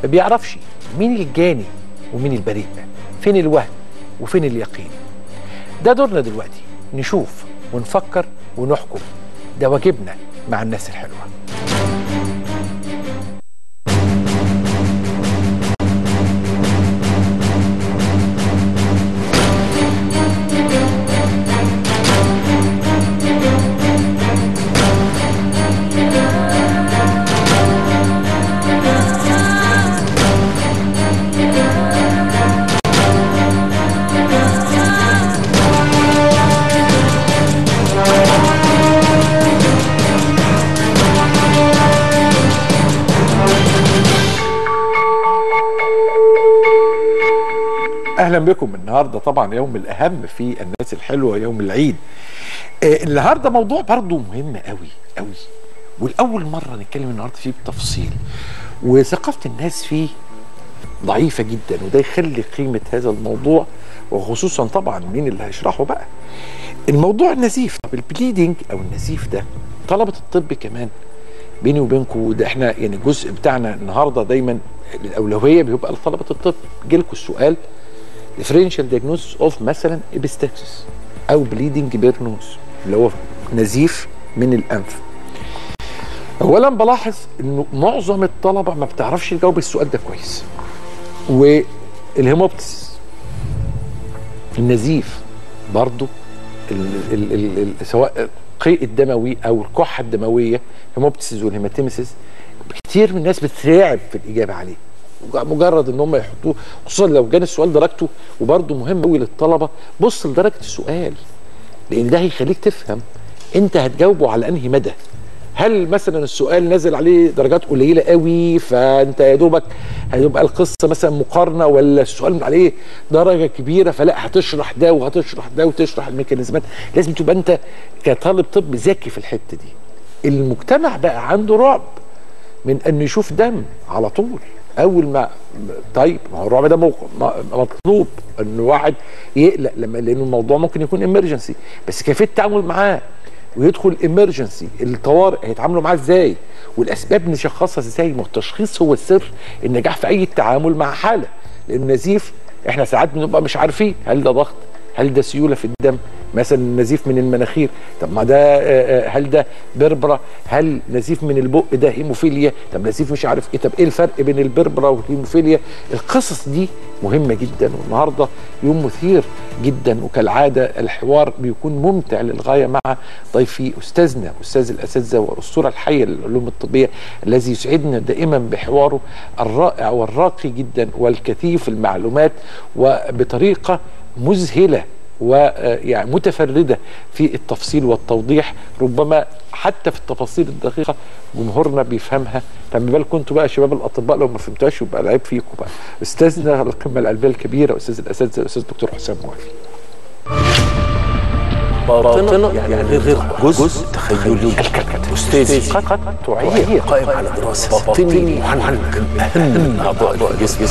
ما بيعرفش مين الجاني ومين البريء فين الوهم وفين اليقين ده دورنا دلوقتي نشوف ونفكر ونحكم ده واجبنا مع الناس الحلوه اهلا بكم النهارده طبعا يوم الاهم في الناس الحلوه يوم العيد آه النهارده موضوع برضو مهم قوي قوي والاول مره نتكلم النهارده فيه بتفصيل وثقافه الناس فيه ضعيفه جدا وده يخلي قيمه هذا الموضوع وخصوصا طبعا مين اللي هيشرحه بقى الموضوع النزيف طب البليدنج او النزيف ده طلبه الطب كمان بيني وبينكم ده احنا يعني الجزء بتاعنا النهارده دايما الاولويه بيبقى لطلبه الطب جيلكم السؤال differential diagnosis اوف مثلا ابستكسس او بليدنج بيرنوز اللي هو نزيف من الانف اولا بلاحظ انه معظم الطلبه ما بتعرفش تجاوب السؤال ده كويس والهيموبتسيس النزيف برضو ال ال ال ال سواء القيء الدموي او الكحه الدمويه هيموبتسيس والهيماتيمسيس كتير من الناس بتترعب في الاجابه عليه مجرد ان هم يحطوه خصوصا لو كان السؤال درجته وبرده مهم قوي للطلبه بص لدرجه السؤال لان ده هيخليك تفهم انت هتجاوبه على انهي مدى هل مثلا السؤال نازل عليه درجات قليله قوي فانت يا دوبك هيبقى القصه مثلا مقارنه ولا السؤال عليه درجه كبيره فلا هتشرح ده وهتشرح ده وتشرح الميكانيزمات لازم تبقى انت كطالب طب ذكي في الحته دي المجتمع بقى عنده رعب من انه يشوف دم على طول اول ما طيب ما هو الرعب ده مطلوب ان واحد يقلق لما لان الموضوع ممكن يكون امرجنسي بس كيفيه التعامل معاه ويدخل امرجنسي الطوارئ هيتعاملوا معاه ازاي والاسباب نشخصها ازاي ما التشخيص هو السر النجاح في اي تعامل مع حاله لان النزيف احنا ساعات بنبقى مش عارفين هل ده ضغط هل ده سيوله في الدم مثلا نزيف من المناخير طب ما ده هل ده بربره هل نزيف من البق ده هيموفيليا طب نزيف مش عارف ايه طب ايه الفرق بين البربره والهيموفيليا القصص دي مهمه جدا والنهارده يوم مثير جدا وكالعاده الحوار بيكون ممتع للغايه مع ضيفي استاذنا استاذ الاساتذه والاسطوره الحيه للعلوم الطبيه الذي يسعدنا دائما بحواره الرائع والراقي جدا والكثيف المعلومات وبطريقه مذهله ويعني متفرده في التفصيل والتوضيح ربما حتى في التفاصيل الدقيقه جمهورنا بيفهمها فما بالكم انتوا بقى شباب الاطباء لو ما فهمتوهاش يبقى العيب فيكم بقى استاذنا القمه القلبيه الكبيره استاذ الاساتذه الاستاذ دكتور حسام موافي باطنة يعني غير جزء تخيلي أستاذي قد تعير قائم على دراسة باطني محنك أهم أعضاء الجسم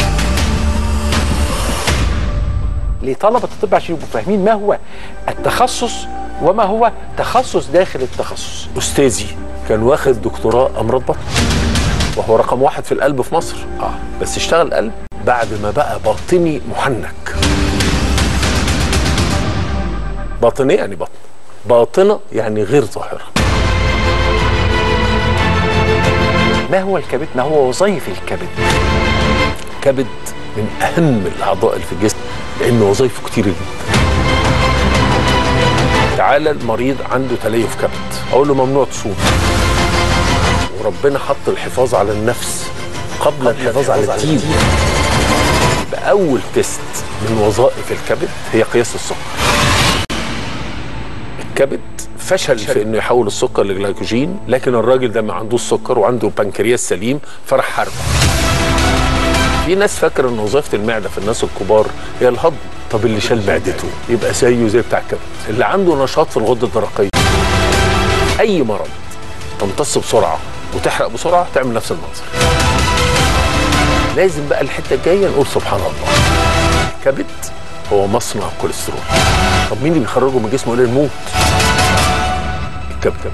لطلبه الطب عشان يبقوا فاهمين ما هو التخصص وما هو تخصص داخل التخصص أستاذي كان واخد دكتوراه أمراض بطن وهو رقم واحد في القلب في مصر اه بس اشتغل قلب بعد ما بقى باطني محنك باطنية يعني بطن باطنة يعني غير ظاهرة ما هو الكبد ما هو وظائف الكبد كبد من أهم الأعضاء اللي في الجسم لأن وظائفه كتير جدا تعالى المريض عنده تليف كبد أقول له ممنوع تصوم وربنا حط الحفاظ على النفس قبل الحفاظ على الدين بأول تيست من وظائف الكبد هي قياس السكر الكبد فشل في انه يحول السكر لجلايكوجين لكن الراجل ده ما عندوش سكر وعنده بنكرياس سليم فراح حاربه في ناس فاكره ان وظيفه المعده في الناس الكبار هي الهضم طب اللي شال معدته يبقى زيه زي بتاع الكبد اللي عنده نشاط في الغده الدرقيه اي مرض تمتص بسرعه وتحرق بسرعه تعمل نفس المنظر لازم بقى الحته الجايه نقول سبحان الله كبد هو مصنع الكوليسترول طب مين اللي بيخرجه من جسمه الى الموت الكبد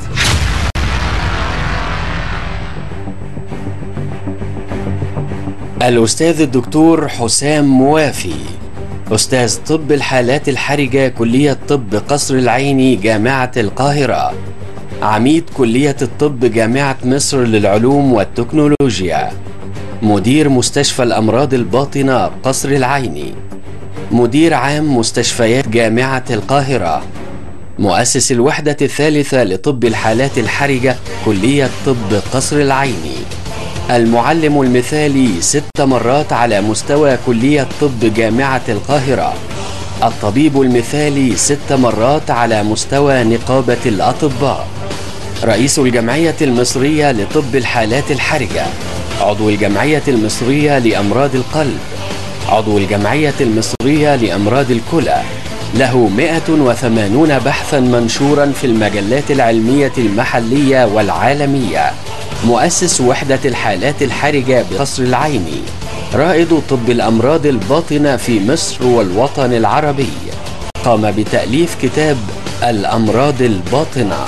الأستاذ الدكتور حسام موافي أستاذ طب الحالات الحرجة كلية طب قصر العيني جامعة القاهرة عميد كلية الطب جامعة مصر للعلوم والتكنولوجيا مدير مستشفى الأمراض الباطنة قصر العيني مدير عام مستشفيات جامعة القاهرة مؤسس الوحدة الثالثة لطب الحالات الحرجة كلية طب قصر العيني المعلم المثالي ست مرات على مستوى كلية طب جامعة القاهرة الطبيب المثالي ست مرات على مستوى نقابة الأطباء رئيس الجمعية المصرية لطب الحالات الحرجة عضو الجمعية المصرية لأمراض القلب عضو الجمعية المصرية لأمراض الكلى له 180 بحثا منشورا في المجلات العلمية المحلية والعالمية مؤسس وحدة الحالات الحرجة بقصر العيني رائد طب الأمراض الباطنة في مصر والوطن العربي قام بتأليف كتاب الأمراض الباطنة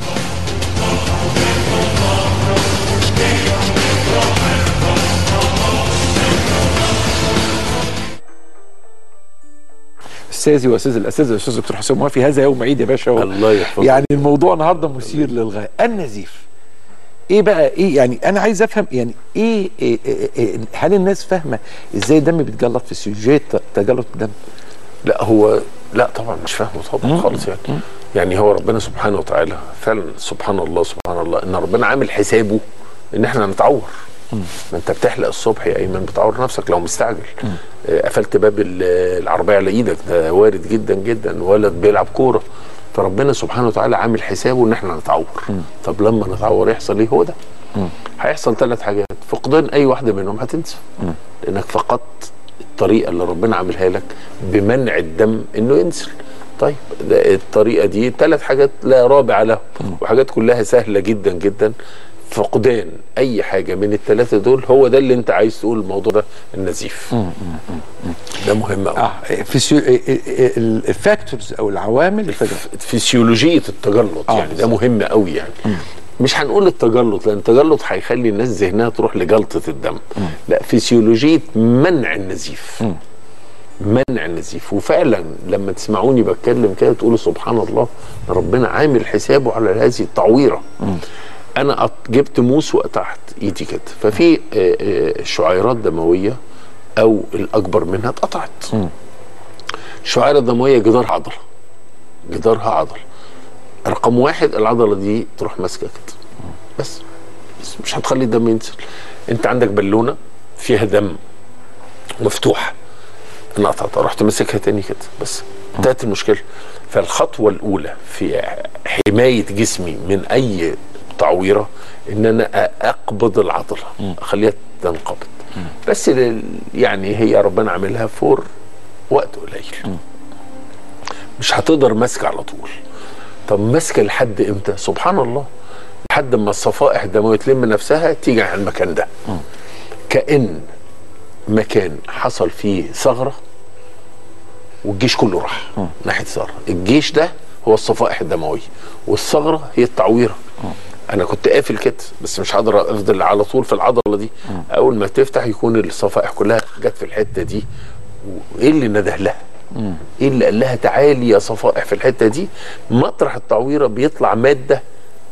استاذي واستاذ الاساتذه الاستاذ دكتور حسام موافي هذا يوم عيد يا باشا الله يحفظك. يعني الموضوع النهارده مثير للغايه النزيف ايه بقى ايه يعني انا عايز افهم يعني ايه, إيه, إيه, إيه هل الناس فاهمه ازاي الدم بيتجلط في سجيه تجلط الدم لا هو لا طبعا مش فاهمه طبعا خالص يعني يعني هو ربنا سبحانه وتعالى فعلا سبحان الله سبحان الله ان ربنا عامل حسابه ان احنا نتعور ما انت بتحلق الصبح يا ايمن بتعور نفسك لو مستعجل آه، قفلت باب ال- العربيه على ايدك ده وارد جدا جدا ولد بيلعب كوره فربنا سبحانه وتعالى عامل حسابه ان احنا نتعور طب لما نتعور يحصل ايه هو ده هيحصل ثلاث حاجات فقدان اي واحده منهم هتنسى لانك فقدت الطريقه اللي ربنا عاملها لك بمنع الدم انه ينزل طيب ده الطريقه دي ثلاث حاجات لا رابع لهم وحاجات كلها سهله جدا جدا فقدان اي حاجه من الثلاثه دول هو ده اللي انت عايز تقول الموضوع ده النزيف ده مهم قوي اه فيسيو الفاكتورز او العوامل الفجأة. فسيولوجيه التجلط آه، يعني ده مهم قوي يعني مش هنقول التجلط لان التجلط هيخلي الناس ذهنها تروح لجلطه الدم لا فسيولوجيه منع النزيف منع النزيف وفعلا لما تسمعوني بتكلم كده تقولوا سبحان الله ربنا عامل حسابه على هذه التعويره انا قط- جبت موس وقطعت ايدي كده ففي آه، آه، شعيرات دمويه او الاكبر منها اتقطعت الشعيره الدمويه جدارها عضله جدارها عضل رقم واحد العضله دي تروح ماسكه كده بس بس مش هتخلي الدم ينزل انت عندك بالونه فيها دم مفتوحه انا قطعتها رحت ماسكها تاني كده بس انتهت المشكله فالخطوه الاولى في حمايه جسمي من اي تعويره ان انا اقبض العضله اخليها تنقبض بس لل- يعني هي ربنا عاملها فور وقت قليل مش هتقدر ماسكه على طول طب ماسكه لحد امتى سبحان الله لحد ما الصفائح الدمويه تلم نفسها تيجي على المكان ده كأن مكان حصل فيه ثغره والجيش كله راح ناحيه الثغره الجيش ده هو الصفائح الدمويه والثغره هي التعويره انا كنت قافل كده بس مش هقدر افضل على طول في العضله دي اول ما تفتح يكون الصفائح كلها جت في الحته دي وايه اللي نده لها ايه اللي قال لها تعالي يا صفائح في الحته دي مطرح التعويره بيطلع ماده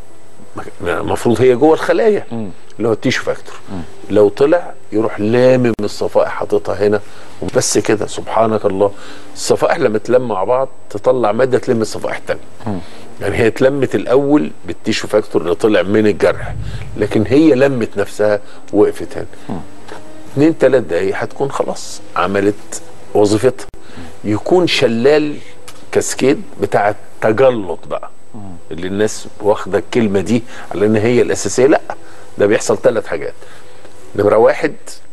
المفروض هي جوه الخلايا اللي هو التيشو فاكتور لو طلع يروح لامم الصفائح حاططها هنا وبس كده سبحانك الله الصفائح لما تلم مع بعض تطلع ماده تلم الصفائح التانية يعني هي اتلمت الاول بالتيشو فاكتور اللي طلع من الجرح لكن هي لمت نفسها وقفت هنا اتنين تلات دقايق هتكون خلاص عملت وظيفتها يكون شلال كاسكيد بتاع التجلط بقى اللي الناس واخده الكلمه دي على ان هي الاساسيه لا ده بيحصل ثلاث حاجات نمره واحد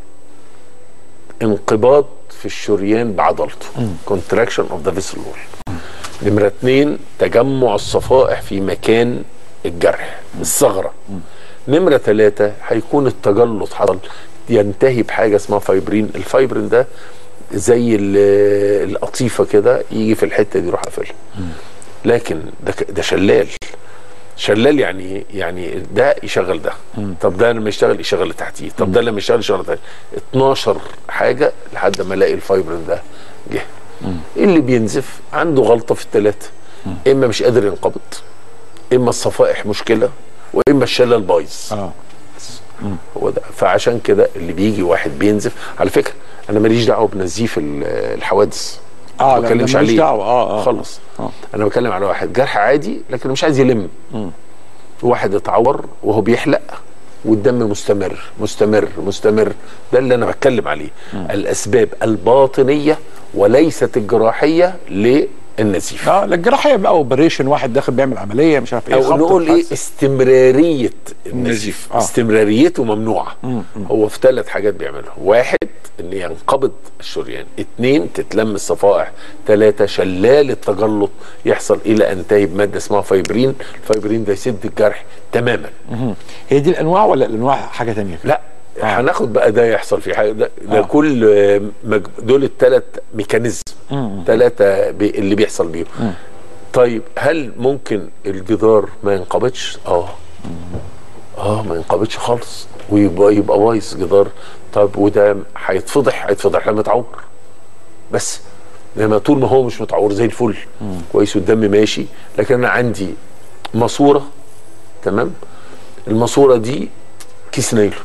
انقباض في الشريان بعضلته contraction of the vessel wall نمره اتنين تجمع الصفائح في مكان الجرح الثغره نمره ثلاثه هيكون التجلط حصل ينتهي بحاجه اسمها فايبرين الفايبرين ده زي ال- القطيفه كده يجي في الحته دي يروح قافلها لكن ده ك- ده شلال شلال يعني ايه؟ يعني ده يشغل ده طب ده لما يشتغل يشغل اللي تحتيه طب ده لما يشتغل يشغل ده 12 حاجه لحد ما الاقي الفايبرين ده جه اللي بينزف عنده غلطه في الثلاثه اما مش قادر ينقبض اما الصفائح مشكله واما الشلل بايظ اه هو ده فعشان كده اللي بيجي واحد بينزف على فكره انا ماليش دعوه بنزيف ال- الحوادث اه ما لا، بتكلمش ده ملوش عليه دعوة. اه اه خالص آه. انا بتكلم على واحد جرح عادي لكن مش عايز يلم واحد اتعور وهو بيحلق والدم مستمر مستمر مستمر ده اللي انا بتكلم عليه الاسباب الباطنيه وليست الجراحيه للنزيف اه لا الجراحيه بقى اوبريشن واحد داخل بيعمل عمليه مش عارف ايه او خبط نقول ايه اتحسن. استمراريه النزيف آه. استمراريته ممنوعه هو في ثلاث حاجات بيعملها واحد ان ينقبض الشريان اثنين تتلم الصفائح ثلاثة شلال التجلط يحصل الى ان تنتهي بماده اسمها فايبرين الفايبرين ده يسد الجرح تماما هي دي الانواع ولا الانواع حاجه تانية لا هناخد بقى ده يحصل في حاجه ده, ده كل آه، مج... دول الثلاث ميكانيزم ثلاثه بي... اللي بيحصل بيهم طيب هل ممكن الجدار ما ينقبضش اه اه ما ينقبضش خالص ويبقى يبقى بايظ جدار طب وده هيتفضح هيتفضح لما يتعور بس انما طول ما هو مش متعور زي الفل كويس والدم ماشي لكن انا عندي ماسوره تمام الماسوره دي كيس نايلون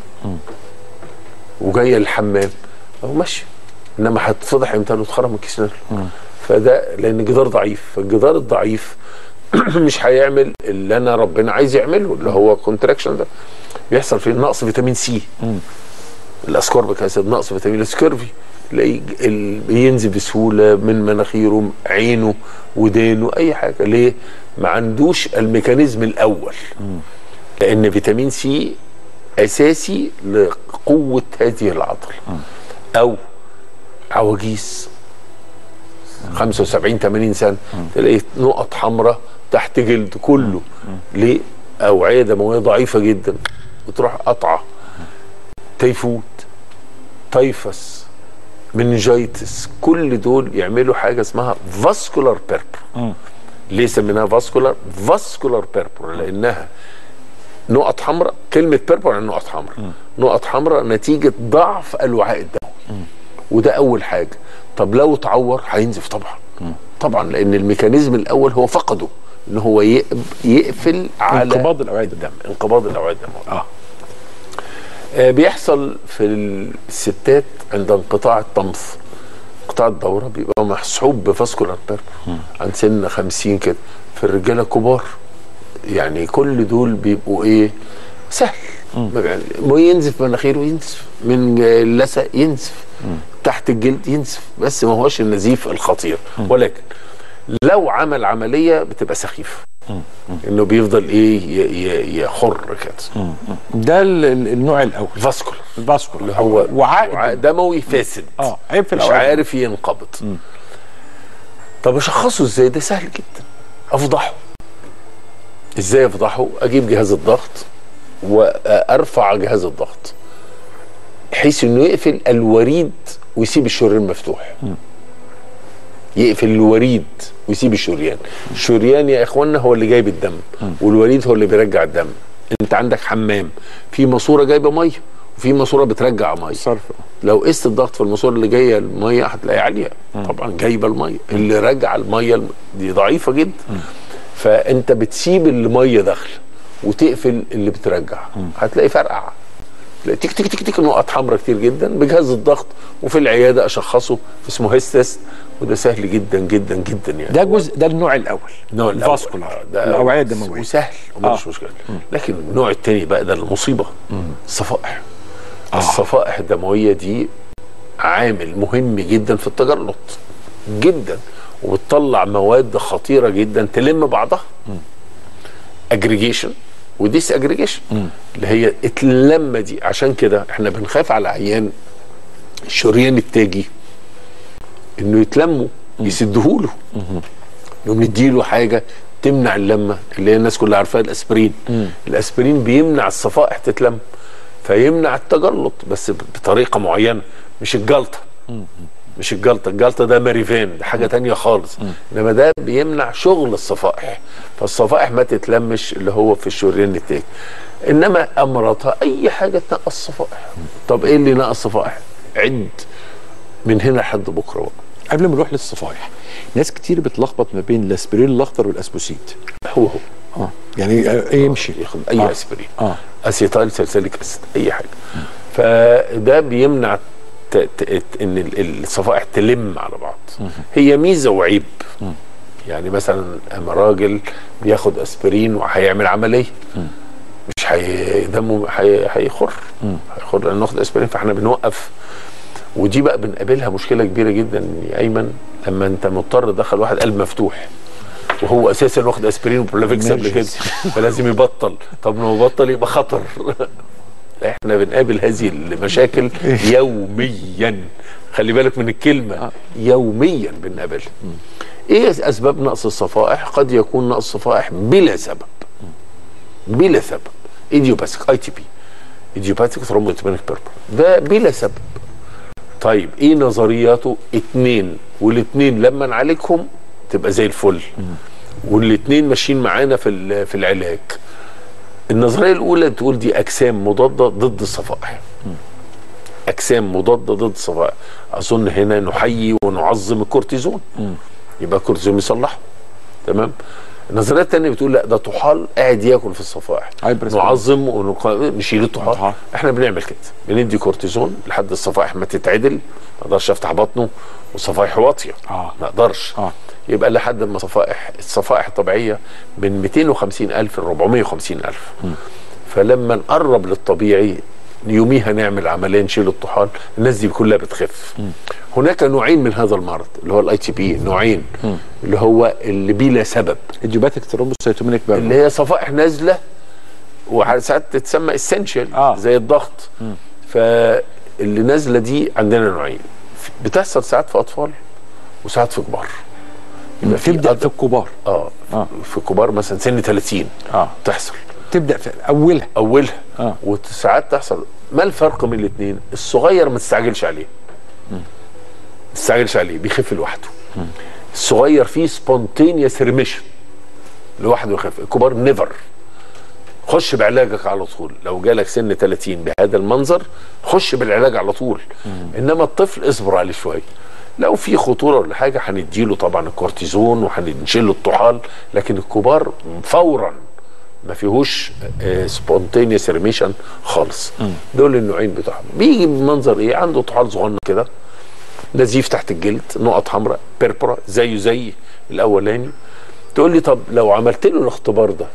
وجايه الحمام اهو ماشي انما هتتفضح امتى لو اتخرم من كيس نايلون فده لان الجدار ضعيف فالجدار الضعيف مش هيعمل اللي انا ربنا عايز يعمله اللي هو كونتراكشن ده بيحصل فيه نقص فيتامين سي الاسكوربيك اسيد نقص فيتامين السكيرفي تلاقيه ج- ال- بينزل بسهوله من مناخيره عينه ودانه اي حاجه ليه؟ ما عندوش الميكانيزم الاول لان فيتامين سي اساسي لقوه هذه العضله او عواجيز 75 80 سنه تلاقي نقط حمراء تحت جلد كله ليه؟ اوعيه دمويه ضعيفه جدا وتروح قطعه تيفود تيفس منجيتس كل دول يعملوا حاجه اسمها فاسكولار بيربر ليه سميناها فاسكولار فاسكولار بيربر لانها نقط حمراء كلمه بيربر يعني نقط حمراء نقط حمراء نتيجه ضعف الوعاء الدموي وده اول حاجه طب لو اتعور هينزف طبعا طبعا لان الميكانيزم الاول هو فقده ان هو يقب- يقفل على انقباض الأوعية الدم انقباض الاوعيه الدمويه اه آه، بيحصل في الستات عند انقطاع الطمث انقطاع الدوره بيبقى محسوب بفاسكولار بيربر عند سن 50 كده في الرجاله كبار يعني كل دول بيبقوا ايه سهل يعني ما ينزف مناخيره ينزف من اللثه ينزف تحت الجلد ينزف بس ما هوش النزيف الخطير ولكن لو عمل عمليه بتبقى سخيفه انه بيفضل ايه ي- ي- يخر كده ده ال- ال- النوع الاول فاسكولار الفاسكولار اللي هو وعاء وعاء دموي فاسد اه عيب في مش الأوعية. عارف ينقبض طب اشخصه ازاي ده سهل جدا افضحه ازاي افضحه اجيب جهاز الضغط وارفع جهاز الضغط بحيث انه يقفل الوريد ويسيب الشريان مفتوح يقفل الوريد ويسيب الشريان الشريان يا اخوانا هو اللي جايب الدم والوريد هو اللي بيرجع الدم انت عندك حمام في ماسوره جايبه ميه وفي ماسوره بترجع ميه صرف لو قست الضغط في الماسوره اللي جايه الميه هتلاقيها عاليه طبعا جايبه الميه اللي راجع الميه الم- دي ضعيفه جدا فانت بتسيب الميه داخله وتقفل اللي بترجع هتلاقي فرقع تلاقي تك تك تك تك نقط حمراء كتير جدا بجهاز الضغط وفي العياده اشخصه اسمه هيستس وده سهل جدا جدا جدا يعني ده جزء ده النوع الاول النوع الأول. الفاسكولار آه، ده الاوعيه الدمويه وسهل ومش مشكله لكن النوع الثاني بقى ده المصيبه الصفائح الصفائح الدمويه دي عامل مهم جدا في التجلط جدا وبتطلع مواد خطيره جدا تلم بعضها اجريجيشن وديس اجريجيشن اللي هي اللمه دي عشان كده احنا بنخاف على عيان الشريان التاجي انه يتلموا يسدهوله يقوم نديله حاجه تمنع اللمه اللي هي الناس كلها عارفاها الاسبرين الاسبرين بيمنع الصفائح تتلم فيمنع التجلط بس بطريقه معينه مش الجلطه مش الجلطه الجلطه ده ماريفان ده حاجه تانية خالص انما ده بيمنع شغل الصفائح فالصفائح ما تتلمش اللي هو في الشريان التاجي انما امراضها اي حاجه تنقص الصفائح طب ايه اللي نقص الصفائح عد من هنا لحد بكره بقى قبل ما نروح للصفائح ناس كتير بتلخبط ما بين الاسبرين الاخضر والاسبوسيت هو هو اه يعني آه، يمشي ياخد اي آه. اسبرين اه اسيتايل سالسيليك اسيد اي حاجه فده بيمنع ت... ت... ت- ان ال- الصفائح تلم على بعض هي ميزه وعيب يعني مثلا اما راجل بياخد اسبرين وهيعمل عمليه مش هي دمه هي- هيخر هيخر لان ناخد اسبرين فاحنا بنوقف ودي بقى بنقابلها مشكله كبيره جدا يا ايمن لما انت مضطر تدخل واحد قلب مفتوح وهو اساسا واخد اسبرين وبرولافيكس قبل كده فلازم يبطل طب لما يبطل يبقى خطر احنا بنقابل هذه المشاكل يوميا خلي بالك من الكلمه يوميا بنقابلها ايه اسباب نقص الصفائح قد يكون نقص صفائح بلا سبب بلا سبب ايديوباثيك اي تي بي ايديوباثيك ثرومبوتيبانيك بيربر ده بلا سبب طيب ايه نظرياته اتنين والاتنين لما نعالجهم تبقى زي الفل والاتنين ماشيين معانا في ال- في العلاج النظريه الاولى تقول دي اجسام مضاده ضد الصفائح اجسام مضاده ضد الصفائح اظن هنا نحيي ونعظم الكورتيزون يبقى الكورتيزون يصلحه تمام النظريه الثانيه بتقول لا ده طحال قاعد ياكل في الصفائح هايبر نعظم ونشيل الطحال الطحال. احنا بنعمل كده بندي كورتيزون لحد الصفائح ما تتعدل ما اقدرش افتح بطنه والصفائح واطيه آه. ما اقدرش آه. يبقى لحد ما صفائح الصفائح الطبيعيه من 250 الف ل 450 الف فلما نقرب للطبيعي يوميها نعمل عمليه نشيل الطحال الناس دي كلها بتخف هناك نوعين من هذا المرض اللي هو الاي تي بي نوعين اللي هو اللي بلا سبب ايديوباثيك ثرومبوسيتومينيك اللي بيربر هي صفائح نازله وساعات تتسمى اسينشال آه. زي الضغط فاللي نازله دي عندنا نوعين بتحصل ساعات في اطفال وساعات في كبار يبقى في تبدا أد- في الكبار اه آه. في كبار مثلا سن 30 اه تحصل تبدا في اولها اولها آه. وساعات تحصل ما الفرق بين الاثنين الصغير ما تستعجلش عليه ما تستعجلش عليه بيخف لوحده الصغير فيه سبونتينيوس ريميشن لوحده يخف الكبار نيفر خش بعلاجك على طول لو جالك سن 30 بهذا المنظر خش بالعلاج على طول انما الطفل اصبر عليه شويه لو في خطوره ولا حاجه هنديله طبعا الكورتيزون وهنشيل له الطحال لكن الكبار فورا ما فيهوش سبونتينيوس ريميشن خالص دول النوعين بتوعهم بيجي بمنظر ايه عنده طحال صغنن كده نزيف تحت الجلد نقط حمراء بيربرا زيه زي الاولاني تقول لي طب لو عملت له الاختبار ده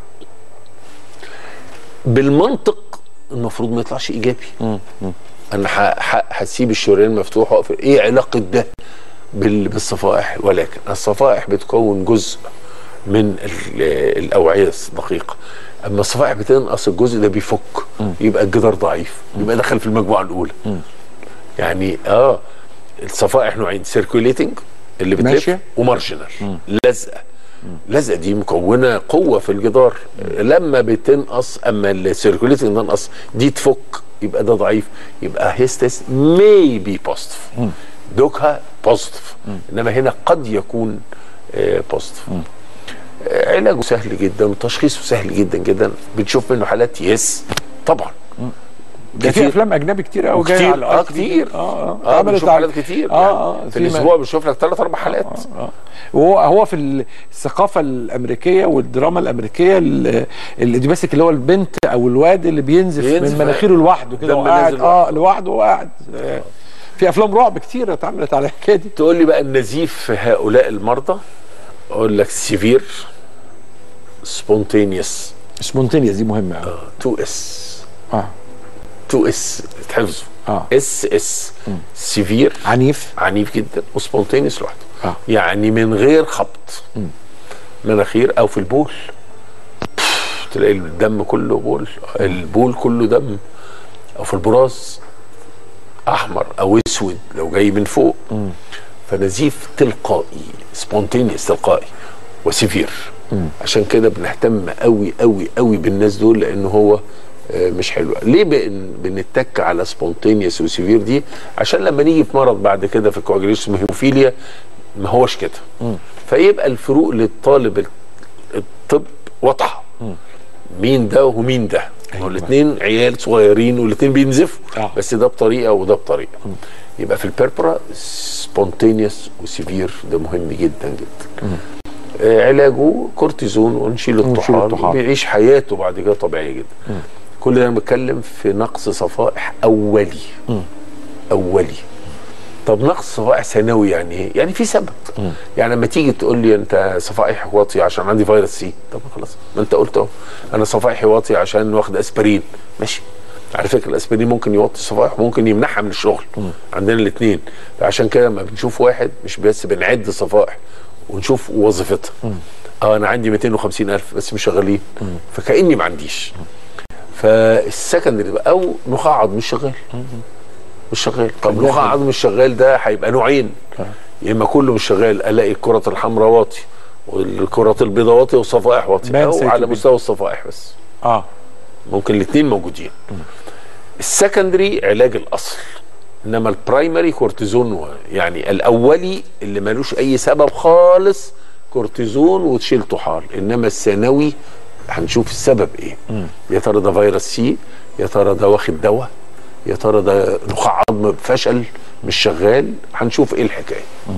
بالمنطق المفروض ما يطلعش ايجابي انا ح- ح- هسيب الشريان مفتوح واقف ايه علاقه ده بال- بالصفائح ولكن الصفائح بتكون جزء من ال- الاوعيه الدقيقه اما الصفائح بتنقص الجزء ده بيفك يبقى الجدار ضعيف يبقى دخل في المجموعه الاولى يعني اه الصفائح نوعين سيركوليتنج اللي بتلف ماشية. ومارجنال لزقه لزقه دي مكونه قوه في الجدار لما بتنقص اما السيركوليتنج تنقص دي تفك يبقى ده ضعيف يبقى هيستس مي بي بوزيتيف دوكها بوزيتيف انما هنا قد يكون بوزيتيف علاجه سهل جدا وتشخيصه سهل جدا جدا بنشوف منه حالات يس طبعا ده في افلام اجنبي كتير قوي جايه كتير على اه الآي تي بي. كتير اه اه اه عملت بنشوف على- حالات كتير اه يعني اه في ما- الاسبوع بنشوف لك ثلاث اربع حالات اه وهو هو في الثقافه الامريكيه والدراما الامريكيه ال- الايديوباثيك اللي هو البنت او الواد اللي بينزف, بينزف، من مناخيره لوحده كده دم وقاعد نازل اه لوحده وقاعد آه. في افلام رعب كتير اتعملت على الحكايه دي تقول لي بقى النزيف في هؤلاء المرضى اقول لك سيفير سبونتينيوس سبونتينيوس دي مهمه قوي 2 اس اه 2 اس تحفظوا اه اس اس سيفير عنيف عنيف جدا وسبونتينيوس لوحده آه. يعني من غير خبط مناخير او في البول تلاقي الدم كله بول البول كله دم او في البراز احمر او اسود لو جاي من فوق فنزيف تلقائي سبونتينيوس تلقائي وسيفير عشان كده بنهتم قوي قوي قوي بالناس دول لان هو آه، مش حلوه ليه بن- بنتك على سبونتينيوس وسيفير دي عشان لما نيجي في مرض بعد كده في الكواجريشن هيموفيليا ما هوش كده فيبقى الفروق للطالب ال- الطب واضحه مين ده ومين ده أيوة. والاثنين عيال صغيرين والاثنين بينزفوا آه. بس ده بطريقه وده بطريقه يبقى في البيربرا سبونتينيوس وسيفير ده مهم جدا جدا آه علاجه كورتيزون ونشيل ونشيل الطحال الطحال. وبيعيش حياته بعد كده طبيعيه جدا كل ده انا بتكلم في نقص صفائح اولي اولي طب نقص صفائح ثانوي يعني ايه؟ يعني في سبب يعني لما تيجي تقول لي انت صفائح واطيه عشان عندي فيروس سي طب خلاص ما انت قلت اهو انا صفائحي واطيه عشان واخد اسبرين ماشي على فكره الاسبرين ممكن يوطي الصفائح وممكن يمنعها من الشغل عندنا الاثنين فعشان كده لما بنشوف واحد مش بس بنعد صفائح ونشوف وظيفتها اه انا عندي 250 الف بس مش شغالين فكاني ما عنديش فالسكندري بقى او نخاع عظمي مش شغال مش شغال طب نخاع عظمي مش شغال ده هيبقى نوعين يا اما كله مش شغال الاقي الكرة الحمراء واطي والكرة البيضاء واطي والصفائح واطي بان او على سيتوبين. مستوى الصفائح بس اه ممكن الاثنين موجودين السكندري علاج الاصل انما البرايمري كورتيزون و- يعني الاولي اللي ملوش اي سبب خالص كورتيزون وتشيل طحال انما الثانوي هنشوف السبب ايه يا ترى ده فيروس سي يا ترى ده واخد دواء يا ترى ده نخاع عظم بفشل مش شغال هنشوف ايه الحكايه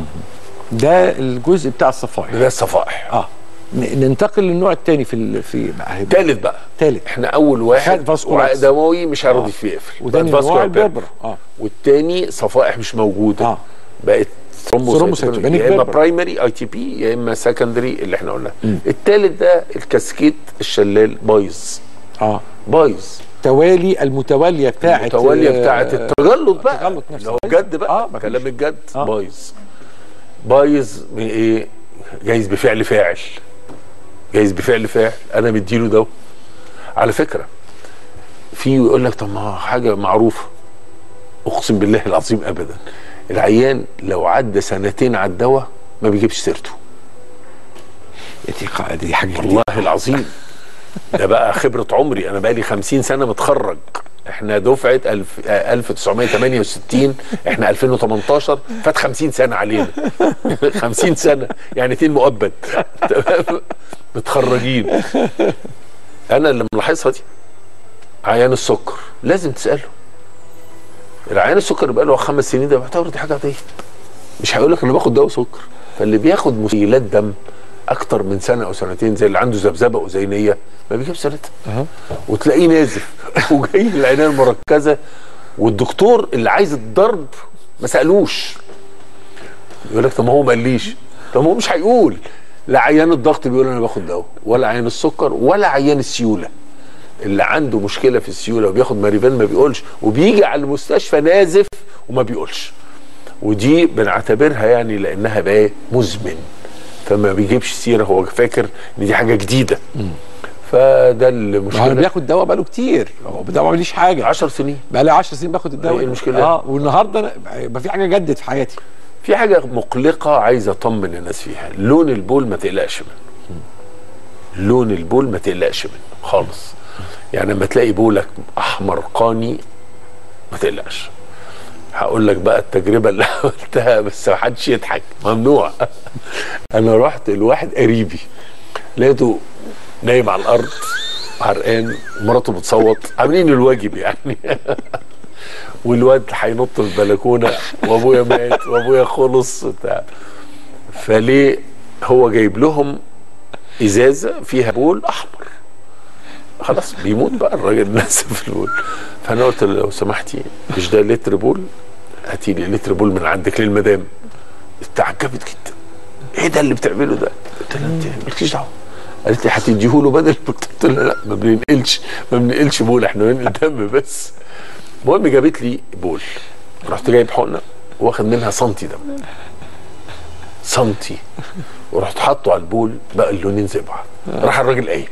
ده الجزء بتاع الصفائح ده الصفائح اه ن- ننتقل للنوع الثاني في ال... في بقى- تالت بقى تالت احنا اول خد واحد فاسكولايتس. وعاء دموي مش هيرضي فيه يقفل وده بقت نوع vascular البربرة purpura. اه والتاني صفائح مش موجوده اه بقت ثرومبوسيتوبينيك يا اما بيربر. برايمري اي تي بي يا اما سكندري اللي احنا قلناه التالت ده الكاسكيت الشلال بايظ اه بايظ توالي المتواليه بتاعت المتواليه آه، بتاعت التجلط بقى التجلط نفسه اللي هو بايظ. جد بقى آه، مفيش. كلام الجد آه. بايظ بايظ من ايه جايز بفعل فاعل جايز بفعل فاعل انا مديله ده على فكره في يقول لك طب ما حاجه معروفه اقسم بالله العظيم ابدا العيان لو عدى سنتين على الدواء ما بيجيبش سيرته دي قا- دي حاجه جديده والله العظيم ده بقى خبرة عمري أنا بقى لي 50 سنة متخرج احنا دفعة الف... آه، 1968 احنا 2018 فات 50 سنة علينا 50 سنة يعني اتنين مؤبد تمام متخرجين أنا اللي ملاحظها دي عيان السكر لازم تسأله العيان السكر بقى له خمس سنين ده بيعتبر دي حاجة عادية مش هيقول لك انا باخد دواء سكر فاللي بياخد مسيلات دم اكتر من سنه او سنتين زي اللي عنده ذبذبه اذينيه ما بيجيبش سيرتها وتلاقيه نازف وجاي العنايه المركزه والدكتور اللي عايز الضرب ما سالوش يقول لك طب ما هو ما قاليش طب ما هو مش هيقول لا عيان الضغط بيقول انا باخد دواء ولا عيان السكر ولا عيان السيوله اللي عنده مشكله في السيوله وبياخد ماريفان ما بيقولش وبيجي على المستشفى نازف وما بيقولش ودي بنعتبرها يعني لانها بقى مزمن فما بيجيبش سيره هو فاكر ان دي حاجه جديده فده ما هو المشكله بياخد دواء بقاله كتير هو ده ما عمليش حاجه 10 سنين بقى لي 10 سنين باخد الدواء إيه المشكلة؟ اه والنهارده أنا يبقى في حاجه جدت في حياتي في حاجه مقلقه عايز اطمن الناس فيها لون البول ما تقلقش منه لون البول ما تقلقش منه خالص يعني لما تلاقي بولك احمر قاني ما تقلقش هقول لك بقى التجربه اللي عملتها بس ما حدش يضحك ممنوع انا رحت لواحد قريبي لقيته نايم على الارض عرقان مراته بتصوت عاملين الواجب يعني والواد هينط من البلكونه وابويا مات وابويا خلص بتاع فليه هو جايب لهم ازازه فيها بول احمر خلاص بيموت بقى الراجل ناسف البول فانا قلت له لو سمحتي مش ده لتر بول هاتي لي لتر بول من عندك للمدام اتعجبت جدا ايه ده اللي بتعمله ده؟ قلت لها انت مالكيش دعوه قالت لي هتديه له بدل قلت لها لا ما بننقلش ما بننقلش بول احنا بننقل دم بس المهم جابت لي بول رحت جايب حقنه واخد منها سنتي دم سنتي ورحت حاطه على البول بقى اللونين زي بعض راح الراجل قايم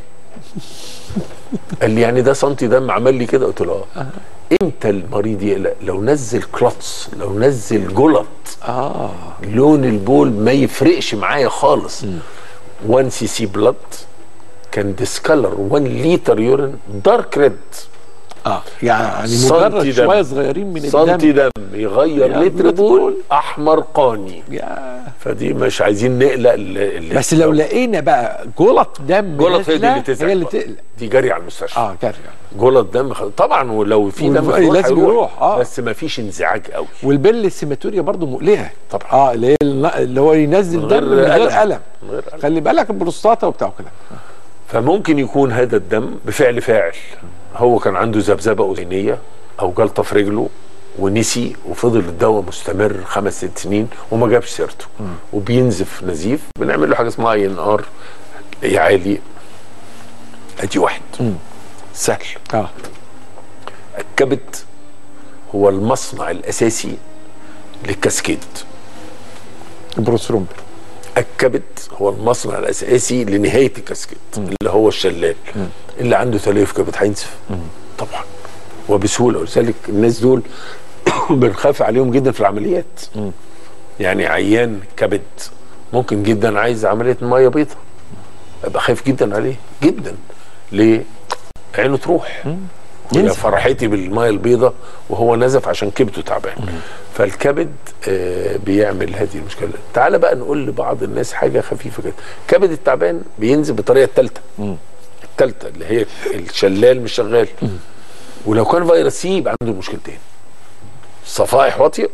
قال لي يعني ده سنتي دم عمل لي كده قلت له اه امتى المريض يقلق لو نزل كلوتس لو نزل جلط اه لون البول ما يفرقش معايا خالص 1 سي سي بلاد كان ديسكلر 1 لتر يورين دارك ريد اه يعني سنتي مجرد دم. شويه صغيرين من سنتي الدم دم يغير يا لتر لتر بول بول. احمر قاني يا فدي مش عايزين نقلق ال- ال- بس لو لقينا بقى جلط دم جلط هي دي نازلة، اللي تزعل هي اللي بقى. تقلق دي جري على المستشفى اه جري جلط دم خ- طبعا ولو في دم والف- خلاص لازم يروح، آه. بس ما فيش انزعاج قوي والبل السيماتوريا برضو مقلقه طبعا. اه اللي هي الن- اللي هو ينزل من دم غير من غير ألم. الم من غير ألم. خلي بالك البروستاتا وبتاع كده فممكن يكون هذا الدم بفعل فاعل هو كان عنده ذبذبه اذنيه او جلطه في رجله ونسي وفضل الدواء مستمر خمس ست سنين وما جابش سيرته وبينزف نزيف بنعمل له حاجه اسمها اي ان ار عالي ادي واحد سهل اه الكبد هو المصنع الاساسي للكاسكيد البروسترومب الكبد هو المصنع الاساسي لنهايه الكاسكيد اللي هو الشلال اللي عنده تليف كبد هينزف طبعا وبسهوله ولذلك الناس دول بنخاف عليهم جدا في العمليات يعني عيان كبد ممكن جدا عايز عمليه ميه بيضاء ابقى خايف جدا عليه جدا ليه؟ عينه تروح يا ينزف. فرحتي بالميه البيضاء وهو نزف عشان كبده تعبان فالكبد آه بيعمل هذه المشكله تعال بقى نقول لبعض الناس حاجه خفيفه كده كبد التعبان بينزف بالطريقه الثالثه الثالثه اللي هي الشلال مش شغال ولو كان فيروس سي يبقى عنده مشكلتين صفائح واطيه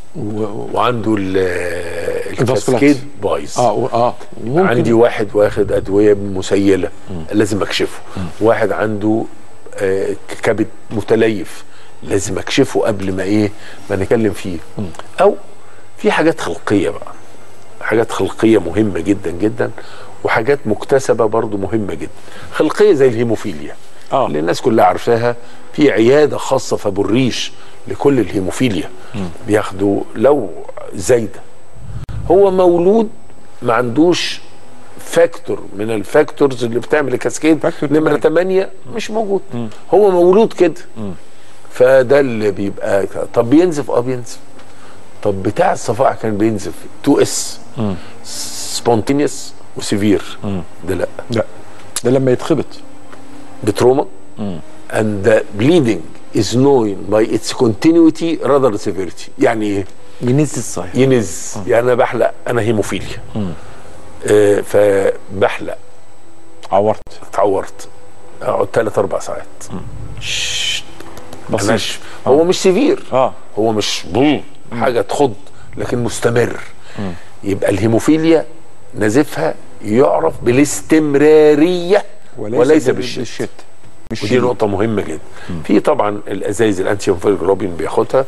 وعنده ال- الكاسكيد بايظ اه و- اه ممكن عندي واحد واخد ادويه مسيله لازم اكشفه واحد عنده آه، كبد متليف لازم اكشفه قبل ما ايه ما نتكلم فيه او في حاجات خلقيه بقى حاجات خلقيه مهمه جدا جدا وحاجات مكتسبه برضو مهمه جدا خلقيه زي الهيموفيليا آه. اللي الناس كلها عارفاها في عياده خاصه في ابو الريش لكل الهيموفيليا بياخدوا لو زايده هو مولود ما عندوش فاكتور من الفاكتورز اللي بتعمل الكاسكيد فاكتور نمره تمانية. 8 مش موجود هو مولود كده فده اللي بيبقى طب بينزف اه بينزف طب بتاع الصفائح كان بينزف 2 اس سبونتينيوس وسيفير ده لا لا ده لما يتخبط بتروما and the bleeding is known by its continuity rather than severity يعني ايه ينزل الصاير ينز يعني انا بحلق انا هيموفيليا آه فبحلق عورت اتعورت اقعد ثلاث اربع ساعات شت. بسيط أناش. هو مش سيفير اه هو مش بوم حاجه تخض لكن مستمر يبقى الهيموفيليا نزفها يعرف بالاستمراريه وليس بالشد بالشت مش ودي نقطة مهمة جدا. في طبعا الازايز الانتي جلوبين بياخدها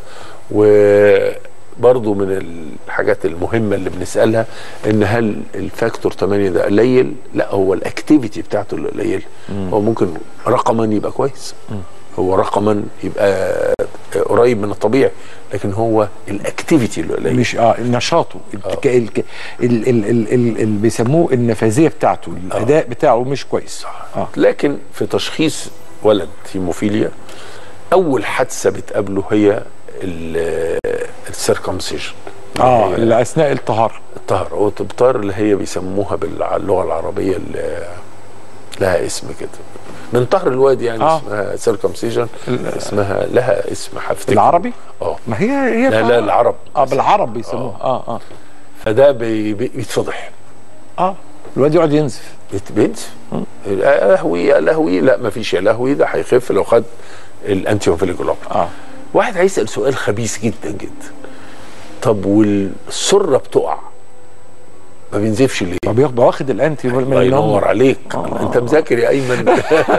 وبرضه من الحاجات المهمة اللي بنسألها ان هل الفاكتور 8 ده قليل؟ لا هو الاكتيفيتي بتاعته اللي قليل. هو ممكن رقما يبقى كويس. هو رقما يبقى قريب من الطبيعي لكن هو الاكتيفيتي اللي قليل. مش اه نشاطه الك... الك... ال... ال... ال... ال... اللي بيسموه النفاذيه بتاعته الاداء بتاعه مش كويس اه لكن في تشخيص ولد هيموفيليا اول حادثه بتقابله هي السيركمسيجن اه اللي اثناء الطهاره الطهر او التبطار اللي هي بيسموها باللغه العربيه اللي لها اسم كده من طهر الواد يعني آه. اسمها سيركمسيجن اسمها لها اسم هفتكر العربي اه ما هي هي لا لا العرب اه بالعرب بيسموها اه اه فده بي- بي- بيتفضح اه الواد يقعد ينزف بيت- بينزف يا لهوي يا لهوي لا ما فيش يا لهوي ده هيخف لو خد الانتي جلوبين اه واحد هيسال سؤال خبيث جدا جدا طب والسره بتقع ما بينزفش ليه؟ طب ياخد واخد الانتي من الله النوم. ينور عليك آه. انت مذاكر يا ايمن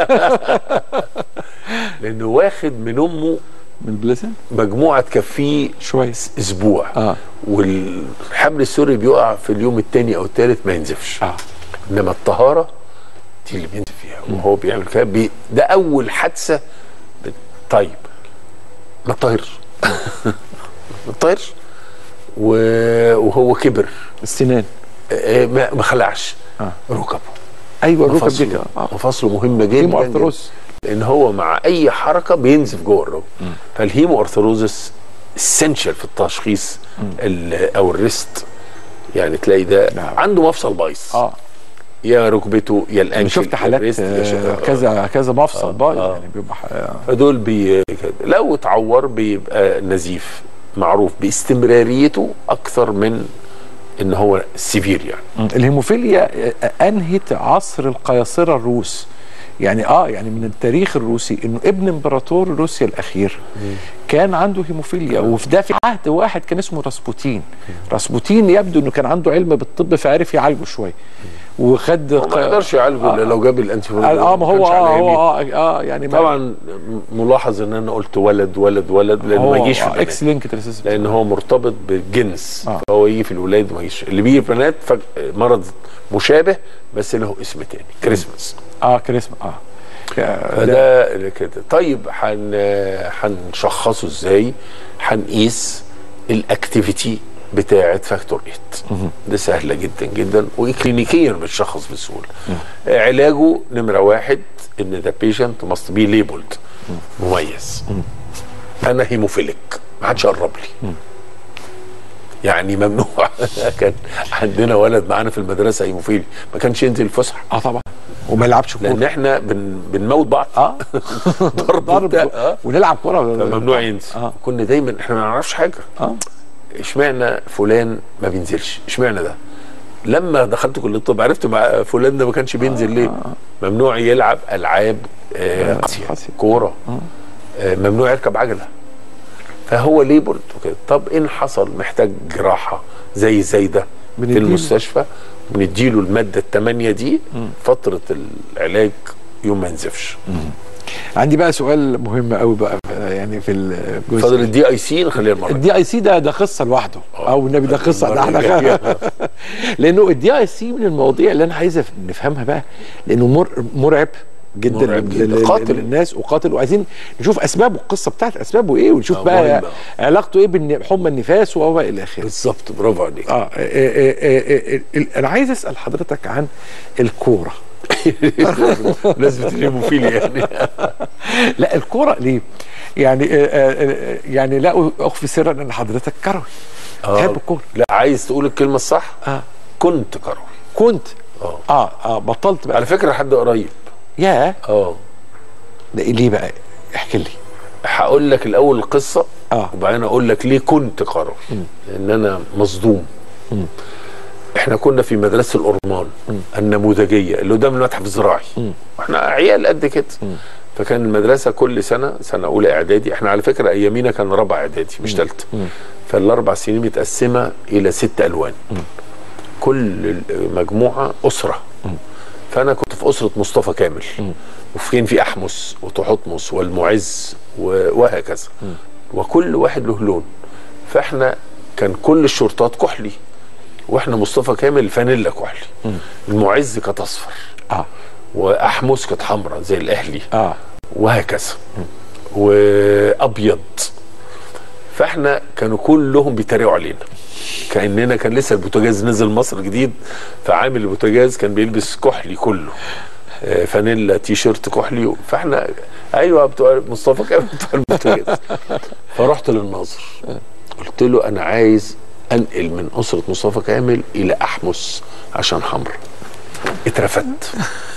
لانه واخد من امه من البلسن مجموعه تكفيه شويه اسبوع اه والحمل السري بيقع في اليوم الثاني او الثالث ما ينزفش اه انما الطهاره دي اللي بينزف فيها وهو بيعمل كده بي ده اول حادثه ب- طيب ما تطهرش ما تطهرش و- وهو كبر السنان آه، ما ما خلعش آه. ركبه ايوه الركب دي مفاصله كده اه مفاصله مهمه جدا هيمو جدا. ارثروس لان هو مع اي حركه بينزف جوه الركبه فالهيمو ارثروزس اسينشال في التشخيص ال- او الريست يعني تلاقي ده نعم. عنده مفصل بايظ اه يا ركبته يا الانكل انا شفت يا حالات الريست، يا ش- آه، آه. كذا كذا مفصل بايظ آه. يعني بيبقى ح- فدول بي كده. لو اتعور بيبقى نزيف معروف باستمراريته اكثر من ان هو سيفير يعني الهيموفيليا انهت عصر القياصره الروس يعني اه يعني من التاريخ الروسي انه ابن امبراطور روسيا الاخير كان عنده هيموفيليا وفي ده في عهد واحد كان اسمه راسبوتين راسبوتين يبدو انه كان عنده علم بالطب فعرف يعالجه شويه وخد هو ما يقدرش يعالجه الا لو جاب الانتي اه ما هو اه هو اه, آه يعني ما- طبعا ملاحظ ان انا قلت ولد ولد ولد لان هو ما يجيش في آه البنات اكس لينك تريسيس لان هو مرتبط بالجنس آه. فهو يجي في الولاد وما يجيش اللي بيجي في البنات فج... مرض مشابه بس له اسم تاني كريسماس اه كريسما اه ده فده كده طيب هن هنشخصه ازاي هنقيس الاكتيفيتي بتاعه فاكتور 8 ده سهله جدا جدا وكلينيكيا بتشخص بسهوله علاجه نمره واحد ان ذا بيشنت ماست بي ليبلد مميز انا هيموفيليك ما حدش قرب لي يعني ممنوع كان عندنا ولد معانا في المدرسه هيموفيلي ما كانش ينزل الفسحه اه طبعا وما يلعبش لان كوره احنا بن بنموت بعض اه ضرب ضرب وبتاع. آه. ونلعب كوره ممنوع ينزل اه كنا دايما احنا ما نعرفش حاجه اه اشمعنى فلان ما بينزلش اشمعنى ده لما دخلت كليه الطب عرفت مع فلان ده ما كانش بينزل ليه ممنوع يلعب العاب آه، قاسيه قاسية. كوره آه، ممنوع يركب عجله فهو ليبلد وكده طب ان حصل محتاج جراحه زي زي ده في بنديله. المستشفى بنديله الماده الثمانيه دي فتره العلاج يوم ما ينزفش عندي بقى سؤال مهم قوي بقى يعني في الجزء فاضل الدي اي سي نخليها المره الدي اي سي ده ده قصه لوحده او النبي ده قصه ده المرة احنا الجاية. لانه الدي اي سي من المواضيع اللي انا عايز أف- نفهمها بقى لانه مر مرعب جدا مرعب لل- جدا. لل- قاتل. للناس وقاتل وعايزين نشوف اسبابه القصه بتاعت اسبابه ايه ونشوف آه، بقى مهم. علاقته ايه بحمى الناس وهو الى اخره بالظبط برافو عليك اه آه، آه، آه، آه، آه، انا عايز اسال حضرتك عن الكوره نسبه الهيموفيليا يعني لا الكوره ليه؟ يعني آه، آه، آه، يعني لا اخفي سرا ان حضرتك كروي تحب الكوره لا عايز تقول الكلمه الصح اه كنت كروي كنت اه اه اه بطلت بقى على فكره لحد قريب يا اه ده إيه ليه بقى احكي لي هقول لك الاول القصه اه وبعدين اقول لك ليه كنت كروي لان انا مصدوم احنا كنا في مدرسه الأرمان النموذجيه اللي قدام المتحف الزراعي واحنا عيال قد كده فكان المدرسه كل سنه سنه اولى اعدادي احنا على فكره ايامينا كان رابع اعدادي مش ثالثه فالاربع سنين متقسمه الى ست الوان كل مجموعه اسره فانا كنت في اسره مصطفى كامل وفين في احمس وتحتمس والمعز و- وهكذا وكل واحد له لون فاحنا كان كل الشرطات كحلي واحنا مصطفى كامل فانيلا كحلي المعز كانت اصفر اه واحمس كانت حمراء زي الاهلي اه وهكذا وابيض فاحنا كانوا كلهم بيتريقوا علينا كاننا كان لسه البوتاجاز نزل مصر جديد فعامل البوتاجاز كان بيلبس كحلي كله آه، فانيلا تي شيرت كحلي فاحنا ايوه بتوع مصطفى كامل بتوع البوتاجاز فرحت للناظر قلت له انا عايز انقل من اسره مصطفى كامل الى احمس عشان حمر اترفدت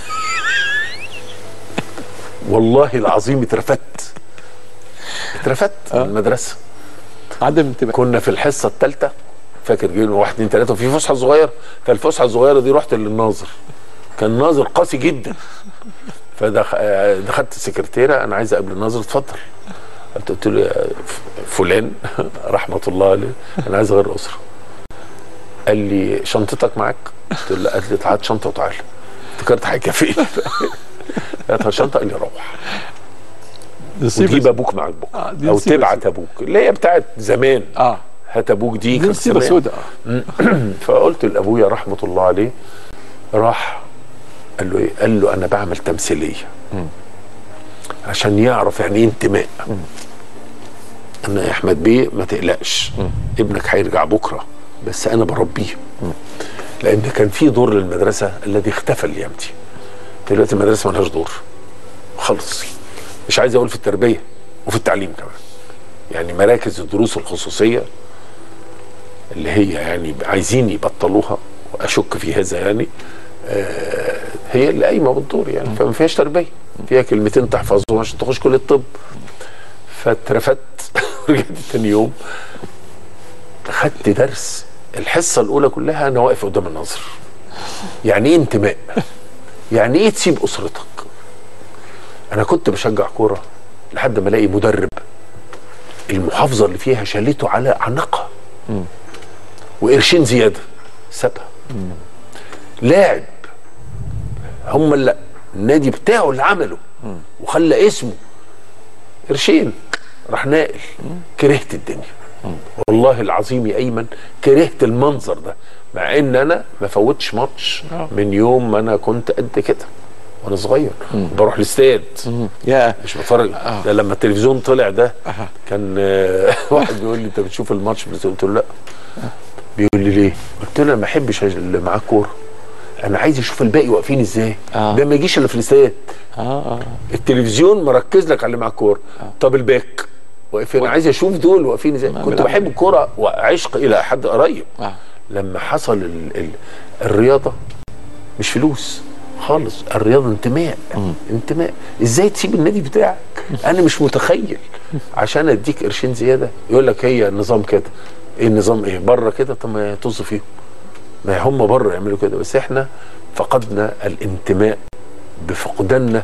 والله العظيم اترفدت اترفدت من المدرسه عدم انتباه كنا في الحصه الثالثه فاكر جينا واحد اثنين ثلاثه وفي فسحه صغيره فالفسحه الصغيره دي رحت للناظر كان ناظر قاسي جدا فدخلت السكرتيره انا عايز اقابل الناظر اتفضل قلت قلت له يا ف- فلان رحمه الله عليه انا عايز اغير اسره قال لي شنطتك معاك؟ قلت له لا قالت لي تعال شنطه وتعالى افتكرت هيكافئني قالت له شنطه قال لي روح وتجيب ابوك معاك بكره آه، دي او نصيبة تبعت ابوك اللي هي بتاعت زمان اه هات ابوك دي دي كانت مصيبه زمان. سوداء آه. فقلت لابويا رحمه الله عليه راح قال له ايه؟ قال له انا بعمل تمثيليه عشان يعرف يعني ايه انتماء انا يا احمد بيه ما تقلقش ابنك هيرجع بكره بس انا بربيه لان كان في دور للمدرسه الذي اختفى الايام دي دلوقتي المدرسه ملهاش دور خلص مش عايز اقول في التربيه وفي التعليم كمان يعني مراكز الدروس الخصوصيه اللي هي يعني عايزين يبطلوها واشك في هذا يعني آه هي اللي قايمه بالدور يعني فما فيهاش تربيه فيها كلمتين تحفظهم عشان تخش كليه الطب فاترفدت رجعت تاني يوم خدت درس الحصه الاولى كلها انا واقف قدام النظر يعني ايه انتماء يعني ايه تسيب اسرتك انا كنت بشجع كوره لحد ما الاقي مدرب المحافظه اللي فيها شالته على عنقها وقرشين زياده سابها لاعب هم اللي النادي بتاعه اللي عمله وخلى اسمه قرشين راح ناقل كرهت الدنيا والله العظيم يا ايمن كرهت المنظر ده مع ان انا ما فوتش ماتش من يوم ما انا كنت قد كده وانا صغير بروح الاستاد يا مش بتفرج آه. ده لما التلفزيون طلع ده أها. كان آه، واحد بيقول لي انت بتشوف الماتش بس قلت له لا بيقول لي ليه؟ قلت له انا ما احبش اللي معاه كوره انا عايز اشوف الباقي واقفين ازاي آه. ده ما يجيش الا في الاستاد اه اه التلفزيون مركز لك على اللي معاه كوره طب الباك واقفين انا عايز اشوف دول واقفين ازاي كنت بالعكس. بحب الكوره وعشق الى حد قريب آه. لما حصل ال ال الرياضه مش فلوس خالص الرياضه انتماء انتماء ازاي تسيب النادي بتاعك انا مش متخيل عشان اديك قرشين زياده يقول لك هي النظام كده ايه النظام ايه بره كده طب ما طز فيهم ما هم بره يعملوا كده بس احنا فقدنا الانتماء بفقداننا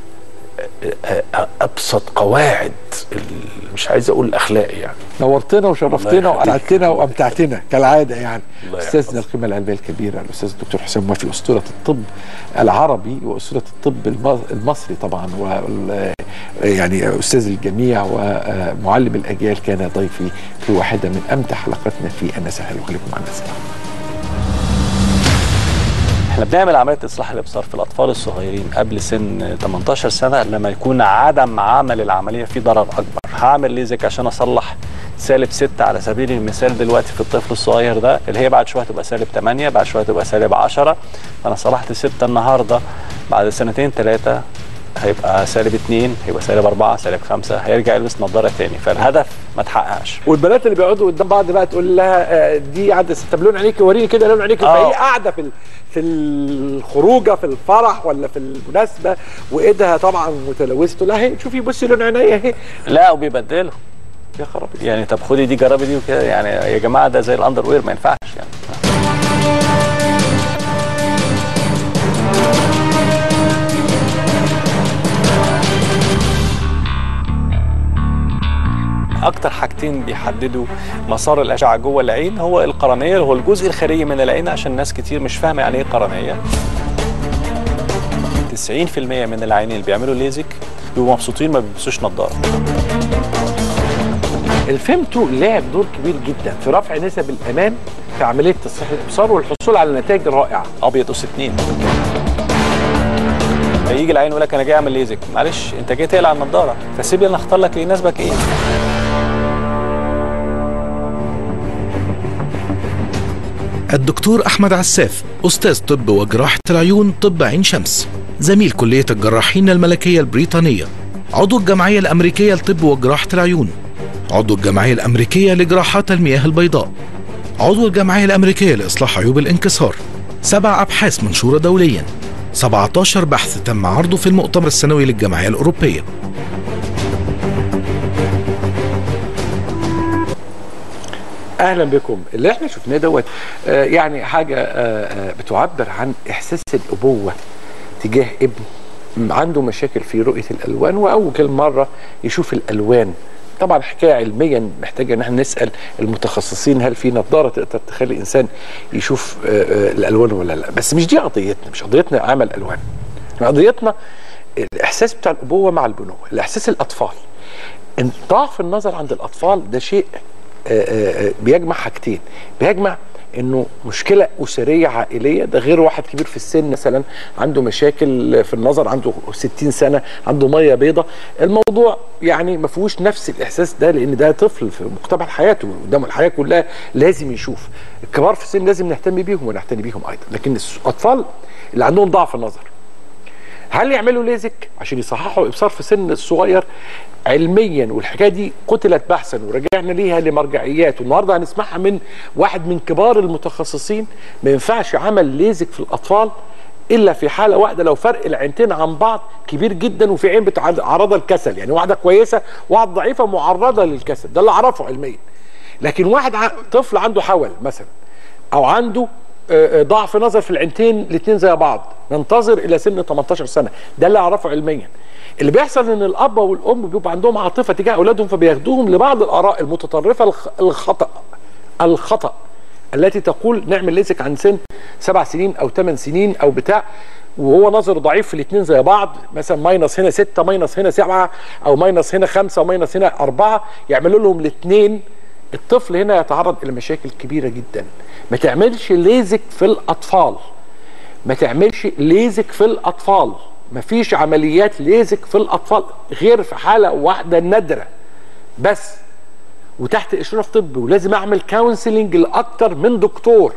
ابسط قواعد ال- مش عايز اقول الاخلاق يعني نورتنا الله وشرفتنا يخليك. وقعدتنا وامتعتنا كالعاده يعني الله استاذنا يحفظك. القيمه العلميه الكبيره الاستاذ الدكتور حسام موافي اسطوره الطب العربي واسطوره الطب الم- المصري طبعا وال- يعني استاذ الجميع ومعلم الاجيال كان ضيفي في واحده من امتع حلقاتنا في انا سهل وخليكم معنا سهل احنا بنعمل عمليه اصلاح الابصار في الاطفال الصغيرين قبل سن 18 سنه لما يكون عدم عمل العمليه فيه ضرر اكبر هعمل ليزك عشان اصلح سالب 6 على سبيل المثال دلوقتي في الطفل الصغير ده اللي هي بعد شويه تبقى سالب 8 بعد شويه تبقى سالب 10 فانا صلحت 6 النهارده بعد سنتين ثلاثه هيبقى سالب 2 هيبقى سالب 4 سالب 5 هيرجع يلبس نظاره تاني فالهدف ما اتحققش والبنات اللي بيقعدوا قدام بعض بقى تقول لها آه، دي قاعده طب لون عينيك وريني كده لون عينيك آه. فهي قاعده في ال- في الخروجه في الفرح ولا في المناسبه وايدها طبعا متلوثه تقول لها هي شوفي بصي لون عينيا اهي لا وبيبدلوا يا خرابي يعني طب خدي دي جربي دي وكده يعني يا جماعه ده زي الاندر وير ما ينفعش يعني اكتر حاجتين بيحددوا مسار الاشعه جوه العين هو القرنيه اللي هو الجزء الخارجي من العين عشان ناس كتير مش فاهمه يعني ايه قرنيه 90% من العيانين اللي بيعملوا ليزك بيبقوا مبسوطين ما بيلبسوش نظاره الفيمتو لعب دور كبير جدا في رفع نسب الامان في عمليه تصحيح الابصار والحصول على نتائج رائعه ابيض اس اتنين فيجي العين يقول لك انا جاي اعمل ليزك معلش انت جاي تقلع النضاره فسيب لي انا اختار لك اللي يناسبك ايه الدكتور أحمد عساف أستاذ طب وجراحة العيون طب عين شمس زميل كلية الجراحين الملكية البريطانية عضو الجمعية الأمريكية لطب وجراحة العيون عضو الجمعية الأمريكية لجراحات المياه البيضاء عضو الجمعية الأمريكية لإصلاح عيوب الانكسار سبع أبحاث منشورة دوليا 17 بحث تم عرضه في المؤتمر السنوي للجمعية الأوروبية اهلا بكم اللي احنا شفناه دوت آه، يعني حاجه آه، آه، بتعبر عن احساس الابوه تجاه ابن عنده مشاكل في رؤيه الالوان واول مره يشوف الالوان طبعا حكايه علميا محتاجه ان احنا نسال المتخصصين هل في نظاره تقدر تخلي الانسان يشوف آه، آه، الالوان ولا لا بس مش دي قضيتنا مش قضيتنا عمل الوان قضيتنا الاحساس بتاع الابوه مع البنوه الاحساس الاطفال ان ضعف النظر عند الاطفال ده شيء آه، آه، آه، بيجمع حاجتين بيجمع انه مشكله اسريه عائليه ده غير واحد كبير في السن مثلا عنده مشاكل في النظر عنده 60 سنه عنده ميه بيضة الموضوع يعني ما فيهوش نفس الاحساس ده لان ده طفل في مقتبل حياته قدامه الحياه كلها لازم يشوف الكبار في السن لازم نهتم بيهم ونعتني بيهم ايضا لكن الاطفال اللي عندهم ضعف النظر هل يعملوا ليزك عشان يصححوا الابصار في سن الصغير علميا والحكايه دي قتلت بحثا ورجعنا ليها لمرجعيات والنهارده هنسمعها من واحد من كبار المتخصصين ما ينفعش عمل ليزك في الاطفال الا في حاله واحده لو فرق العينتين عن بعض كبير جدا وفي عين بتعرضها للكسل يعني واحده كويسه واحده ضعيفه معرضه للكسل ده اللي اعرفه علميا لكن واحد ع- طفل عنده حول مثلا او عنده آه، آه، ضعف نظر في العينتين الاثنين زي بعض ننتظر الى سن 18 سنه ده اللي اعرفه علميا اللي بيحصل ان الاب والام بيبقى عندهم عاطفه تجاه اولادهم فبياخدوهم لبعض الاراء المتطرفه الخ- الخطا الخطا التي تقول نعمل ليزك عن سن سبع سنين او ثمان سنين او بتاع وهو نظره ضعيف في الاثنين زي بعض مثلا ماينس هنا ستة ماينس هنا سبعة او ماينس هنا خمسة وماينس هنا أربعة يعملوا لهم الاثنين الطفل هنا يتعرض الى مشاكل كبيره جدا ما تعملش ليزك في الاطفال ما تعملش ليزك في الاطفال ما فيش عمليات ليزك في الاطفال غير في حاله واحده نادره بس وتحت اشراف طبي ولازم اعمل كونسلنج لاكتر من دكتور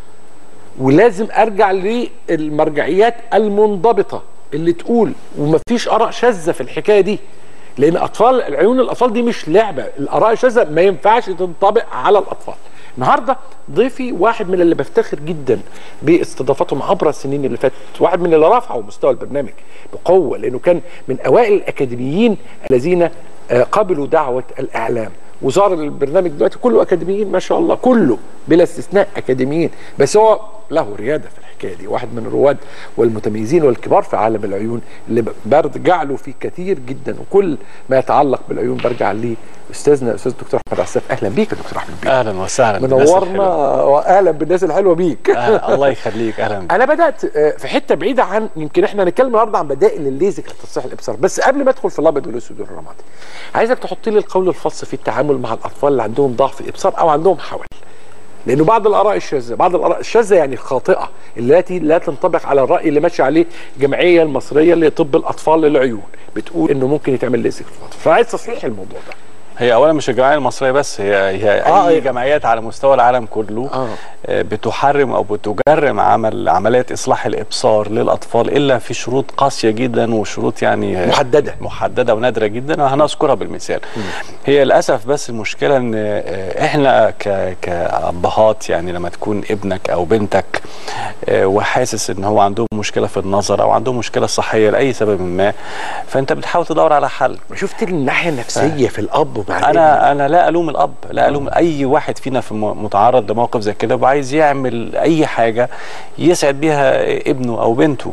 ولازم ارجع للمرجعيات المنضبطه اللي تقول ومفيش اراء شاذه في الحكايه دي لان اطفال العيون الاطفال دي مش لعبه الاراء الشاذه ما ينفعش تنطبق على الاطفال النهارده ضيفي واحد من اللي بفتخر جدا باستضافتهم عبر السنين اللي فاتت واحد من اللي رفعوا مستوى البرنامج بقوه لانه كان من اوائل الاكاديميين الذين آه، قبلوا دعوه الاعلام وزار البرنامج دلوقتي كله اكاديميين ما شاء الله كله بلا استثناء اكاديميين بس هو له رياده في الحكايه دي واحد من الرواد والمتميزين والكبار في عالم العيون اللي برجع له فيه كتير جدا وكل ما يتعلق بالعيون برجع ليه استاذنا الاستاذ الدكتور احمد عساف اهلا بيك يا دكتور احمد بيك اهلا وسهلا بالناس منورنا الحلوة. واهلا بالناس الحلوه بيك آه الله يخليك اهلا بك انا بدات آه، في حته بعيده عن يمكن احنا هنتكلم النهارده عن بدائل الليزك لتصحيح الابصار بس قبل ما ادخل في الابيض والاسود والرمادي عايزك تحط لي القول الخاص في التعامل مع الاطفال اللي عندهم ضعف ابصار او عندهم حول لانه بعض الاراء الشاذه بعض الاراء الشاذه يعني الخاطئه التي لا تنطبق على الراي اللي ماشي عليه الجمعيه المصريه لطب الاطفال للعيون بتقول انه ممكن يتعمل ليزك في الاطفال فعايز تصحيح الموضوع ده هي اولا مش الجمعيه المصريه بس هي هي آه، اي هي- جمعيات على مستوى العالم كله آه. آه، بتحرم او بتجرم عمل عمليات اصلاح الابصار للاطفال الا في شروط قاسيه جدا وشروط يعني آه، محدده محدده ونادره جدا وهنذكرها بالمثال هي للاسف بس المشكله ان آه، احنا ك- كابهات يعني لما تكون ابنك او بنتك آه، وحاسس ان هو عندهم مشكله في النظر او عندهم مشكله صحيه لاي سبب ما فانت بتحاول تدور على حل شفت الناحيه النفسيه في الاب ومع الابن. انا انا لا الوم الاب لا الوم اي واحد فينا في م- متعرض لموقف زي كده وعايز يعمل اي حاجه يسعد بيها ابنه او بنته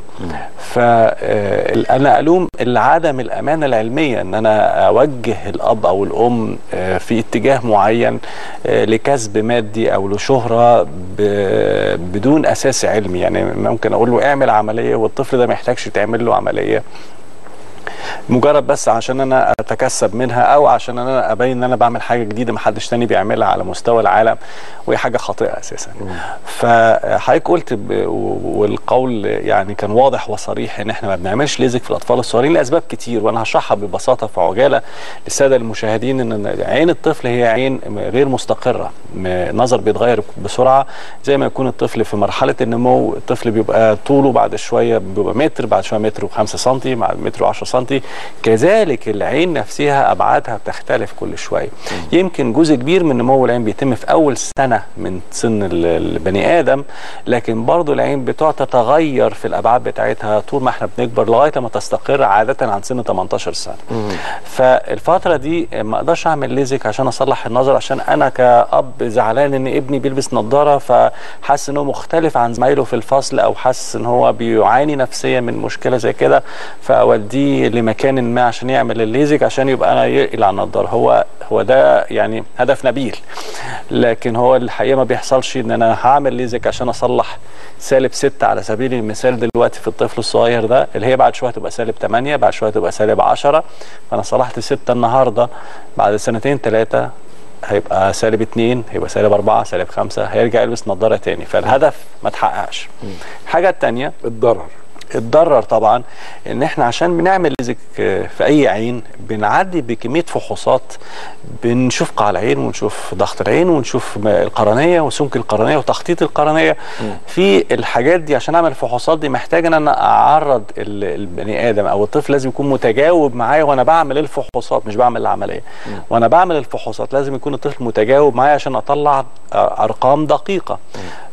فانا الوم عدم الامانه العلميه ان انا اوجه الاب او الام آه، في اتجاه معين آه، لكسب مادي او لشهره ب- بدون اساس علمي يعني ممكن اقول له اعمل عمليه والطفل ده ما يحتاجش تعمل له عمليه مجرد بس عشان انا اتكسب منها او عشان انا ابين ان انا بعمل حاجه جديده ما حدش تاني بيعملها على مستوى العالم وهي حاجه خاطئه اساسا فحضرتك قلت ب- و- والقول يعني كان واضح وصريح ان احنا ما بنعملش ليزك في الاطفال الصغيرين لاسباب كتير وانا هشرحها ببساطه في عجاله للساده المشاهدين ان عين الطفل هي عين غير مستقره م- النظر بيتغير بسرعه زي ما يكون الطفل في مرحله النمو الطفل بيبقى طوله بعد شويه بيبقى متر بعد شويه متر و5 سم بعد متر و10 سم كذلك العين نفسها ابعادها بتختلف كل شويه يمكن جزء كبير من نمو العين بيتم في اول سنه من سن ال- البني ادم لكن برضو العين بتقعد تتغير في الابعاد بتاعتها طول ما احنا بنكبر لغايه لما تستقر عاده عن سن 18 سنه فالفتره دي ما اقدرش اعمل ليزك عشان اصلح النظر عشان انا كاب زعلان ان ابني بيلبس نظاره فحاسس ان هو مختلف عن زمايله في الفصل او حاسس ان هو بيعاني نفسيا من مشكله زي كده فاوديه لمكان ما عشان يعمل الليزك عشان يبقى انا يقلع النظاره هو هو ده يعني هدف نبيل لكن هو الحقيقه ما بيحصلش ان انا هعمل ليزك عشان اصلح سالب 6 على سبيل المثال دلوقتي في الطفل الصغير ده اللي هي بعد شويه تبقى سالب 8 بعد شويه تبقى سالب 10 فانا صلحت 6 النهارده بعد سنتين ثلاثه هيبقى سالب 2 هيبقى سالب 4 سالب 5 هيرجع يلبس نظاره تاني فالهدف ما اتحققش الحاجه الثانيه الضرر اتضرر طبعا ان احنا عشان بنعمل ليزك آه، في اي عين بنعدي بكميه فحوصات بنشوف قاع العين ونشوف ضغط العين ونشوف م- القرنيه وسمك القرنيه وتخطيط القرنيه في الحاجات دي عشان اعمل الفحوصات دي محتاج ان انا اعرض ال- البني ادم او الطفل لازم يكون متجاوب معايا وانا بعمل الفحوصات مش بعمل العمليه وانا بعمل الفحوصات لازم يكون الطفل متجاوب معايا عشان اطلع آه، ارقام دقيقه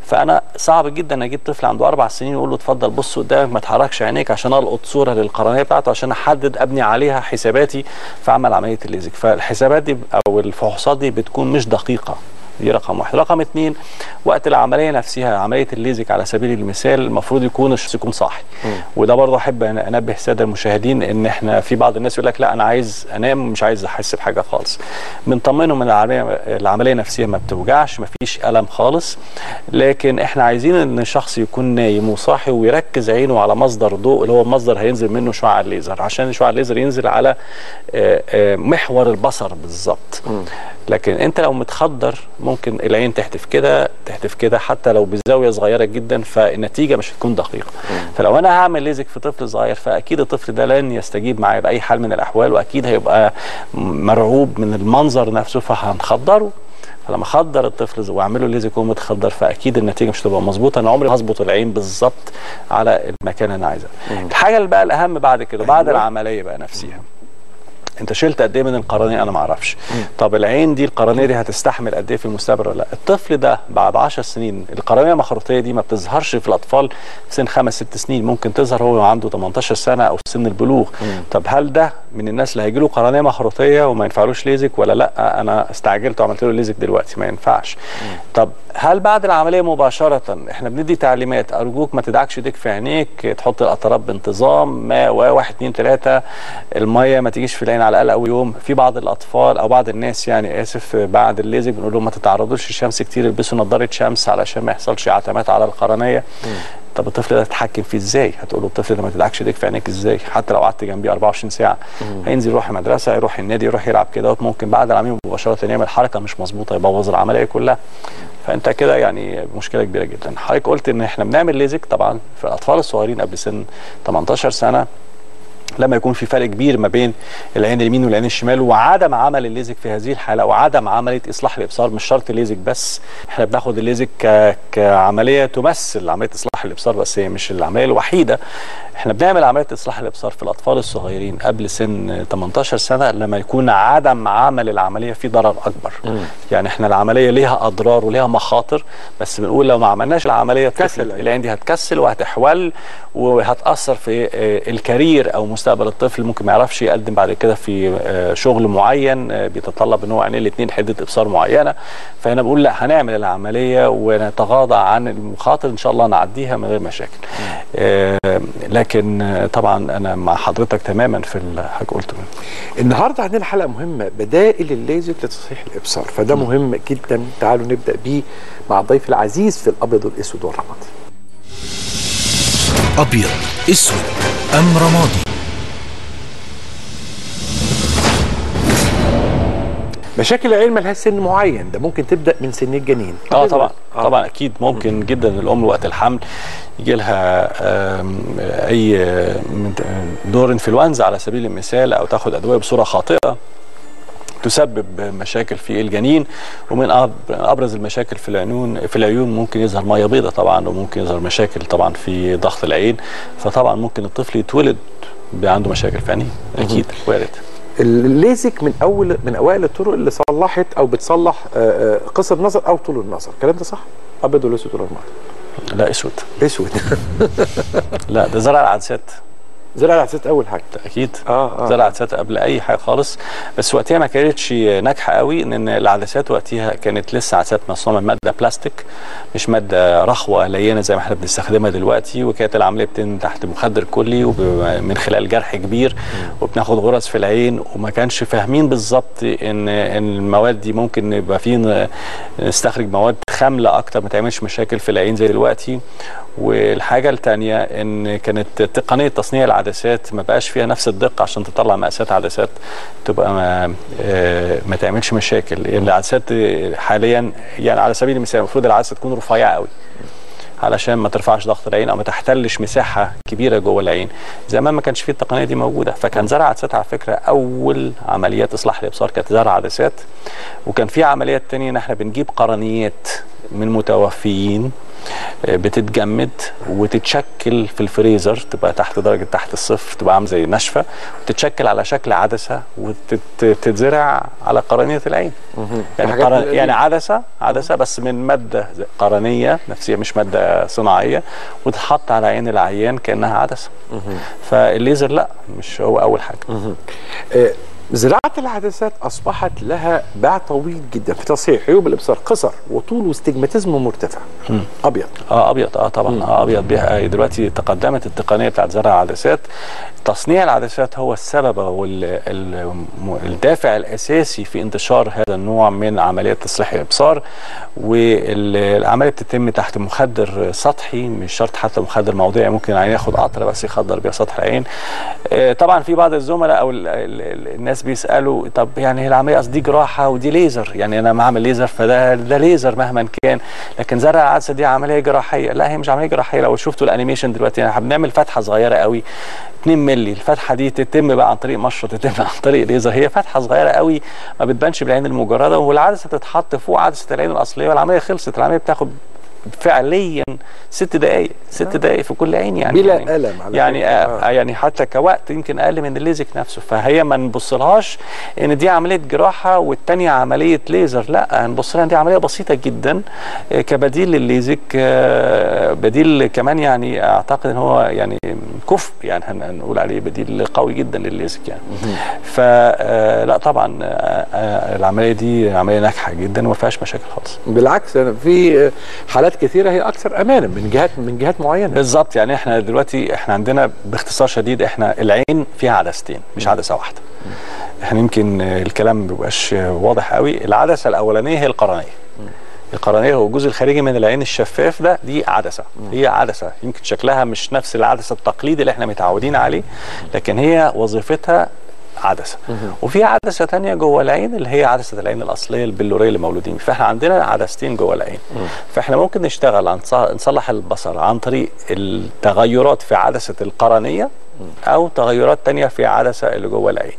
فانا صعب جدا اجيب طفل عنده اربع سنين واقول له اتفضل بص قدامك ما تحركش عينيك عشان القط صوره للقرنيه بتاعته عشان احدد ابني عليها حساباتي في عمل عمليه الليزك فالحسابات دي او الفحوصات دي بتكون مش دقيقه دي رقم واحد رقم اتنين وقت العمليه نفسها عمليه الليزك على سبيل المثال المفروض يكون الشخص يكون صاحي وده برضه احب أن انبه الساده المشاهدين ان احنا في بعض الناس يقول لك لا انا عايز انام مش عايز احس بحاجه خالص بنطمنهم ان العمليه العمليه نفسها ما بتوجعش ما فيش الم خالص لكن احنا عايزين ان الشخص يكون نايم وصاحي ويركز عينه على مصدر ضوء اللي هو المصدر هينزل منه شعاع الليزر عشان شعاع الليزر ينزل على آه، آه، محور البصر بالظبط لكن انت لو متخدر ممكن العين تحتف كده تحتف كده حتى لو بزاويه صغيره جدا فالنتيجه مش هتكون دقيقه فلو انا هعمل ليزك في طفل صغير فاكيد الطفل ده لن يستجيب معايا باي حال من الاحوال واكيد هيبقى مرعوب من المنظر نفسه فهنخدره فلما اخدر الطفل واعمله ليزك وهو متخدر فاكيد النتيجه مش هتبقى مظبوطه انا عمري ما هظبط العين بالظبط على المكان اللي انا عايزه الحاجه اللي بقى الاهم بعد كده بعد العمليه بقى نفسها انت شلت قد ايه من القرنيه انا ما اعرفش طب العين دي القرنيه دي هتستحمل قد ايه في المستقبل ولا لا الطفل ده بعد 10 سنين القرنيه المخروطيه دي ما بتظهرش في الاطفال في سن خمس ست سنين ممكن تظهر هو عنده 18 سنه او سن البلوغ طب هل ده من الناس اللي هيجي له قرنيه مخروطيه وما ينفعلوش ليزك ولا لا انا استعجلت وعملت له ليزك دلوقتي ما ينفعش طب هل بعد العمليه مباشره احنا بندي تعليمات ارجوك ما تدعكش ايديك في عينيك تحط القطرات بانتظام ما واحد اتنين تلاته الميه ما تجيش في العين على الاقل اول يوم في بعض الاطفال او بعض الناس يعني اسف بعد الليزك بنقول لهم ما تتعرضوش للشمس كتير البسوا نظاره شمس علشان ما يحصلش عتمات على القرنيه طب الطفل ده تتحكم فيه ازاي؟ هتقول له الطفل ده ما تدعكش ايديك في عينيك ازاي؟ حتى لو قعدت جنبيه 24 ساعه هينزل يروح المدرسه يروح النادي يروح يلعب كده ممكن بعد العمليه مباشره يعمل حركه مش مظبوطه يبوظ العمليه كلها فانت كده يعني مشكله كبيره جدا حضرتك قلت ان احنا بنعمل ليزك طبعا في الاطفال الصغيرين قبل سن 18 سنه لما يكون في فرق كبير ما بين العين اليمين والعين الشمال وعدم عمل الليزك في هذه الحاله وعدم عمليه اصلاح الابصار مش شرط الليزك بس احنا بناخد الليزك ك... كعمليه تمثل عمليه اصلاح الابصار بس هي مش العمليه الوحيده احنا بنعمل عمليه اصلاح الابصار في الاطفال الصغيرين قبل سن 18 سنه لما يكون عدم عمل العمليه في ضرر اكبر م. يعني احنا العمليه ليها اضرار وليها مخاطر بس بنقول لو ما عملناش العمليه كسل العين دي هتكسل وهتحول وهتاثر في الكارير او مستقبل الطفل ممكن ما يعرفش يقدم بعد كده في شغل معين بيتطلب ان هو عينيه الاثنين حده ابصار معينه فهنا بقول لا هنعمل العمليه ونتغاضى عن المخاطر ان شاء الله نعديها من غير مشاكل آه لكن طبعا انا مع حضرتك تماما في اللي حضرتك قلته النهارده عندنا حلقه مهمه بدائل الليزك لتصحيح الابصار فده مهم جدا تعالوا نبدا بيه مع الضيف العزيز في الابيض والاسود والرمادي أبيض أسود أم رمادي مشاكل العين ملهاش سن معين ده ممكن تبدا من سن الجنين اه طبعا آه. طبعا اكيد ممكن جدا الام وقت الحمل يجي لها اي دور انفلونزا على سبيل المثال او تاخد ادويه بصوره خاطئه تسبب مشاكل في الجنين ومن ابرز المشاكل في العيون في العيون ممكن يظهر ميه بيضاء طبعا وممكن يظهر مشاكل طبعا في ضغط العين فطبعا ممكن الطفل يتولد عنده مشاكل في عينيه اكيد وارد الليزك من اول من اوائل الطرق اللي صلحت او بتصلح قصر النظر او طول النظر الكلام ده صح ابيض ولا اسود ولا رمادي لا اسود اسود لا ده زرع العدسات زرع العدسات اول حاجه اكيد اه اه زرع العدسات قبل اي حاجه خالص بس وقتها ما كانتش ناجحه قوي ان العدسات وقتها كانت لسه عدسات مصنوعه من ماده بلاستيك مش ماده رخوه لينه زي ما احنا بنستخدمها دلوقتي وكانت العمليه بتتم تحت مخدر كلي ومن خلال جرح كبير وبناخد غرز في العين وما كانش فاهمين بالظبط ان ان المواد دي ممكن يبقى فيه نستخرج مواد خامله اكتر ما تعملش مشاكل في العين زي دلوقتي والحاجه الثانيه ان كانت تقنيه تصنيع العدسات ما بقاش فيها نفس الدقه عشان تطلع مقاسات عدسات تبقى ما, آه ما تعملش مشاكل يعني العدسات حاليا يعني على سبيل المثال المفروض العدسه تكون رفيعه قوي علشان ما ترفعش ضغط العين او ما تحتلش مساحه كبيره جوه العين زمان ما كانش فيه التقنيه دي موجوده فكان زرع عدسات على فكره اول عمليات اصلاح الابصار كانت زرع عدسات وكان في عمليات تانية ان احنا بنجيب قرنيات من متوفيين آه، بتتجمد وتتشكل في الفريزر تبقى تحت درجه تحت الصفر تبقى عامله زي ناشفه وتتشكل على شكل عدسه وتتزرع على قرنيه العين يعني حاجات قرن... قليلة. يعني عدسه عدسه بس من ماده زي- قرنيه نفسيه مش ماده صناعيه وتتحط على عين العيان كانها عدسه فالليزر لا مش هو اول حاجه آه، زراعة العدسات أصبحت لها باع طويل جدا في تصحيح عيوب الإبصار قصر وطول واستجماتيزم مرتفع أبيض اه ابيض اه طبعا اه ابيض بيها دلوقتي تقدمت التقنيه بتاعت زرع العدسات تصنيع العدسات هو السبب والدافع الاساسي في انتشار هذا النوع من عمليات تصليح الابصار والعمليه بتتم تحت مخدر سطحي مش شرط حتى مخدر موضعي ممكن العين ياخد قطره بس يخدر بيها سطح العين آه، طبعا في بعض الزملاء او ال- ال- الناس بيسالوا طب يعني هي العمليه قصدي جراحه ودي ليزر يعني انا بعمل ليزر فده ده ليزر مهما كان لكن زرع العدسه دي عمليه جراحيه لا هي مش عمليه جراحيه لو شفتوا الانيميشن دلوقتي يعني احنا بنعمل فتحه صغيره قوي 2 مللي الفتحه دي تتم بقى عن طريق مشرط تتم عن طريق ليزر هي فتحه صغيره قوي ما بتبانش بالعين المجرده والعدسه تتحط فوق عدسه العين الاصليه والعمليه خلصت العمليه بتاخد فعليا ست دقائق ست دقائق في كل عين يعني بلا يعني ألم على يعني فكرة. آه. يعني حتى كوقت يمكن اقل من الليزك نفسه فهي ما نبصلهاش ان دي عمليه جراحه والتانيه عمليه ليزر لا هنبص لها إن دي عمليه بسيطه جدا آه، كبديل للليزك آه، بديل كمان يعني اعتقد ان هو يعني كفء يعني هن- هنقول عليه بديل قوي جدا للليزك يعني فلا طبعا آه، آه، العمليه دي عمليه ناجحه جدا وما فيهاش مشاكل خالص بالعكس أنا في آه، حالات كثيرة هي أكثر أمانا من جهات من جهات معينة بالظبط يعني احنا دلوقتي احنا عندنا باختصار شديد احنا العين فيها عدستين مش عدسه واحده احنا يمكن آه، الكلام ما بيبقاش آه، واضح قوي العدسه الاولانيه هي القرنيه القرنيه هو الجزء الخارجي من العين الشفاف ده دي عدسه هي عدسه يمكن شكلها مش نفس العدسه التقليدي اللي احنا متعودين عليه لكن هي وظيفتها عدسه وفي عدسه تانية جوه العين اللي هي عدسه العين الاصليه البلوريه اللي مولودين فاحنا عندنا عدستين جوه العين فاحنا ممكن نشتغل عن ص- نصلح البصر عن طريق التغيرات في عدسه القرنيه او تغيرات تانية في عدسه اللي جوه العين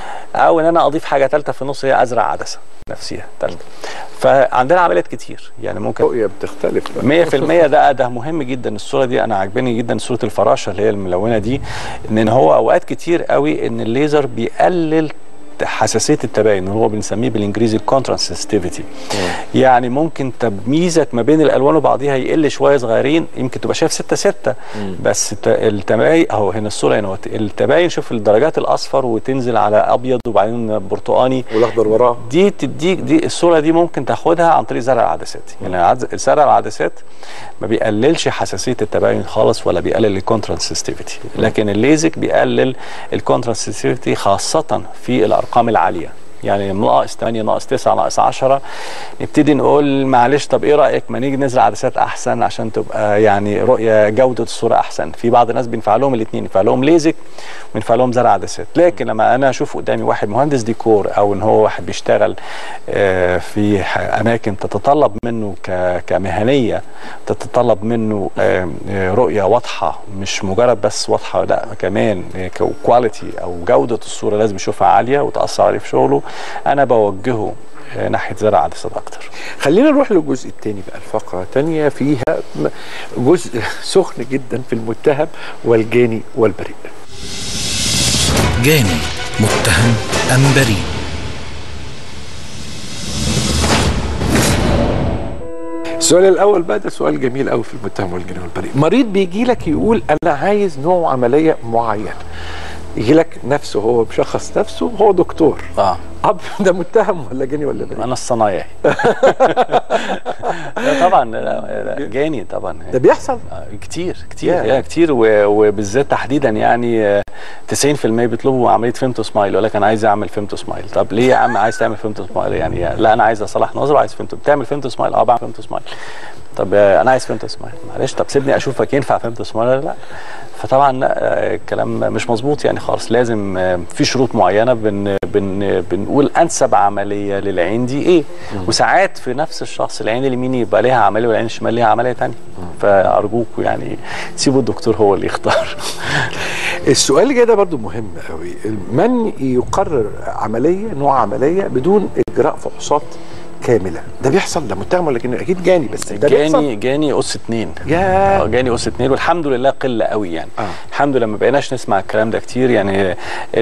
او ان انا اضيف حاجه ثالثه في النص هي ازرع عدسه نفسها ثالثه فعندنا عمليات كتير يعني ممكن الرؤية بتختلف بقى. 100% ده ده مهم جدا الصوره دي انا عاجباني جدا صوره الفراشه اللي هي الملونه دي ان هو اوقات كتير قوي ان الليزر بيقلل حساسيه التباين اللي هو بنسميه بالانجليزي الكونتراست سنسيتيفيتي يعني ممكن تمييزك ما بين الالوان وبعضها يقل شويه صغيرين يمكن تبقى شايف 6 6 بس الت- التباين اهو هنا الصوره هنا اهوت. التباين شوف الدرجات الاصفر وتنزل على ابيض وبعدين برتقاني والأخضر وراه دي تديك دي الصوره دي ممكن تاخدها عن طريق زرع العدسات يعني عدس- زرع العدسات ما بيقللش حساسيه التباين خالص ولا بيقلل الكونتراست سنسيتيفيتي لكن الليزك بيقلل الكونتراست سنسيتيفيتي خاصه في الارقام العاليه يعني ناقص 8 ناقص 9 ناقص 10 نبتدي نقول معلش طب ايه رايك ما نيجي نزرع عدسات احسن عشان تبقى يعني رؤيه جوده الصوره احسن في بعض الناس بينفع لهم الاثنين ينفع لهم ليزك وينفع لهم زرع عدسات لكن لما انا اشوف قدامي واحد مهندس ديكور او ان هو واحد بيشتغل آه، في ح- اماكن تتطلب منه ك- كمهنيه تتطلب منه آه، آه، رؤيه واضحه مش مجرد بس واضحه لا كمان كواليتي او جوده الصوره لازم يشوفها عاليه وتاثر عليه في شغله انا بوجهه آه، ناحيه زرع عدسات اكتر خلينا نروح للجزء الثاني بقى الفقرة الثانية فيها م- جزء سخن جدا في المتهم والجاني والبريء جاني متهم أم بريء السؤال الاول بقى ده سؤال جميل قوي في المتهم والجاني والبريء مريض بيجي لك يقول انا عايز نوع عمليه معين يجي لك نفسه هو بشخص نفسه هو دكتور اه اب ده متهم ولا جاني ولا بريء انا الصنايعي لا طبعا لا، لا، جاني طبعا ده بيحصل آه، كتير كتير ياه. يا كتير و- وبالذات تحديدا يعني آه، 90% بيطلبوا عمليه فيمتو سمايل يقول لك انا عايز اعمل فيمتو سمايل طب ليه يا عم عايز تعمل فيمتو سمايل يعني لا انا عايز اصلح نظره وعايز فيمتو بتعمل فيمتو سمايل اه بعمل فيمتو سمايل طب آه، انا عايز فيمتو سمايل معلش طب سيبني اشوفك ينفع فيمتو سمايل ولا لا فطبعا لا آه، الكلام مش مظبوط يعني خالص لازم آه، في شروط معينه بن بن بنقول انسب عمليه للعين دي ايه وساعات في نفس الشخص العين اليمين يبقى ليها عمليه والعين الشمال ليها عمليه تانية فارجوكوا يعني سيبوا الدكتور هو اللي يختار السؤال اللي جاي ده برضو مهم قوي من يقرر عمليه نوع عمليه بدون اجراء فحوصات كامله ده بيحصل ده متهم ولا جاني اكيد جاني بس ده بيحصل جاني جاني اس اتنين يا اه جاني اس اتنين والحمد لله قله قوي يعني آه. الحمد لله ما بقيناش نسمع الكلام ده كتير يعني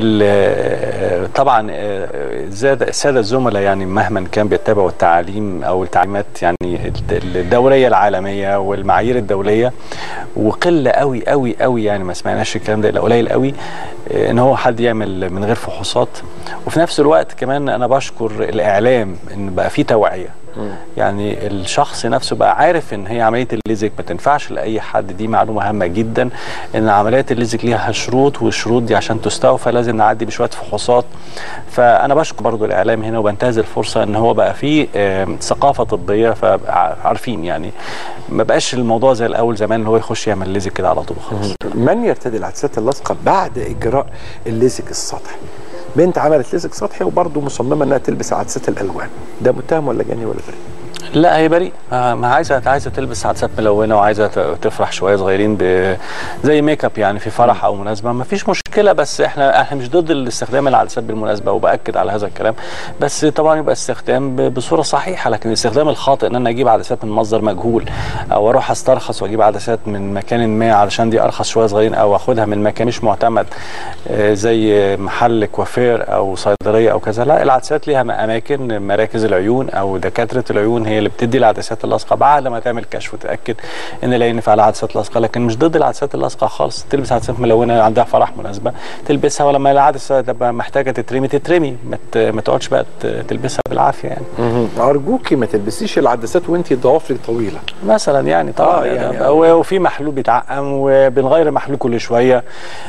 ال- طبعا آه، زاد الساده الزملاء يعني مهما كان بيتبعوا التعاليم او التعليمات يعني الدوريه العالميه والمعايير الدوليه وقله قوي قوي قوي يعني ما سمعناش الكلام ده الا قليل قوي آه، ان هو حد يعمل من غير فحوصات وفي نفس الوقت كمان انا بشكر الاعلام ان بقى في توعيه يعني الشخص نفسه بقى عارف ان هي عمليه الليزك ما تنفعش لاي حد دي معلومه هامه جدا ان عمليات الليزك ليها شروط والشروط دي عشان تستوفى لازم نعدي بشويه فحوصات فانا بشكر برضو الاعلام هنا وبنتهز الفرصه ان هو بقى فيه آم، ثقافه طبيه فعارفين يعني ما بقاش الموضوع زي الاول زمان اللي هو يخش يعمل ليزك كده على طول خلاص من يرتدي العدسات اللاصقه بعد اجراء الليزك السطحي بنت عملت ليزك سطحي وبرضه مصممه انها تلبس عدسات الالوان ده متهم ولا جاني ولا بريء لا هي بريء آه، ما عايزه عايزه تلبس عدسات ملونه وعايزه ت- تفرح شويه صغيرين ب... زي ميك اب يعني في فرح او مناسبه ما فيش مشكله بس احنا احنا مش ضد الاستخدام العدسات بالمناسبه وباكد على هذا الكلام بس طبعا يبقى استخدام ب... بصوره صحيحه لكن الاستخدام الخاطئ ان انا اجيب عدسات من مصدر مجهول او اروح استرخص واجيب عدسات من مكان ما علشان دي ارخص شويه صغيرين او اخدها من مكان مش معتمد آه، زي محل كوافير او صيدليه او كذا لا العدسات ليها اماكن مراكز العيون او دكاتره العيون هي اللي بتدي العدسات اللاصقه بعد ما تعمل كشف وتاكد ان لا ينفع العدسات اللاصقه لكن مش ضد العدسات اللاصقه خالص تلبس عدسات ملونه عندها فرح مناسبه تلبسها ولما العدسه تبقى محتاجه تترمي تترمي ما ت- ما تقعدش بقى ت- تلبسها بالعافيه يعني ارجوكي ما تلبسيش العدسات وانت ضوافرك طويله مثلا يعني طبعا آه، آه يعني- يعني وفي محلول بيتعقم وبنغير محلول كل شويه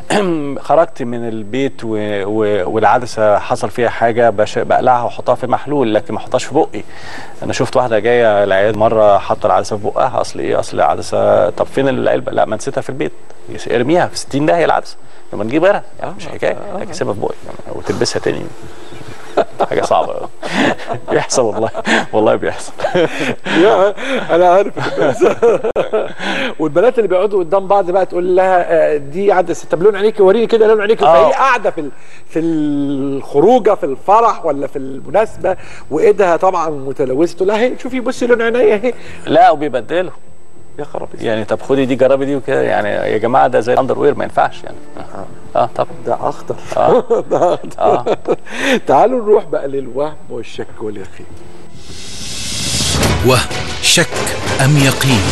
خرجت من البيت و... و... والعدسه حصل فيها حاجه بش... بقلعها واحطها في المحلول لكن ما احطهاش في بقي انا شفت واحده جايه العياد مره حاطه العدسه في بقها اصل ايه اصل العدسه طب فين العلبه لا ما نسيتها في البيت ارميها في 60 داهيه العدسه لما نجيب غيرها يعني مش حكايه لكن اسيبها في بقي يعني وتلبسها تاني حاجه صعبه أوي. بيحصل والله والله بيحصل يا انا عارف والبنات اللي بيقعدوا قدام بعض بقى تقول لها آه، دي عدسه طب لون عينيكي وريني كده لون عينيكي آه. فهي قاعده في ال- في الخروجه في الفرح ولا في المناسبه وايدها طبعا متلوثه تقول لها هي شوفي بصي لون عينيا اهي لا وبيبدلوا يا خرابي يعني طب خدي دي جربي دي وكده يعني يا جماعه ده زي الاندر وير ما ينفعش يعني اه, آه طبعا ده اخطر آه. ده اخطر آه. تعالوا نروح بقى للوهم والشك واليقين وهم شك أم يقين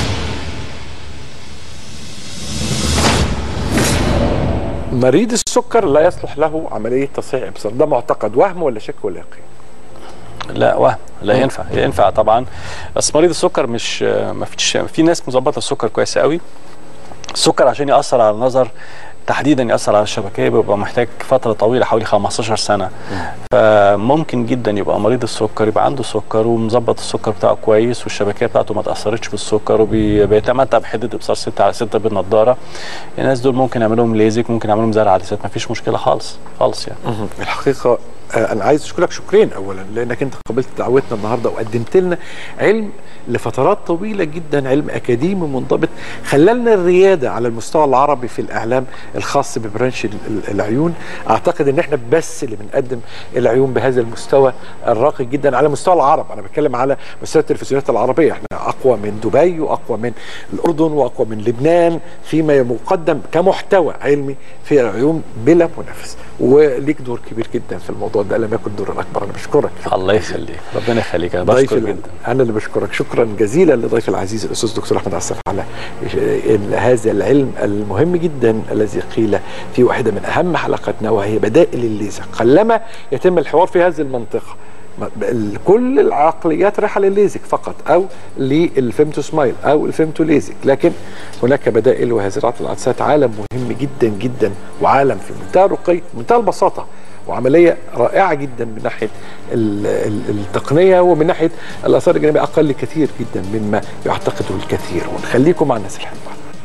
مريض السكر لا يصلح له عمليه تصحيح ابصار ده معتقد وهم ولا شك ولا يقين لا وهم لا ينفع ينفع طبعا بس مريض السكر مش ما فيش في ناس مظبطه السكر كويس قوي السكر عشان ياثر على النظر تحديدا ياثر على الشبكيه بيبقى محتاج فتره طويله حوالي 15 سنه فممكن جدا يبقى مريض السكر يبقى عنده سكر ومظبط السكر بتاعه كويس والشبكيه بتاعته ما تاثرتش بالسكر وبيتمتع بحده ابصار 6 على 6 بالنضاره الناس دول ممكن يعمل لهم ليزك ممكن يعمل لهم زرع عدسات ما فيش مشكله خالص خالص يعني الحقيقه آه، انا عايز اشكرك شكرين اولا لانك انت قبلت دعوتنا النهارده وقدمت لنا علم لفترات طويله جدا علم اكاديمي منضبط خلالنا الرياده على المستوى العربي في الاعلام الخاص ببرانش ال- ال- العيون اعتقد ان احنا بس اللي بنقدم العيون بهذا المستوى الراقي جدا على مستوى العرب انا بتكلم على مستوى التلفزيونات العربيه احنا اقوى من دبي واقوى من الاردن واقوى من لبنان فيما يقدم كمحتوى علمي في العيون بلا منافس وليك دور كبير جدا في الموضوع ده لم يكن دور الاكبر انا بشكرك الله يخليك ربنا يخليك انا ضيف بشكر ال- جدا انا اللي بشكرك شكرا جزيلا لضيف العزيز الاستاذ دكتور احمد عساف على ال- هذا العلم المهم جدا الذي قيل في واحده من اهم حلقاتنا وهي بدائل الليزر قلما يتم الحوار في هذه المنطقه ما- ال- كل العقليات رايحه للليزك فقط او للفيمتو سمايل او الفيمتو ليزك لكن هناك بدائل وهزيرات العدسات عالم مهم جدا جدا وعالم في منتهى الرقي منتهى البساطه وعمليه رائعه جدا من ناحيه ال- ال- التقنيه ومن ناحيه الاثار الجانبيه اقل كثير جدا مما يعتقده الكثيرون خليكم مع الناس الحلوه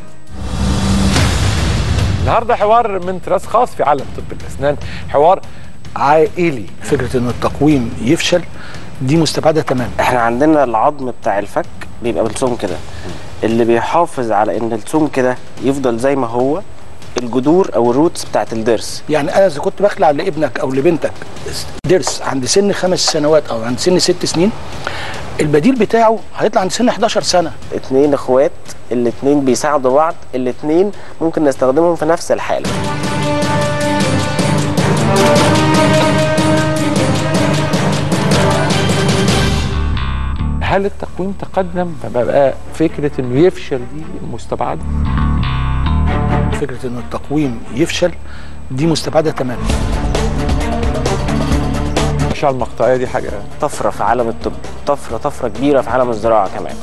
النهارده حوار من طراز خاص في عالم طب الاسنان حوار عائلي فكره ان التقويم يفشل دي مستبعده تماما احنا عندنا العظم بتاع الفك بيبقى بالسمك كده اللي بيحافظ على ان السمك كده يفضل زي ما هو الجذور او الروتس بتاعت الضرس يعني انا اذا كنت بخلع لابنك او لبنتك ضرس عند سن خمس سنوات او عند سن ست سنين البديل بتاعه هيطلع عند سن 11 سنه اتنين اخوات الاتنين بيساعدوا بعض الاتنين ممكن نستخدمهم في نفس الحالة هل التقويم تقدم فبقى فكره انه يفشل دي مستبعده فكره ان التقويم يفشل دي مستبعده تماما الاشعه المقطعيه دي حاجه طفرة في عالم الطب طفرة طفرة كبيرة في عالم الزراعة كمان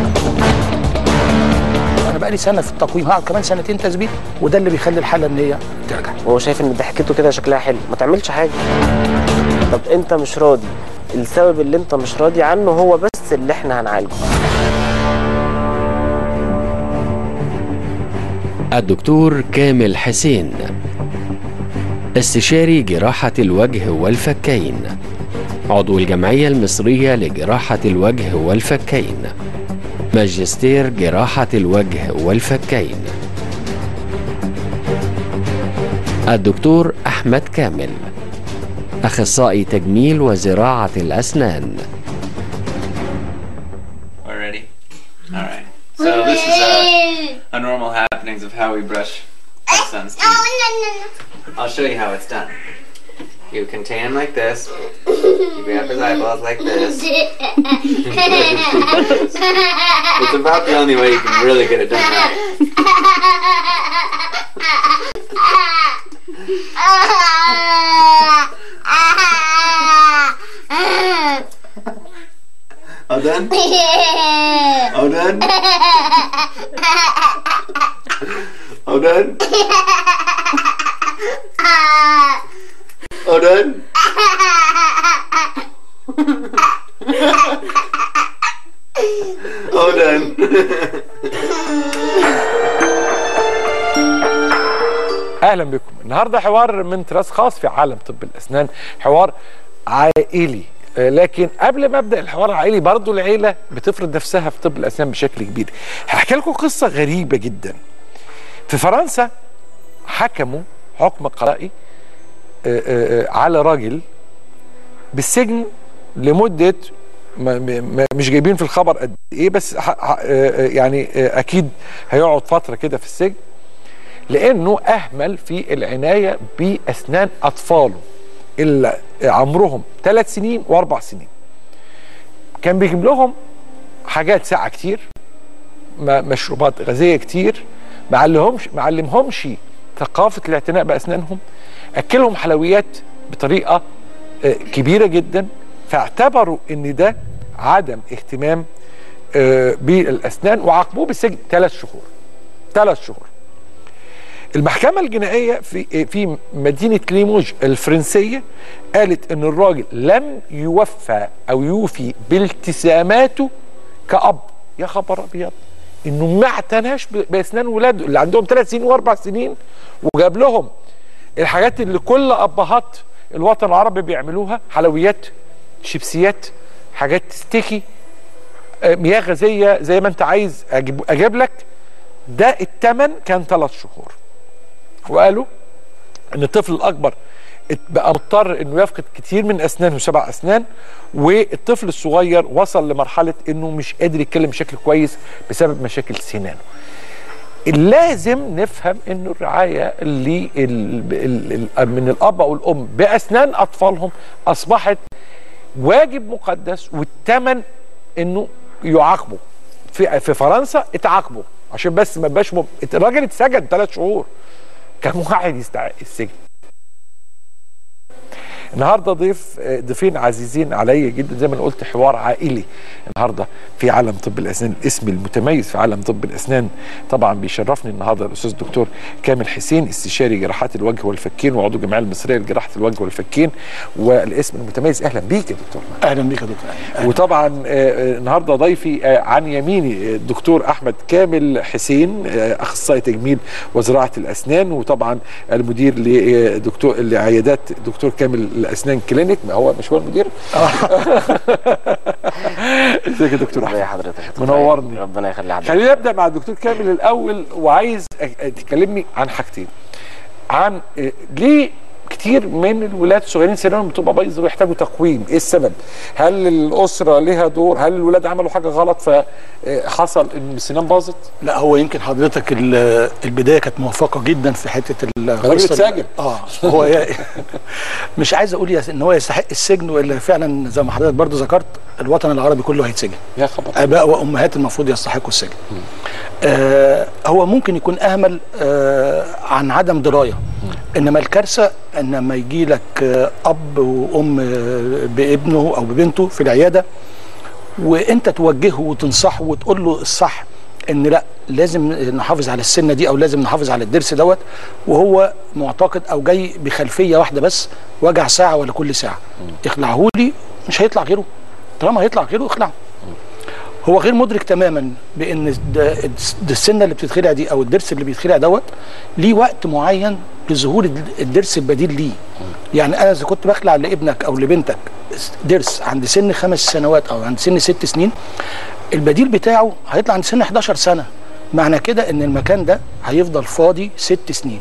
انا بقالي سنه في التقويم هقعد كمان سنتين تثبيت وده اللي بيخلي الحاله ان هي ترجع وهو شايف ان ضحكته كده شكلها حلو ما تعملش حاجة طب انت مش راضي السبب اللي انت مش راضي عنه هو بس اللي احنا هنعالجه الدكتور كامل حسين استشاري جراحة الوجه والفكين عضو الجمعية المصرية لجراحة الوجه والفكين ماجستير جراحة الوجه والفكين الدكتور أحمد كامل أخصائي تجميل وزراعة الأسنان We're ready? Alright. So this is uh, a normal happenings of how we brush our son's teeth. I'll show you how it's done. You contain him like this. You grab his eyeballs like this. it's about the only way you can really get it done right. All done? All done? All done? All done? All done. اهلا بكم النهارده حوار من طراز خاص في عالم طب الاسنان حوار عائلي آه، لكن قبل ما ابدا الحوار العائلي برضو العيله بتفرض نفسها في طب الاسنان بشكل كبير هحكي لكم قصه غريبه جدا في فرنسا حكموا حكم قضائي آه، آه، آه، على راجل بالسجن لمده ما ما مش جايبين في الخبر قد ايه بس ح- ح- آه، آه، يعني آه، اكيد هيقعد فتره كده في السجن لانه اهمل في العنايه باسنان اطفاله اللي عمرهم ثلاث سنين واربع سنين كان بيجيب لهم حاجات ساقعه كتير م- مشروبات غازيه كتير ما علمهمش ما علمهمش ثقافه الاعتناء باسنانهم اكلهم حلويات بطريقه آه، كبيره جدا فاعتبروا ان ده عدم اهتمام آه، بالاسنان وعاقبوه بالسجن ثلاث شهور ثلاث شهور المحكمة الجنائية في في مدينة ليموج الفرنسية قالت إن الراجل لم يوفى أو يوفي بالتزاماته كأب يا خبر أبيض إنه ما اعتناش ب- بأسنان ولاده اللي عندهم ثلاث سنين وأربع سنين وجاب لهم الحاجات اللي كل أبهات الوطن العربي بيعملوها حلويات شيبسيات حاجات ستيكي آه، مياه غازية زي ما أنت عايز أجيب, أجيب لك ده الثمن كان ثلاث شهور وقالوا ان الطفل الاكبر ات- بقى مضطر انه يفقد كتير من اسنانه سبع اسنان والطفل الصغير وصل لمرحله انه مش قادر يتكلم بشكل كويس بسبب مشاكل سنانه لازم نفهم انه الرعايه اللي ال ال ال من الاب او الام باسنان اطفالهم اصبحت واجب مقدس والثمن انه يعاقبوا في في فرنسا اتعاقبوا عشان بس ما يبقاش مب... الراجل اتسجن ثلاث شهور كان واحد يستحق السجن النهارده ضيف آه، ضيفين عزيزين عليا جدا زي ما أنا قلت حوار عائلي النهارده في عالم طب الاسنان الاسم المتميز في عالم طب الاسنان طبعا بيشرفني النهارده الاستاذ الدكتور كامل حسين استشاري جراحات الوجه والفكين وعضو الجمعيه المصريه لجراحه الوجه والفكين والاسم المتميز اهلا بيك يا دكتور اهلا بيك يا دكتور أهلاً. وطبعا آه، آه، النهارده ضيفي آه، عن يميني آه، الدكتور احمد كامل حسين آه، اخصائي تجميل وزراعه الاسنان وطبعا المدير لدكتور لعيادات دكتور كامل الاسنان كلينيك ما هو مش هو المدير ازيك يا دكتور ازي احمد حضرتك منورني. ربنا يخلي حضرتك خلينا نبدا مع الدكتور كامل الاول وعايز أ- أ- تكلمني عن حاجتين عن آه، ليه كتير من الولاد الصغيرين سنهم بتبقى بايظه ويحتاجوا تقويم ايه السبب هل الاسره ليها دور هل الولاد عملوا حاجه غلط فحصل ان السنان باظت لا هو يمكن حضرتك ال- البدايه كانت موفقه جدا في حته الراجل القصة دي. اتسجن. اه هو ي- مش عايز اقول يس- ان هو يستحق السجن والا فعلا زي ما حضرتك برضو ذكرت الوطن العربي كله هيتسجن يا خبر اباء وامهات المفروض يستحقوا السجن آه هو ممكن يكون اهمل آه عن عدم درايه انما الكارثه ان لما يجي لك آه اب وام آه بابنه او ببنته في العياده وانت توجهه وتنصحه وتقول له الصح ان لا لازم نحافظ على السنه دي او لازم نحافظ على الضرس دوت وهو معتقد او جاي بخلفيه واحده بس وجع ساعه ولا كل ساعه اخلعه لي مش هيطلع غيره طالما هيطلع غيره اخلعه هو غير مدرك تماما بان ده- ده السنه اللي بتتخلع دي او الضرس اللي بيتخلع دوت ليه وقت معين لظهور الد- الضرس البديل ليه يعني انا اذا كنت بخلع لابنك او لبنتك ضرس عند سن خمس سنوات او عند سن ست سنين البديل بتاعه هيطلع عند سن 11 سنه معنى كده ان المكان ده هيفضل فاضي ست سنين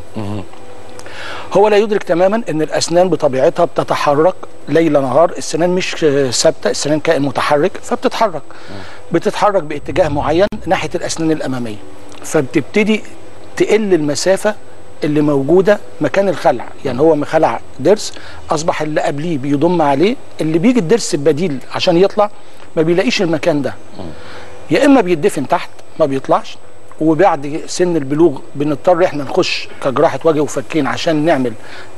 هو لا يدرك تماما ان الاسنان بطبيعتها بتتحرك ليل نهار السنان مش آه، ثابته السنان كائن متحرك فبتتحرك بتتحرك باتجاه معين ناحيه الاسنان الاماميه فبتبتدي تقل المسافه اللي موجوده مكان الخلع يعني هو مخلع ضرس اصبح اللي قبليه بيضم عليه اللي بيجي الضرس البديل عشان يطلع ما بيلاقيش المكان ده يا اما بيدفن تحت ما بيطلعش وبعد سن البلوغ بنضطر احنا نخش كجراحه وجه وفكين عشان نعمل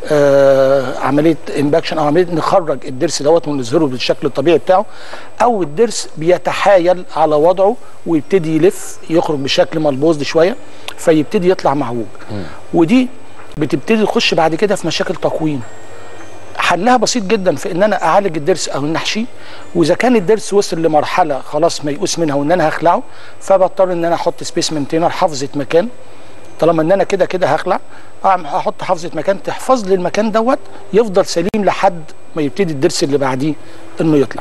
آه عمليه امباكشن او عمليه نخرج الضرس دوت ونظهره بالشكل الطبيعي بتاعه او الضرس بيتحايل على وضعه ويبتدي يلف يخرج بشكل ملبوظ شويه فيبتدي يطلع معوج ودي بتبتدي تخش بعد كده في مشاكل تقويم حلها بسيط جدا في ان انا اعالج الضرس او نحشيه واذا كان الضرس وصل لمرحله خلاص ميؤوس منها وان انا هخلعه فبضطر ان انا احط سبيس مينتينر حافظه مكان طالما ان انا كده كده هخلع أعمل- احط حافظه مكان تحفظ لي المكان دوت يفضل سليم لحد ما يبتدي الضرس اللي بعديه انه يطلع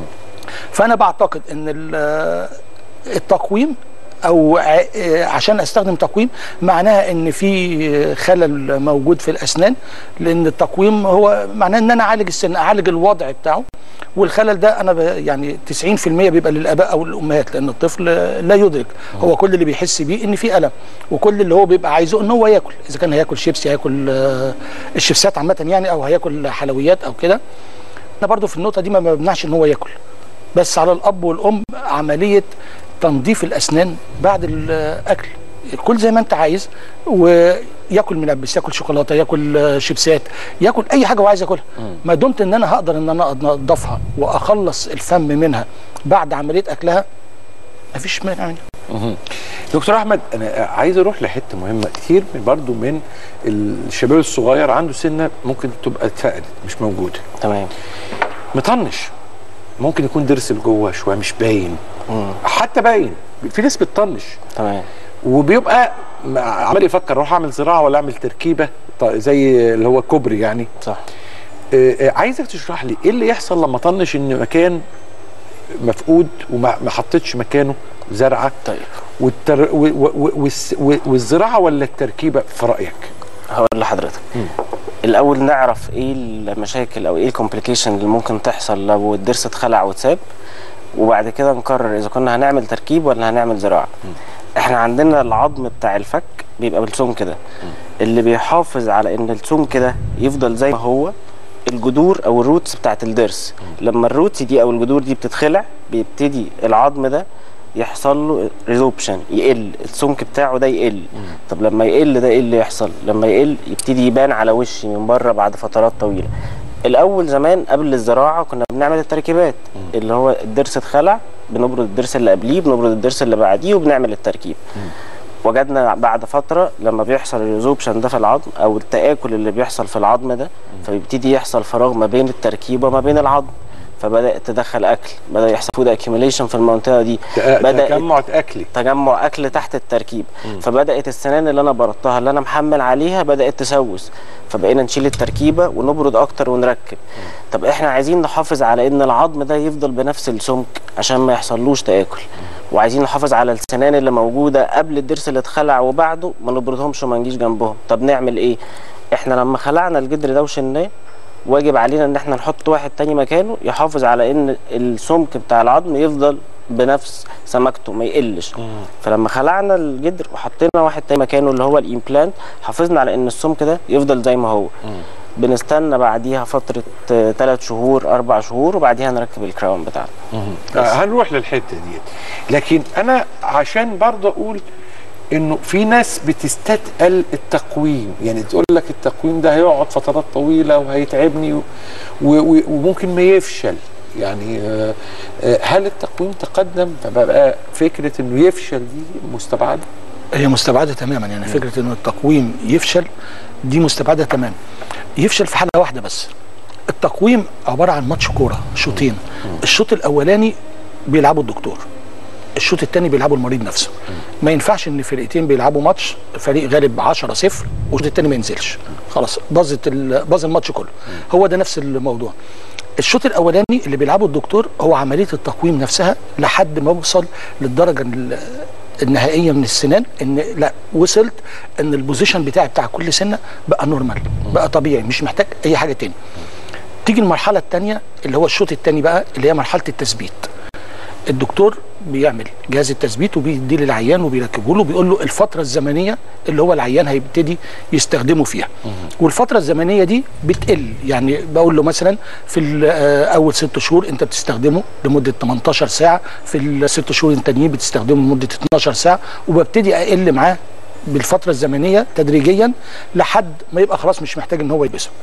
فانا بعتقد ان ال- التقويم او ع- آه، عشان استخدم تقويم معناها ان في خلل موجود في الاسنان لان التقويم هو معناه ان انا اعالج السن اعالج الوضع بتاعه والخلل ده انا ب- يعني 90% بيبقى للاباء او الامهات لان الطفل لا يدرك هو كل اللي بيحس بيه ان في الم وكل اللي هو بيبقى عايزه ان هو ياكل اذا كان هياكل شيبسي هياكل آه، الشيبسات عامه يعني او هياكل حلويات او كده احنا برضو في النقطه دي ما بنمنعش ان هو ياكل بس على الاب والام عمليه تنظيف الاسنان بعد الاكل كل زي ما انت عايز وياكل ملبس ياكل شوكولاته ياكل آه، شيبسات ياكل اي حاجه هو عايز ياكلها ما دمت ان انا هقدر ان انا انضفها واخلص الفم منها بعد عمليه اكلها مفيش مانع منها دكتور احمد انا عايز اروح لحته مهمه كتير من برضو من الشباب الصغير عنده سنه ممكن تبقى اتفقدت مش موجوده تمام مطنش ممكن يكون ضرس لجوه شويه مش باين حتى باين في ناس بتطنش تمام وبيبقى م- عمال يفكر اروح اعمل زراعه ولا اعمل تركيبه ط- زي اللي هو كوبري يعني صح آه، آه، عايزك تشرح لي ايه اللي يحصل لما طنش ان مكان مفقود وما ما حطيتش مكانه زرعه طيب والتر... و... و... و... والس- و... والزراعه ولا التركيبه في رايك؟ هقول لحضرتك الاول نعرف ايه المشاكل او ايه الكومبليكيشن اللي ممكن تحصل لو الضرس اتخلع واتساب وبعد كده نقرر اذا كنا هنعمل تركيب ولا هنعمل زراعه احنا عندنا العظم بتاع الفك بيبقى بالسمك ده اللي بيحافظ على ان السمك ده يفضل زي ما هو الجذور او الروتس بتاعت الضرس لما الروتس دي او الجذور دي بتتخلع بيبتدي العظم ده يحصل له ريزوبشن يقل السمك بتاعه ده يقل طب لما يقل ده ايه اللي يحصل لما يقل يبتدي يبان على وشي من بره بعد فترات طويله الاول زمان قبل الزراعه كنا بنعمل التركيبات اللي هو الضرس اتخلع بنبرد الضرس اللي قبليه بنبرد الضرس اللي بعديه وبنعمل التركيب وجدنا بعد فتره لما بيحصل الريزوبشن ده في العظم او التاكل اللي بيحصل في العظم ده فبيبتدي يحصل فراغ ما بين التركيبه وما بين العظم فبدا تدخل اكل بدا يحصل فود اكيوميليشن في المنطقه دي بدات تجمع اكلي تجمع اكل تحت التركيب فبدات السنان اللي انا بردتها اللي انا محمل عليها بدات تسوس فبقينا نشيل التركيبه ونبرد اكتر ونركب طب احنا عايزين نحافظ على ان العظم ده يفضل بنفس السمك عشان ما يحصلوش تاكل وعايزين نحافظ على السنان اللي موجوده قبل الضرس اللي اتخلع وبعده ما نبردهمش وما نجيش جنبهم طب نعمل ايه احنا لما خلعنا الجدر ده وشلناه واجب علينا ان احنا نحط واحد تاني مكانه يحافظ على ان السمك بتاع العظم يفضل بنفس سمكته ما يقلش فلما خلعنا الجدر وحطينا واحد تاني مكانه اللي هو الامبلانت حافظنا على ان السمك ده يفضل زي ما هو بنستنى بعديها فترة ثلاث شهور أربع شهور وبعديها نركب الكراون بتاعنا آه، هنروح للحته دي لكن انا عشان برضه اقول انه في ناس بتستثقل التقويم يعني تقول لك التقويم ده هيقعد فترات طويله وهيتعبني و و وممكن ما يفشل يعني آه، آه، هل التقويم تقدم فبقى فكره انه يفشل دي مستبعده هي مستبعده تماما يعني فكره ان التقويم يفشل دي مستبعده تماما يفشل في حاله واحده بس التقويم عباره عن ماتش كوره شوطين الشوط الاولاني بيلعبه الدكتور الشوط الثاني بيلعبه المريض نفسه ما ينفعش ان فرقتين بيلعبوا ماتش فريق غالب 10 0 والشوط الثاني ما ينزلش خلاص باظت ال- باظ الماتش كله هو ده نفس الموضوع الشوط الاولاني اللي بيلعبه الدكتور هو عمليه التقويم نفسها لحد ما اوصل للدرجه ال- النهائيه من السنان ان لا وصلت ان البوزيشن بتاعي بتاع كل سنه بقى نورمال بقى طبيعي مش محتاج اي حاجه تاني تيجي المرحله الثانيه اللي هو الشوط الثاني بقى اللي هي مرحله التثبيت الدكتور بيعمل جهاز التثبيت وبيديه للعيان وبيركبه له بيقول له الفتره الزمنيه اللي هو العيان هيبتدي يستخدمه فيها والفتره الزمنيه دي بتقل يعني بقول له مثلا في ال- آه، اول ست شهور انت بتستخدمه لمده 18 ساعه في الست شهور التانيين بتستخدمه لمده 12 ساعه وببتدي اقل معاه بالفتره الزمنيه تدريجيا لحد ما يبقى خلاص مش محتاج ان هو يلبسه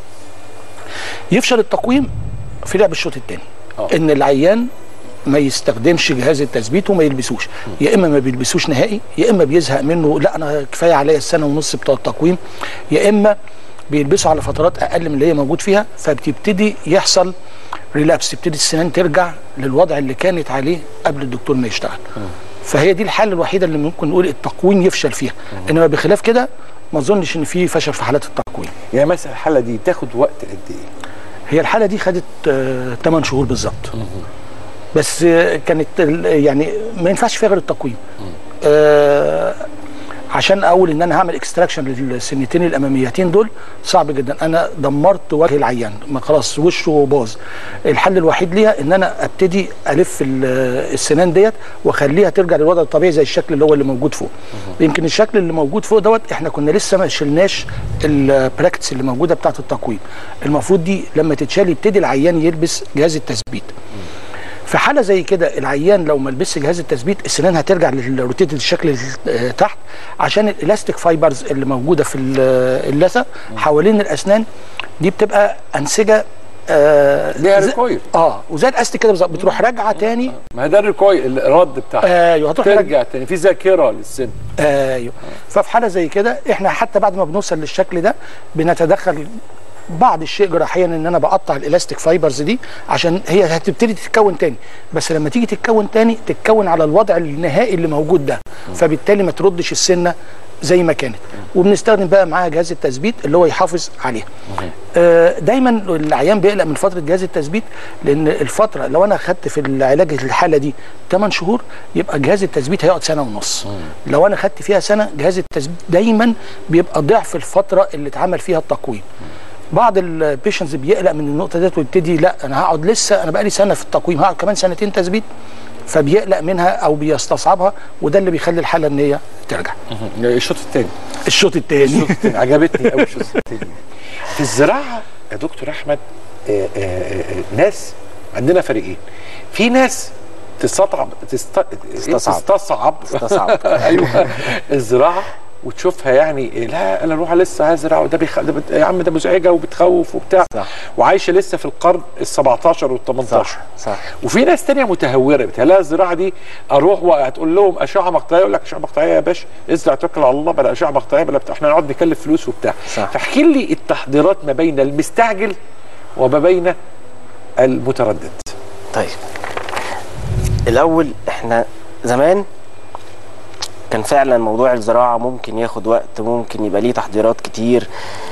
يفشل التقويم في لعب الشوط الثاني ان العيان ما يستخدمش جهاز التثبيت وما يلبسوش يا اما ما بيلبسوش نهائي يا اما بيزهق منه لا انا كفايه عليا السنه ونص بتوع التقويم يا اما بيلبسوا على فترات اقل من اللي هي موجود فيها فبتبتدي يحصل ريلابس تبتدي السنان ترجع للوضع اللي كانت عليه قبل الدكتور ما يشتغل فهي دي الحاله الوحيده اللي ممكن نقول التقويم يفشل فيها انما بخلاف كده ما اظنش ان في فشل في حالات التقويم يعني مثلا الحاله دي تاخد وقت قد ايه هي الحاله دي خدت 8 شهور بالظبط بس آه، كانت ال- يعني ما ينفعش فيها غير التقويم آه عشان اقول ان انا هعمل اكستراكشن للسنتين الاماميتين دول صعب جدا انا دمرت وجه العيان ما خلاص وشه باظ الحل الوحيد ليها ان انا ابتدي الف ال- السنان ديت واخليها ترجع للوضع الطبيعي زي الشكل اللي هو اللي موجود فوق يمكن الشكل اللي موجود فوق دوت احنا كنا لسه ما شلناش البراكتس اللي موجوده بتاعه التقويم المفروض دي لما تتشال يبتدي العيان يلبس جهاز التثبيت في حاله زي كده العيان لو ما لبسش جهاز التثبيت السنان هترجع للروتيتد الشكل اللي تحت عشان الالاستيك فايبرز اللي موجوده في ال- اللثه حوالين الاسنان دي بتبقى انسجه آه ليها زي- ريكويل. اه وزي الاستيك كده بالظبط بتروح راجعه تاني ما ده الريكويل الرد بتاعها ايوه هتروح راجعة- ترجع تاني في ذاكره للسن ايوه ففي حاله زي كده احنا حتى بعد ما بنوصل للشكل ده بنتدخل بعض الشيء جراحيا ان انا بقطع الالاستيك فايبرز دي عشان هي هتبتدي تتكون تاني بس لما تيجي تتكون تاني تتكون على الوضع النهائي اللي موجود ده فبالتالي ما تردش السنه زي ما كانت وبنستخدم بقى معاها جهاز التثبيت اللي هو يحافظ عليها آه، دايما العيان بيقلق من فتره جهاز التثبيت لان الفتره لو انا خدت في العلاج الحاله دي 8 شهور يبقى جهاز التثبيت هيقعد سنه ونص لو انا خدت فيها سنه جهاز التثبيت دايما بيبقى ضعف الفتره اللي اتعمل فيها التقويم بعض البيشنز بيقلق من النقطه ديت ويبتدي لا انا هقعد لسه انا بقى لي سنه في التقويم هقعد كمان سنتين تثبيت فبيقلق منها او بيستصعبها وده اللي بيخلي الحاله ان هي ترجع الشوط الثاني الشوط الثاني الشوط الثاني عجبتني قوي الشوط الثاني في الزراعه يا دكتور احمد آه، آه، آه، ناس عندنا فريقين في ناس تستطعب تست... تستصعب. تستصعب تستصعب. ايوه الزراعه وتشوفها يعني لا انا اروح لسه هزرع وده بيخ... ده بت... يا عم ده مزعجه وبتخوف وبتاع صح. وعايشه لسه في القرن ال 17 وال 18 صح صح وفي ناس تانية متهوره بتهيألها الزراعه دي اروح وهتقول لهم اشعه مقطعيه يقول لك اشعه مقطعيه يا باشا ازرع توكل على الله بلا اشعه مقطعيه بلا بتاع احنا نقعد نكلف فلوس وبتاع صح. فاحكي لي التحضيرات ما بين المستعجل وما بين المتردد طيب الاول احنا زمان كان فعلا موضوع الزراعه ممكن ياخد وقت ممكن يبقى ليه تحضيرات كتير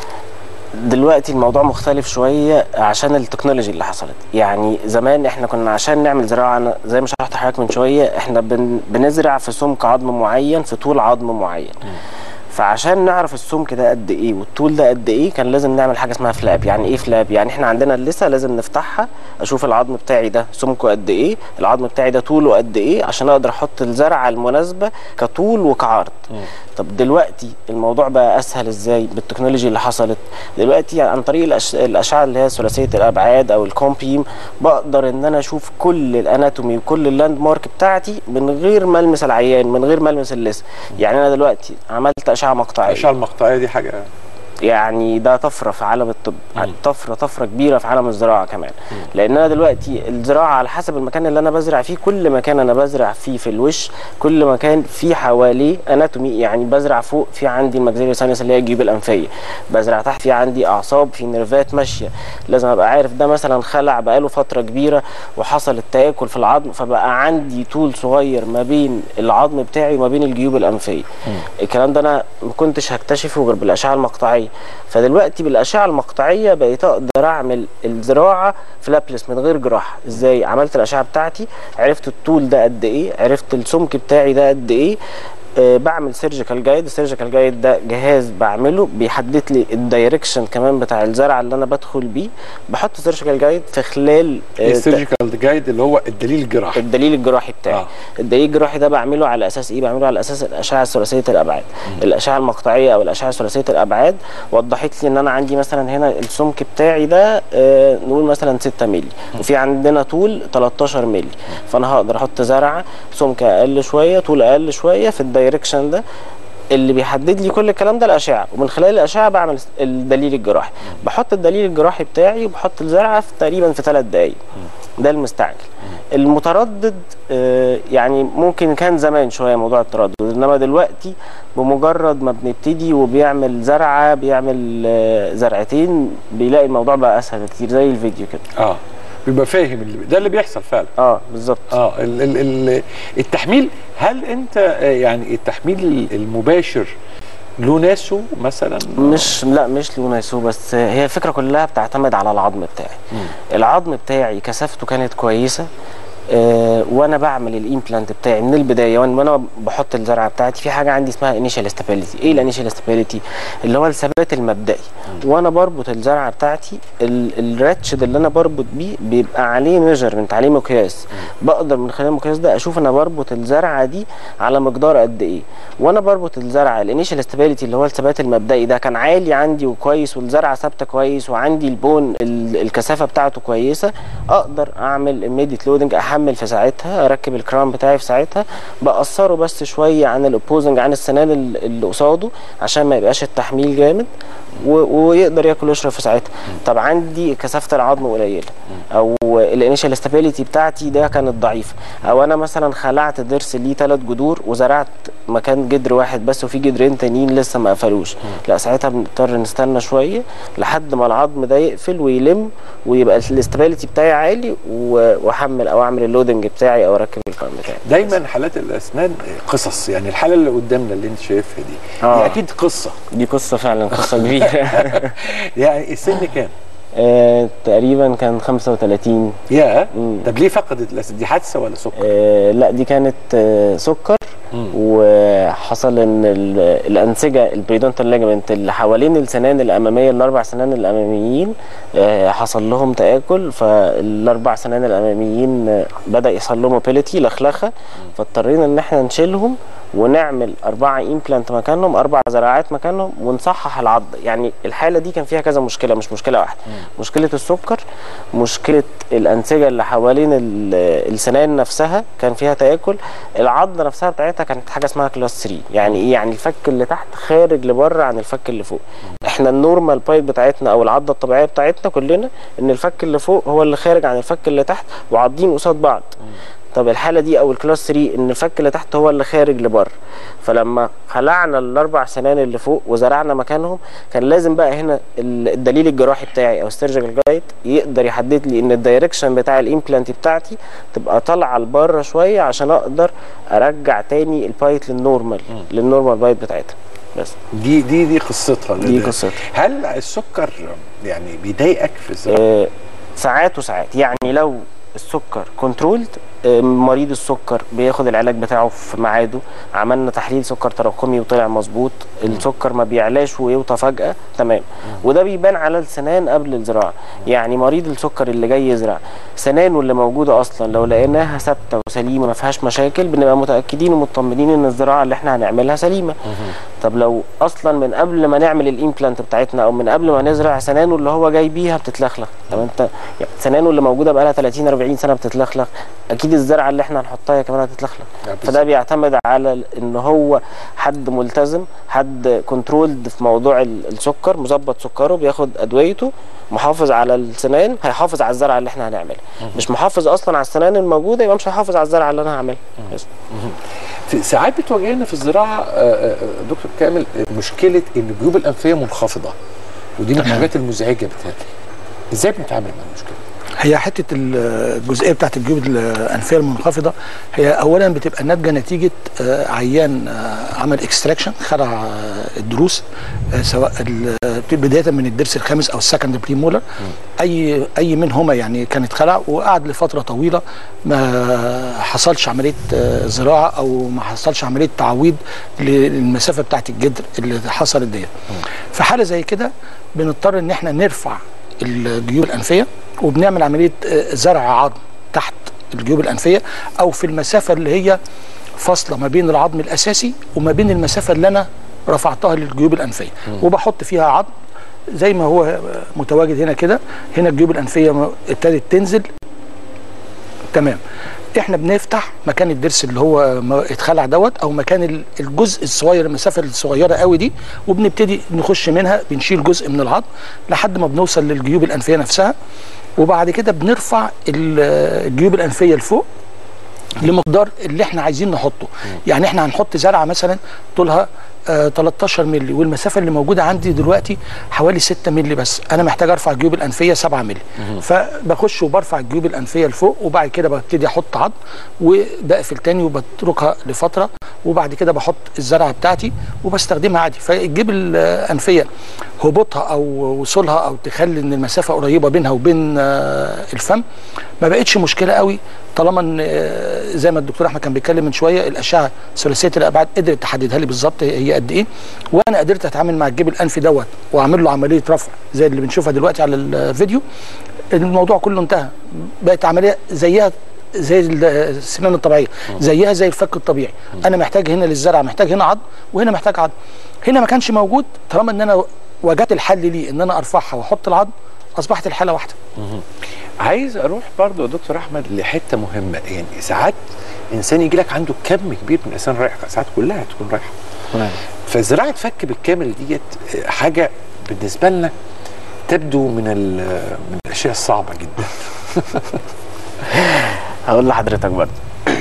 دلوقتي الموضوع مختلف شويه عشان التكنولوجي اللي حصلت يعني زمان احنا كنا عشان نعمل زراعه أنا زي ما شرحت لحضرتك من شويه احنا بن بنزرع في سمك عظم معين في طول عظم معين فعشان نعرف السمك ده قد ايه والطول ده قد ايه كان لازم نعمل حاجه اسمها فلاب يعني ايه فلاب يعني احنا عندنا اللثه لازم نفتحها اشوف العظم بتاعي ده سمكه قد ايه العظم بتاعي ده طوله قد ايه عشان اقدر احط الزرعه المناسبه كطول وكعرض طب دلوقتي الموضوع بقى اسهل ازاي بالتكنولوجي اللي حصلت دلوقتي عن طريق الأش... الاشعه اللي هي ثلاثيه الابعاد او الكومبيم بقدر ان انا اشوف كل الاناتومي وكل اللاند مارك بتاعتي من غير ملمس العيان من غير ملمس اللثه يعني انا دلوقتي عملت اشعه مقطعيه الاشعه المقطعيه دي حاجه يعني ده طفره في عالم الطب طفره طفره كبيره في عالم الزراعه كمان لان انا دلوقتي الزراعه على حسب المكان اللي انا بزرع فيه كل مكان انا بزرع فيه في الوش كل مكان فيه حواليه اناتومي يعني بزرع فوق في عندي الماكسيلري ساينس اللي هي الجيوب الانفيه بزرع تحت في عندي اعصاب في نيرفات ماشيه لازم ابقى عارف ده مثلا خلع بقاله فتره كبيره وحصل التاكل في العظم فبقى عندي طول صغير ما بين العظم بتاعي وما بين الجيوب الانفيه الكلام ده انا ما كنتش هكتشفه غير بالاشعه المقطعيه فدلوقتي بالاشعه المقطعيه بقيت اقدر اعمل الزراعه فلابلس من غير جراحه ازاي عملت الاشعه بتاعتي عرفت الطول ده قد ايه عرفت السمك بتاعي ده قد ايه أه بعمل سيرجيكال جايد السيرجيكال جايد ده جهاز بعمله بيحدد لي الدايركشن كمان بتاع الزرع اللي انا بدخل بيه بحط سيرجيكال جايد في خلال أه السيرجيكال جايد اللي هو الدليل الجراحي الدليل الجراحي بتاعي آه. الدليل الجراحي ده بعمله على اساس ايه بعمله على اساس الاشعه الثلاثيه الابعاد م. الاشعه المقطعيه او الاشعه الثلاثيه الابعاد وضحت لي ان انا عندي مثلا هنا السمك بتاعي ده أه نقول مثلا 6 مللي وفي عندنا طول 13 مللي فانا هقدر احط زرعه سمك اقل شويه طول اقل شويه في الدايركشن ده اللي بيحدد لي كل الكلام ده الاشعه ومن خلال الاشعه بعمل الدليل الجراحي بحط الدليل الجراحي بتاعي وبحط الزرعه في تقريبا في ثلاث دقائق ده المستعجل المتردد آه يعني ممكن كان زمان شويه موضوع التردد انما دلوقتي بمجرد ما بنبتدي وبيعمل زرعه بيعمل آه زرعتين بيلاقي الموضوع بقى اسهل كتير زي الفيديو كده اه بيبقى فاهم اللي ده اللي بيحصل فعلا اه بالظبط اه ال ال ال التحميل هل انت يعني التحميل المباشر له ناسه مثلا مش لا مش له ناسه بس هي الفكره كلها بتعتمد على العظم بتاعي مم. العظم بتاعي كثافته كانت كويسه آه وانا بعمل الامبلانت بتاعي من البدايه وانا بحط الزرعه بتاعتي في حاجه عندي اسمها انيشال ستابيليتي ايه الانيشال ستابيليتي اللي هو الثبات المبدئي وانا بربط الزرعه بتاعتي الراتشد اللي انا بربط بيه بيبقى عليه ميجرمنت عليه مقياس بقدر من خلال المقياس ده اشوف انا بربط الزرعه دي على مقدار قد ايه وانا بربط الزرعه الانيشال ستابيليتي اللي هو الثبات المبدئي ده كان عالي عندي وكويس والزرعه ثابته كويس وعندي البون الكثافه بتاعته كويسه اقدر اعمل ايميديت لودنج احمل في ساعتها اركب الكرام بتاعي في ساعتها بقصره بس شويه عن الاوبوزنج عن السنان اللي قصاده عشان ما يبقاش التحميل جامد ويقدر ياكل ويشرب في ساعتها طب عندي كثافه العظم قليله او الانيشال ستابيليتي بتاعتي ده كانت ضعيفه او انا مثلا خلعت ضرس ليه ثلاث جذور وزرعت مكان جدر واحد بس وفي جدرين تانيين لسه ما قفلوش لا ساعتها بنضطر نستنى شويه لحد ما العظم ده يقفل ويلم ويبقى الاستابيليتي بتاعي عالي واحمل او اعمل اللودنج بتاعي او اركب القائم بتاعي دايما حالات الاسنان قصص يعني الحاله اللي قدامنا اللي انت شايفها دي آه. دي اكيد قصه دي قصه فعلا قصه كبيره يعني السن كام؟ آه تقريبا كان 35 يا طب ليه فقدت الاسد دي حادثه ولا سكر؟ آه لا دي كانت آه سكر مم. وحصل ان الانسجه البريدونتال ليجمنت اللي حوالين السنان الاماميه الاربع سنان الاماميين آه حصل لهم تاكل فالاربع سنان الاماميين آه بدا يحصل لهم موبيليتي لخلخه فاضطرينا ان احنا نشيلهم ونعمل أربعة إمبلانت مكانهم أربع زراعات مكانهم ونصحح العض يعني الحالة دي كان فيها كذا مشكلة مش مشكلة واحدة مم. مشكلة السكر مشكلة الأنسجة اللي حوالين السنان نفسها كان فيها تآكل العضة نفسها بتاعتها كانت حاجة اسمها كلاس 3 يعني إيه يعني الفك اللي تحت خارج لبره عن الفك اللي فوق مم. إحنا النورمال بايت بتاعتنا أو العضة الطبيعية بتاعتنا كلنا إن الفك اللي فوق هو اللي خارج عن الفك اللي تحت وعاضين قصاد بعض مم. طب الحاله دي او الكلاس 3 ان الفك اللي تحت هو اللي خارج لبره فلما خلعنا الاربع سنان اللي فوق وزرعنا مكانهم كان لازم بقى هنا الدليل الجراحي بتاعي او السيرجيكال جايد يقدر يحدد لي ان الدايركشن بتاع الامبلانت بتاعتي تبقى طالعه لبره شويه عشان اقدر ارجع تاني البايت للنورمال للنورمال بايت بتاعتها بس دي دي دي قصتها دي قصتها هل السكر يعني بيضايقك في الزراعه؟ آه ساعات وساعات يعني لو السكر كنترولد آه، مريض السكر بياخد العلاج بتاعه في ميعاده عملنا تحليل سكر تراكمي وطلع مظبوط السكر ما بيعلاش ويوطى فجأة تمام وده بيبان على السنان قبل الزراعة يعني مريض السكر اللي جاي يزرع سنانه اللي موجودة أصلا لو لقيناها ثابتة وسليمة ما فيهاش مشاكل بنبقى متأكدين ومطمنين إن الزراعة اللي احنا هنعملها سليمة طب لو أصلا من قبل ما نعمل الإمبلانت بتاعتنا أو من قبل ما نزرع سنانه اللي هو جاي بيها بتتلخلخ طب أنت يعني سنانه اللي موجودة بقالها 30 40 سنة بتتلخلخ أكيد الزرعة اللي احنا هنحطها هي كمان هتتلخلخ فده بيعتمد على ان هو حد ملتزم حد كنترولد في موضوع ال- السكر مظبط سكره بياخد ادويته محافظ على السنان هيحافظ على الزرعه اللي احنا هنعملها مش محافظ اصلا على السنان الموجوده يبقى مش هيحافظ على الزرعه اللي انا هعملها بس. في ساعات بتواجهنا في الزراعه آه، آه، دكتور كامل آه، مشكله ان الجيوب الانفيه منخفضه ودي من الحاجات المزعجه بتاعتي ازاي بنتعامل مع المشكله هي حته الجزئيه بتاعت الجيوب الانفيه المنخفضه هي اولا بتبقى ناتجه نتيجه آه، عيان آه، عمل اكستراكشن خلع آه، الضروس آه، سواء ال- بدايه من الضرس الخامس او السكند بريمولر اي اي منهما يعني كانت خلع وقعد لفتره طويله ما حصلش عمليه آه، زراعه او ما حصلش عمليه تعويض للمسافه بتاعت الجدر اللي حصلت ديت في حاله زي كده بنضطر ان احنا نرفع الجيوب الانفيه وبنعمل عمليه آه، زرع عظم تحت الجيوب الانفيه او في المسافه اللي هي فاصله ما بين العظم الاساسي وما بين المسافه اللي انا رفعتها للجيوب الانفيه وبحط فيها عظم زي ما هو آه، متواجد هنا كده هنا الجيوب الانفيه م- ابتدت تنزل تمام احنا بنفتح مكان الضرس اللي هو ما اتخلع دوت او مكان ال- الجزء الصغير المسافه الصغيره قوي دي وبنبتدي نخش منها بنشيل جزء من العظم لحد ما بنوصل للجيوب الانفيه نفسها وبعد كده بنرفع ال- الجيوب الانفيه لفوق لمقدار اللي احنا عايزين نحطه يعني احنا هنحط زرعه مثلا طولها آه 13 مللي والمسافه اللي موجوده عندي دلوقتي حوالي 6 مللي بس انا محتاج ارفع الجيوب الانفيه 7 مللي فبخش وبرفع الجيوب الانفيه لفوق وبعد كده ببتدي احط عظم وبقفل تاني وبتركها لفتره وبعد كده بحط الزرعه بتاعتي وبستخدمها عادي فالجيب الانفيه هبوطها او وصولها او تخلي ان المسافه قريبه بينها وبين آه، الفم ما بقتش مشكله قوي طالما ان آه، زي ما الدكتور احمد كان بيتكلم من شويه الاشعه ثلاثيه الابعاد قدرت تحددها لي بالظبط هي قد ايه وانا قدرت اتعامل مع الجيب الانفي دوت واعمل له عمليه رفع زي اللي بنشوفها دلوقتي على الفيديو الموضوع كله انتهى بقت عمليه زيها زي السنان الطبيعيه زيها زي الفك الطبيعي انا محتاج هنا للزرع محتاج هنا عظم وهنا محتاج عظم هنا ما كانش موجود طالما ان انا وجدت الحل ليه ان انا ارفعها واحط العظم اصبحت الحاله واحده عايز اروح برضو يا دكتور احمد لحته مهمه يعني ساعات انسان يجي لك عنده كم كبير من الاسنان رايحه ساعات كلها تكون رايحه فزراعه فك بالكامل ديت حاجه بالنسبه لنا تبدو من ال- من الاشياء الصعبه جدا هقول لحضرتك برضه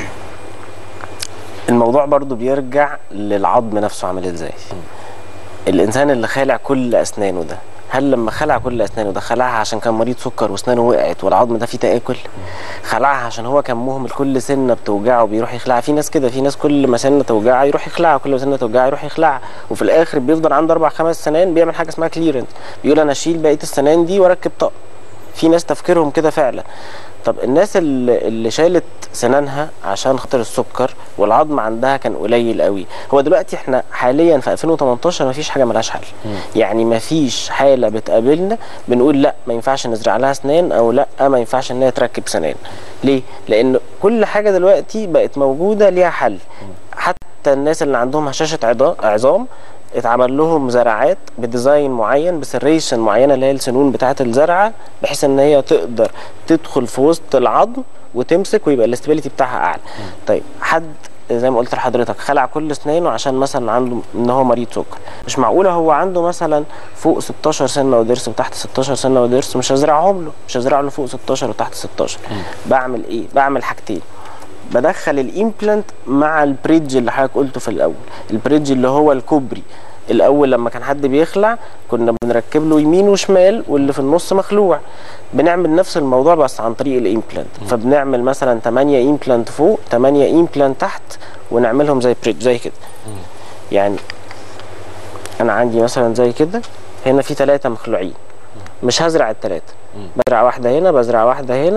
الموضوع برضه بيرجع للعظم نفسه عامل ازاي الانسان اللي خالع كل اسنانه ده هل لما خلع كل اسنانه ده خلعها عشان كان مريض سكر واسنانه وقعت والعظم ده فيه تاكل خلعها عشان هو كان مهمل كل سنه بتوجعه بيروح يخلعها في ناس كده في ناس كل ما سنه توجعها يروح يخلعها كل ما سنه توجعها يروح يخلعها وفي الاخر بيفضل عنده اربع خمس سنان بيعمل حاجه اسمها كليرنس بيقول انا اشيل بقيه السنان دي واركب طقم في ناس تفكيرهم كده فعلا طب الناس اللي, اللي شالت سنانها عشان خاطر السكر والعظم عندها كان قليل قوي هو دلوقتي احنا حاليا في 2018 ما فيش حاجه ملهاش حل يعني ما فيش حاله بتقابلنا بنقول لا ما ينفعش نزرع لها اسنان او لا ما ينفعش ان هي تركب سنان ليه لان كل حاجه دلوقتي بقت موجوده ليها حل حتى الناس اللي عندهم هشاشه عضا- عظام اتعمل لهم زراعات بديزاين معين بسريشن معينه اللي هي السنون بتاعه الزرعه بحيث ان هي تقدر تدخل في وسط العظم وتمسك ويبقى الاستابيليتي بتاعها اعلى طيب حد زي ما قلت لحضرتك خلع كل اسنانه عشان مثلا عنده ان هو مريض سكر مش معقوله هو عنده مثلا فوق 16 سنه وضرس وتحت 16 سنه وضرس مش هزرعهم له مش هزرع له فوق 16 وتحت 16 بعمل ايه بعمل حاجتين بدخل الامبلانت مع البريدج اللي حضرتك قلته في الاول البريدج اللي هو الكوبري الاول لما كان حد بيخلع كنا بنركب له يمين وشمال واللي في النص مخلوع بنعمل نفس الموضوع بس عن طريق الامبلانت فبنعمل مثلا 8 امبلانت فوق 8 امبلانت تحت ونعملهم زي بريدج زي كده يعني انا عندي مثلا زي كده هنا في ثلاثة مخلوعين مش هزرع الثلاثة بزرع واحدة هنا بزرع واحدة هنا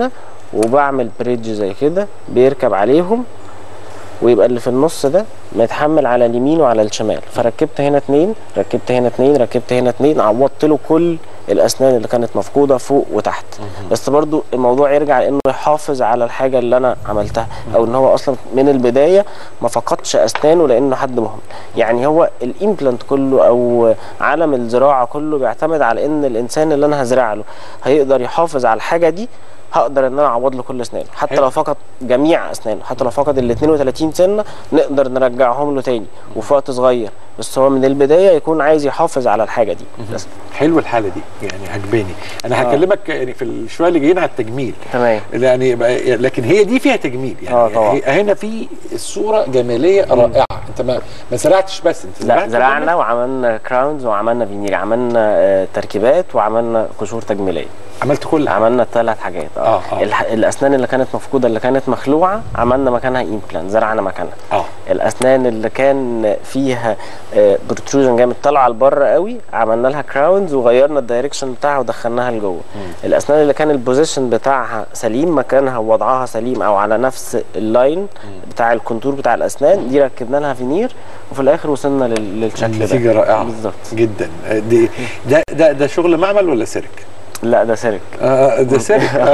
وبعمل بريدج زي كده بيركب عليهم ويبقى اللي في النص ده متحمل على اليمين وعلى الشمال فركبت هنا اتنين ركبت هنا اتنين ركبت هنا اتنين عوضت له كل الاسنان اللي كانت مفقوده فوق وتحت بس برضو الموضوع يرجع لانه يحافظ على الحاجه اللي انا عملتها او ان هو اصلا من البدايه ما فقدش اسنانه لانه حد مهم يعني هو الامبلانت كله او عالم الزراعه كله بيعتمد على ان الانسان اللي انا هزرع له هيقدر يحافظ على الحاجه دي هقدر ان انا اعوض له كل اسنانه حتى حلو. لو فقد جميع اسنانه حتى لو فقد ال 32 سنه نقدر نرجعهم له تاني وفي وقت صغير بس هو من البدايه يكون عايز يحافظ على الحاجه دي بس حلوه الحاله دي يعني عجباني انا آه. هكلمك يعني في الشويه اللي جايين على التجميل تمام يعني بقى- لكن هي دي فيها تجميل يعني آه طبعا. هي- هنا في الصوره جماليه رائعه انت ما ما زرعتش بس انت لا زرعت زرعنا وعملنا كراونز وعملنا فينير عملنا آه، تركيبات وعملنا قشور تجميليه عملت كل حاجه عملنا ثلاث حاجات اه, آه، آه. الح... الاسنان اللي كانت مفقوده اللي كانت مخلوعه عملنا مكانها امبلانت زرعنا مكانها اه الاسنان اللي كان فيها بروتروجن جامد طالعه لبره قوي عملنا لها كراونز وغيرنا الدايركشن بتاعها ودخلناها لجوه الاسنان اللي كان البوزيشن بتاعها سليم مكانها ووضعها سليم او على نفس اللاين بتاع الكونتور بتاع الاسنان دي ركبنا لها فينير وفي الاخر وصلنا لل- للشكل ده نتيجه رائعه بالظبط جدا آه، دي ده ده ده شغل معمل ولا سيرك؟ لا ده سيرك آه ده سيرك آه.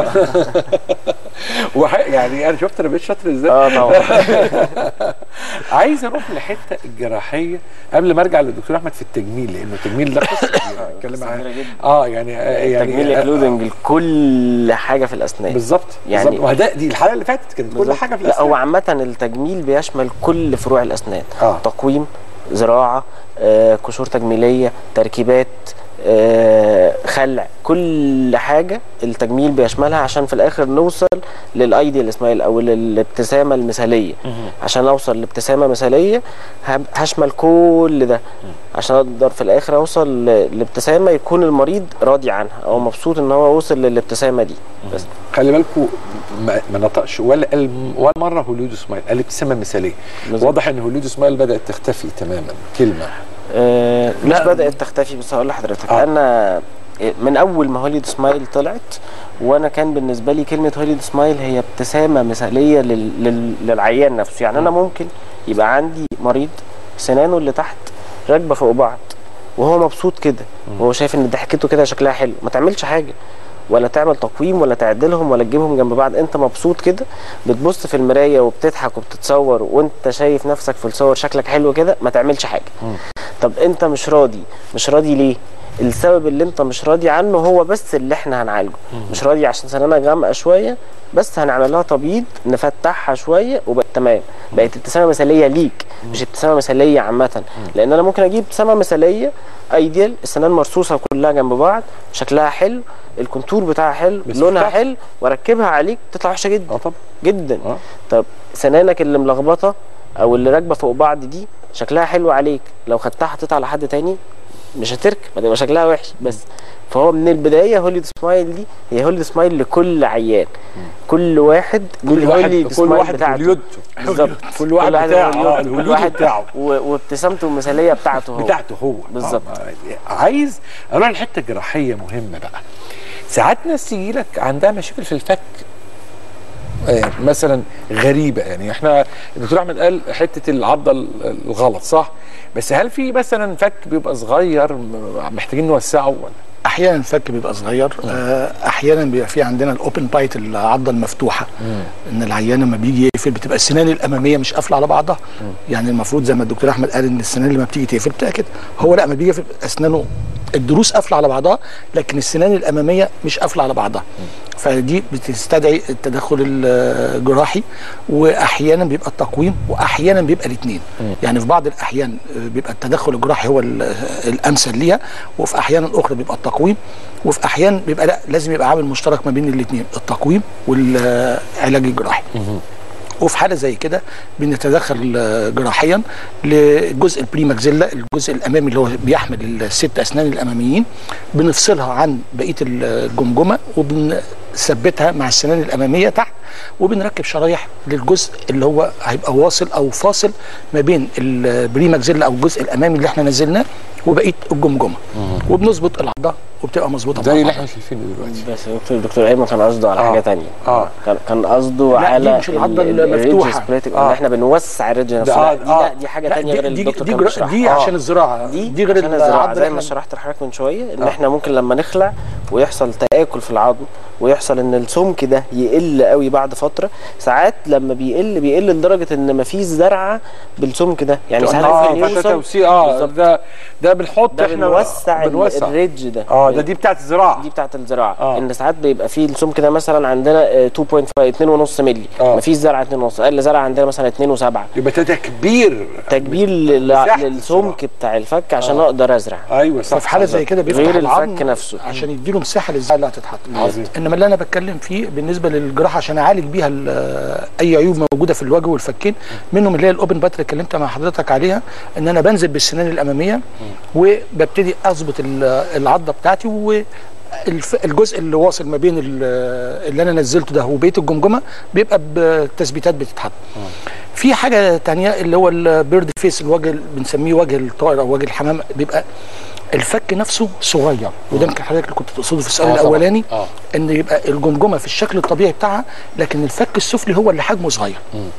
وح... يعني انا شفت انا بقيت شاطر ازاي اه طبعا عايز اروح لحته الجراحيه قبل ما ارجع للدكتور احمد في التجميل لانه التجميل ده قصه كبيرة. اتكلم عن كبيرة جدا. اه يعني آه، يعني تجميل آه، انكلودنج لكل حاجه في الاسنان بالظبط يعني- يعني وده دي الحلقه اللي فاتت كانت كل بالظبط. حاجه في لا الاسنان هو عامة التجميل بيشمل كل فروع الأسنان آه. تقويم زراعة آه، قشور تجميلية تركيبات آه، خلع كل حاجة التجميل بيشملها عشان في الآخر نوصل للأيديال سمايل أو للابتسامة المثالية عشان أوصل لابتسامة مثالية هب- هشمل كل ده عشان أقدر في الآخر أوصل ل- لابتسامة يكون المريض راضي عنها أو مبسوط إن هو وصل للابتسامة دي بس خلي بالكم ما, ما نطقش ولا قال ولا مره هوليود سمايل قال ابتسامه مثاليه بالظبط. واضح ان هوليود سمايل بدات تختفي تماما كلمه آه، مش لا. بدأت تختفي بس هقول لحضرتك آه. آه. انا من اول ما هوليود سمايل طلعت وانا كان بالنسبه لي كلمه هوليود سمايل هي ابتسامه مثاليه لل... لل... للعيان نفسه يعني انا ممكن يبقى عندي مريض سنانه اللي تحت راكبه فوق بعض وهو مبسوط كده وهو شايف ان ضحكته كده شكلها حلو ما تعملش حاجه ولا تعمل تقويم ولا تعدلهم ولا تجيبهم جنب بعض انت مبسوط كده بتبص في المرايه وبتضحك وبتتصور وانت شايف نفسك في الصور شكلك حلو كده ما تعملش حاجه طب انت مش راضي مش راضي ليه السبب اللي انت مش راضي عنه هو بس اللي احنا هنعالجه مش راضي عشان سنانك غامقه شويه بس هنعمل لها تبييض نفتحها شويه وبقت تمام بقت ابتسامه مثاليه ليك مش ابتسامه مثاليه عامه لان انا ممكن اجيب ابتسامه مثاليه ايديال السنان مرصوصه كلها جنب بعض شكلها حلو الكونتور بتاعها حلو بس لونها بتاعت- حلو واركبها عليك تطلع وحشه جدا اه طبعا جدا آه. طب سنانك اللي ملخبطه او اللي راكبه فوق بعض دي شكلها حلو عليك لو خدتها حطيتها على حد تاني مش هتركب هتبقى شكلها وحش بس فهو من البدايه هوليود سمايل دي هي هوليود سمايل لكل عيان كل واحد ليه كل واحد الهوليود كل سمايل واحد بتاعته. هوليود بالظبط كل واحد له بتاعه الهوليود- آه، كل الهوليود واحد بتاعه و- وابتسامته المثاليه بتاعته هو بتاعته هو بالظبط. آه، عايز اروح لحته جراحيه مهمه بقى ساعات ناس تيجي لك عندها مشاكل في الفك آه، مثلا غريبه يعني احنا الدكتور احمد قال حته العضه ال- الغلط صح بس هل في مثلا فك بيبقى صغير م- محتاجين نوسعه ولا احيانا الفك بيبقى صغير آه، احيانا بيبقى في عندنا الاوبن بايت العضه المفتوحه ان العيان لما بيجي يقفل بتبقى السنان الاماميه مش قافله على بعضها يعني المفروض زي ما الدكتور احمد قال ان السنان لما بتيجي تقفل بتبقى كده هو لا ما بيجي يقفل اسنانه الضروس قافله على بعضها لكن السنان الاماميه مش قافله على بعضها فدي بتستدعي التدخل الجراحي واحيانا بيبقى التقويم واحيانا بيبقى الاثنين يعني في بعض الاحيان بيبقى التدخل الجراحي هو ال- الامثل ليها وفي احيان اخرى بيبقى التقويم وفي احيان بيبقى لا لازم يبقى عامل مشترك ما بين الاثنين التقويم والعلاج الجراحي وفي حاله زي كده بنتدخل آه، جراحيا لجزء البريماكزيلا الجزء الامامي اللي هو بيحمل الست اسنان الاماميين بنفصلها عن بقيه الجمجمه وبنثبتها مع السنان الاماميه تحت وبنركب شرايح للجزء اللي هو هيبقى واصل او فاصل ما بين البريماكزيلا او الجزء الامامي اللي احنا نزلناه وبقيه الجمجمه وبنظبط العضه وبتبقى مظبوطه زي مع اللي بعض. احنا شايفينه دلوقتي بس دكتور دكتور ايمن كان قصده على آه. حاجه تانية اه كان كان قصده لا، دي على مش العضة ال- ال- المفتوحة. الريدج سبليتنج، آه. ان احنا بنوسع الريدج ده نفسه آه، لا دي آه. لا دي حاجه لا تانية دي غير اللي دي الدكتور دي, كان جر- بيشرحها دي آه. عشان الزراعه دي دي غير عشان الزراعه العضة زي اللي ما إحنا- شرحت لحضرتك من شويه ان احنا ممكن لما نخلع ويحصل تاكل في العظم ويحصل ان السمك ده يقل قوي بعد فتره ساعات لما بيقل بيقل لدرجه ان مفيش زرعه بالسمك ده يعني ساعات اه ممكن فانت يوصل توسيع اه بالظبط. ده ده بنحط ده احنا بنوسع ال- بنوسع الريدج ده اه ده دي بتاعت الزراعه دي بتاعت الزراعه آه. آه. ان ساعات بيبقى فيه السمك ده مثلا عندنا آه، 2.5 2.5 مللي آه. مفيش زرعه 2.5 اقل زرعه عندنا مثلا 2 و7 يبقى ده تكبير تكبير لل- مساحة للسمك بتاع الفك عشان اقدر ازرع ايوه صح ففي حاله زي كده بيفتح غير العظم الفك نفسه. عشان يديله مساحه للزرعه اللي هتتحط عظيم. انما اللي انا بتكلم فيه بالنسبه للجراحه عشان اعالج بيها ال- اي عيوب موجوده في الوجه والفكين منهم اللي هي الاوبن بات اللي اتكلمت مع حضرتك عليها ان انا بنزل بالسنان الاماميه وببتدي اظبط ال- العضه بتاعتي و الف- الجزء اللي واصل ما بين ال- اللي انا نزلته ده وبيت الجمجمه بيبقى بتثبيتات بتتحط في حاجه تانية اللي هو البيرد فيس الوجه اللي بنسميه وجه الطائر او وجه الحمام بيبقى الفك نفسه صغير وده يمكن حضرتك اللي كنت تقصده في السؤال آه طبعاً. الاولاني آه. ان يبقى الجمجمه في الشكل الطبيعي بتاعها لكن الفك السفلي هو اللي حجمه صغير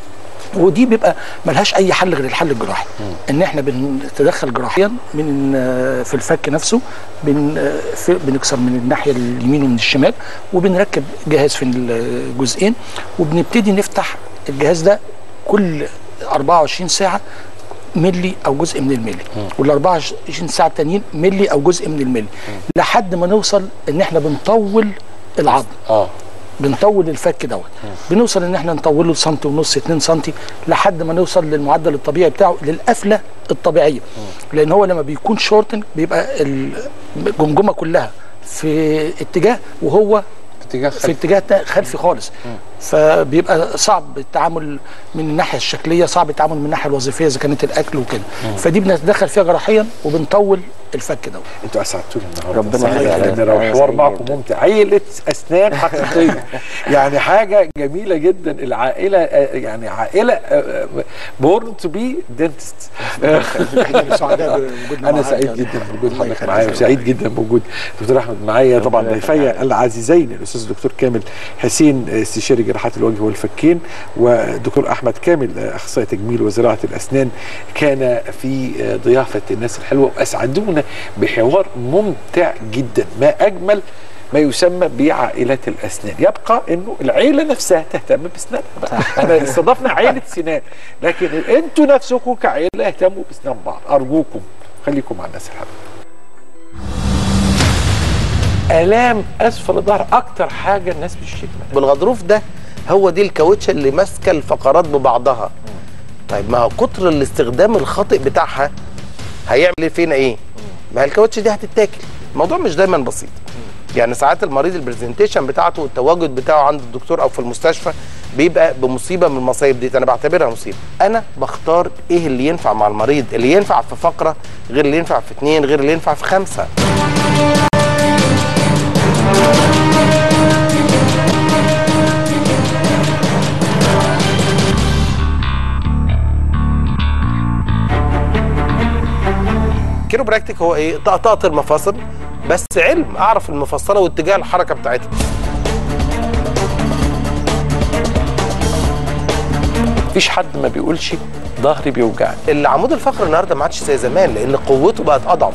ودي بيبقى ملهاش اي حل غير الحل الجراحي ان احنا بنتدخل جراحيا من آه، في الفك نفسه بن آه، في- بنكسر من الناحيه اليمين ومن الشمال وبنركب جهاز في الجزئين وبنبتدي نفتح الجهاز ده كل 24 ساعه ملي او جزء من الملي وال 24 ساعه التانيين ملي او جزء من الملي لحد ما نوصل ان احنا بنطول العظم اه بنطول الفك دوت بنوصل ان احنا نطوله سنتي ونص 2 سنتي لحد ما نوصل للمعدل الطبيعي بتاعه للقفله الطبيعيه لان هو لما بيكون شورتن بيبقى الجمجمه كلها في اتجاه وهو اتجاه في اتجاه تا- خلفي خالص فبيبقى صعب التعامل من الناحيه الشكليه صعب التعامل من الناحيه الوظيفيه اذا كانت الاكل وكده فدي بنتدخل فيها جراحيا وبنطول الفك دوت انتوا اسعدتونا النهارده ربنا صحيح، يخليك. لان أنا الحوار سعيد معكم جدا. ممتع عيله اسنان حقيقيه يعني حاجه جميله جدا العائله آه، يعني عائله بورن تو بي دنتست احنا سعداء بوجودنا انا مع سعيد حضرتك. جدا بوجود الله حضرتك يخليك. معايا وسعيد جدا بوجود دكتور احمد معايا طبعا ربنا ضيفي يخليك. العزيزين الاستاذ الدكتور كامل حسين استشاري جراحات الوجه والفكين ودكتور احمد كامل اخصائي تجميل وزراعه الاسنان كان في ضيافه الناس الحلوه واسعدونا بحوار ممتع جدا ما اجمل ما يسمى بعائلات الاسنان يبقى انه العيله نفسها تهتم باسنانها بقى احنا استضفنا عيله سنان لكن انتوا نفسكم كعيله اهتموا باسنان بعض ارجوكم خليكم مع الناس الحلوه الام اسفل الظهر اكتر حاجه الناس بتشتكي منها بالغضروف ده هو دي الكاوتشه اللي ماسكه الفقرات ببعضها طيب ما هو كتر الاستخدام الخاطئ بتاعها هيعمل فينا ايه ما هي الكاوتشه دي هتتاكل الموضوع مش دايما بسيط يعني ساعات المريض البرزنتيشن بتاعته والتواجد بتاعه عند الدكتور او في المستشفى بيبقى بمصيبه من المصايب دي انا بعتبرها مصيبه انا بختار ايه اللي ينفع مع المريض اللي ينفع في فقره غير اللي ينفع في اتنين غير اللي ينفع في خمسه كيروبراكتيك هو ايه طقطقه المفاصل بس علم اعرف المفصله واتجاه الحركه بتاعتها مفيش حد ما بيقولش ظهري بيوجعني العمود الفقري النهارده ما عادش زي زمان لان قوته بقت اضعف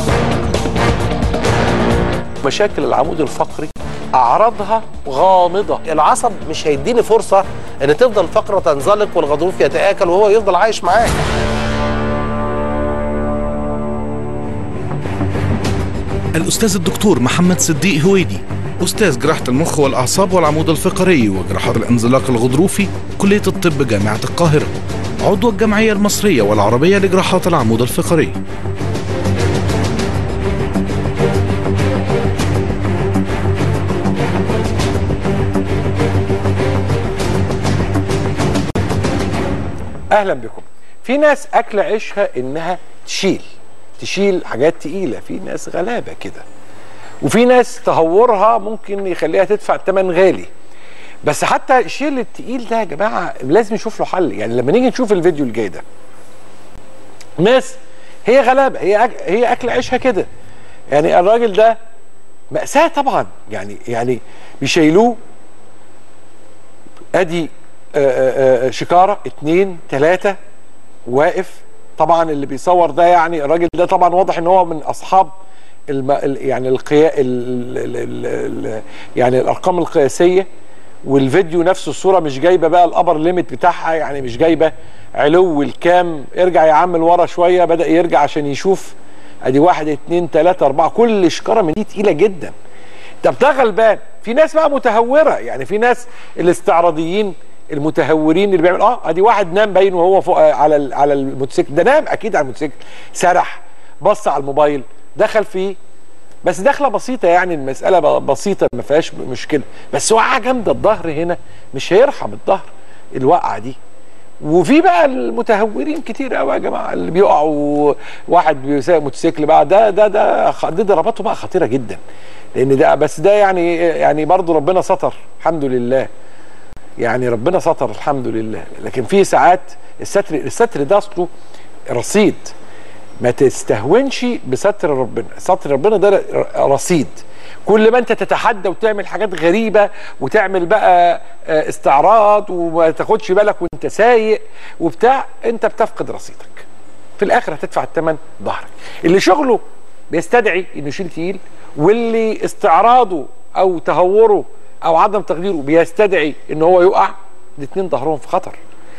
مشاكل العمود الفقري اعراضها غامضه العصب مش هيديني فرصه ان تفضل الفقره تنزلق والغضروف يتاكل وهو يفضل عايش معاك الأستاذ الدكتور محمد صديق هويدي أستاذ جراحة المخ والأعصاب والعمود الفقري وجراحات الانزلاق الغضروفي كلية الطب جامعة القاهرة عضو الجمعية المصرية والعربية لجراحات العمود الفقري اهلا بكم في ناس اكل عيشها انها تشيل تشيل حاجات تقيله في ناس غلابه كده وفي ناس تهورها ممكن يخليها تدفع ثمن غالي بس حتى الشيل التقيل ده يا جماعه لازم نشوف له حل يعني لما نيجي نشوف الفيديو الجاي ده ناس هي غلابه هي أك... هي اكل عيشها كده يعني الراجل ده مأساة طبعا يعني يعني بيشيلوه ادي آه، آه، آه، شكاره اتنين تلاته واقف طبعا اللي بيصور ده يعني الراجل ده طبعا واضح ان هو من اصحاب الم... ال- يعني القيا ال... ال... ال... ال... يعني الارقام القياسيه والفيديو نفسه الصوره مش جايبه بقى الابر ليميت بتاعها يعني مش جايبه علو الكام ارجع يا عم لورا شويه بدا يرجع عشان يشوف ادي واحد اتنين تلاته اربعه كل شكاره من دي تقيله جدا طب ده غلبان في ناس بقى متهوره يعني في ناس الاستعراضيين المتهورين اللي بيعمل اه ادي واحد نام باين وهو فوق آه، على ال- على الموتوسيكل ده نام اكيد على الموتوسيكل سرح بص على الموبايل دخل فيه بس دخله بسيطه يعني المساله ب- بسيطه ما فيهاش مشكله بس وقعه جامده الظهر هنا مش هيرحم الظهر الوقعه دي وفي بقى المتهورين كتير قوي يا جماعه اللي بيقعوا واحد بيساوق موتوسيكل بقى ده ده ده خ- دي ضرباته بقى خطيره جدا لان ده بس ده يعني يعني برضه ربنا ستر الحمد لله يعني ربنا ستر الحمد لله لكن في ساعات الستر الستر ده اصله رصيد ما تستهونش بستر ربنا ستر ربنا ده ر- رصيد كل ما انت تتحدى وتعمل حاجات غريبه وتعمل بقى آه، استعراض وما تاخدش بالك وانت سايق وبتاع انت بتفقد رصيدك في الاخر هتدفع الثمن ظهرك اللي شغله بيستدعي انه يشيل تقيل واللي استعراضه او تهوره او عدم تقديره بيستدعي ان هو يقع الاثنين ظهرهم في خطر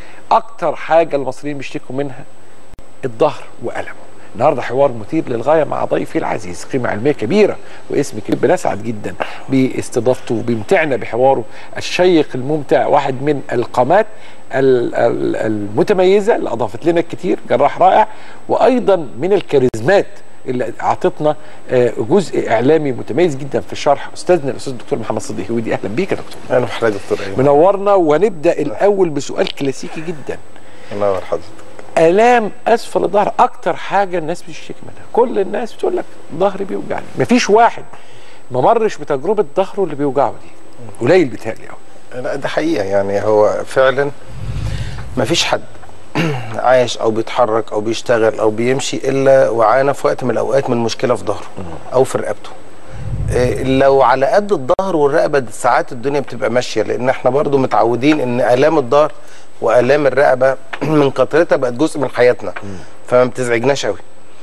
اكتر حاجه المصريين بيشتكوا منها الظهر والمه النهارده حوار مثير للغايه مع ضيفي العزيز قيمه علميه كبيره واسم كبير بنسعد جدا باستضافته وبيمتعنا بحواره الشيق الممتع واحد من القامات ال- ال- المتميزه اللي اضافت لنا الكثير جراح رائع وايضا من الكاريزمات اللي اعطتنا آه، جزء اعلامي متميز جدا في الشرح استاذنا الاستاذ الدكتور محمد صديق هودي اهلا بيك يا دكتور اهلا بحضرتك يا دكتور ايمن منورنا وهنبدا الاول بسؤال كلاسيكي جدا منور حضرتك الام اسفل الظهر اكتر حاجه الناس بتشتكي منها كل الناس بتقول لك ظهري بيوجعني مفيش واحد ما مرش بتجربه ظهره اللي بيوجعه دي قليل بيتهيألي قوي لا ده حقيقه يعني هو فعلا ما فيش حد عايش او بيتحرك او بيشتغل او بيمشي الا وعانى في وقت من الاوقات من مشكله في ظهره او في رقبته إيه، لو على قد الظهر والرقبه دي ساعات الدنيا بتبقى ماشيه لان احنا برضو متعودين ان الام الظهر والام الرقبه من كثرتها بقت جزء من حياتنا فما بتزعجناش قوي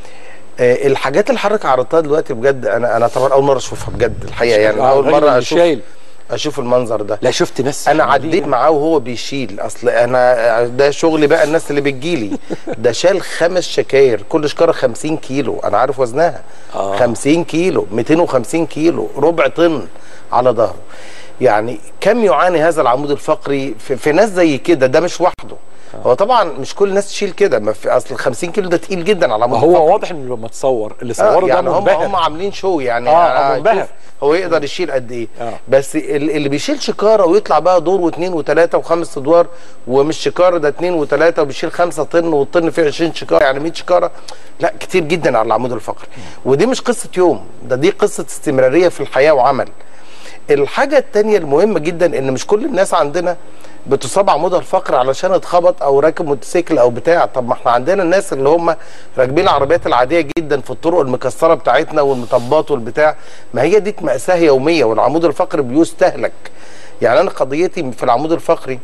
آه، الحاجات اللي حضرتك عرضتها دلوقتي بجد انا انا طبعا اول مره اشوفها بجد الحقيقه يعني آه، اول الراجل مره اللي اشوف شايل. اشوف المنظر ده لا شفت ناس انا عاملين- عديت معاه وهو بيشيل اصل انا ده شغلي بقى الناس اللي بتجيلي ده شال خمس شكاير كل شكاره 50 كيلو انا عارف وزنها آه. 50 كيلو 250 كيلو ربع طن على ظهره يعني كم يعاني هذا العمود الفقري في, في ناس زي كده ده مش وحده هو طبعا مش كل الناس تشيل كده ما في اصل ال 50 كيلو ده تقيل جدا على العمود هو الفقري واضح انه لما تصور اللي آه صوره يعني ده هم منبهر هم عاملين شو يعني آه، أنا منبهر. أشوف هو يقدر يشيل قد ايه آه. بس ال- اللي بيشيل شكاره ويطلع بقى دور واثنين وثلاثه وخمس ادوار ومش شكاره ده اثنين وثلاثه وبيشيل خمسه طن والطن فيه 20 شكاره يعني 100 شكاره لا كتير جدا على العمود الفقري ودي مش قصه يوم ده دي قصه استمراريه في الحياه وعمل الحاجه الثانيه المهمه جدا ان مش كل الناس عندنا بتصاب عمودها الفقري علشان اتخبط او راكب موتوسيكل او بتاع طب ما احنا عندنا الناس اللي هم راكبين العربيات العاديه جدا في الطرق المكسره بتاعتنا والمطبات والبتاع ما هي دي مأساة يوميه والعمود الفقري بيستهلك يعني انا قضيتي في العمود الفقري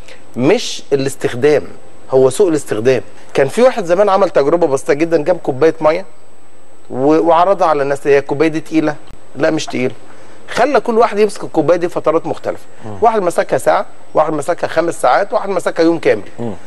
مش الاستخدام هو سوء الاستخدام كان في واحد زمان عمل تجربه بسيطه جدا جاب كوبايه ميه و- وعرضها على الناس هي الكوبايه دي تقيله لا مش تقيله خلى كل واحد يمسك الكوبايه دي فترات مختلفه واحد مسكها ساعه واحد مسكها خمس ساعات واحد مسكها يوم كامل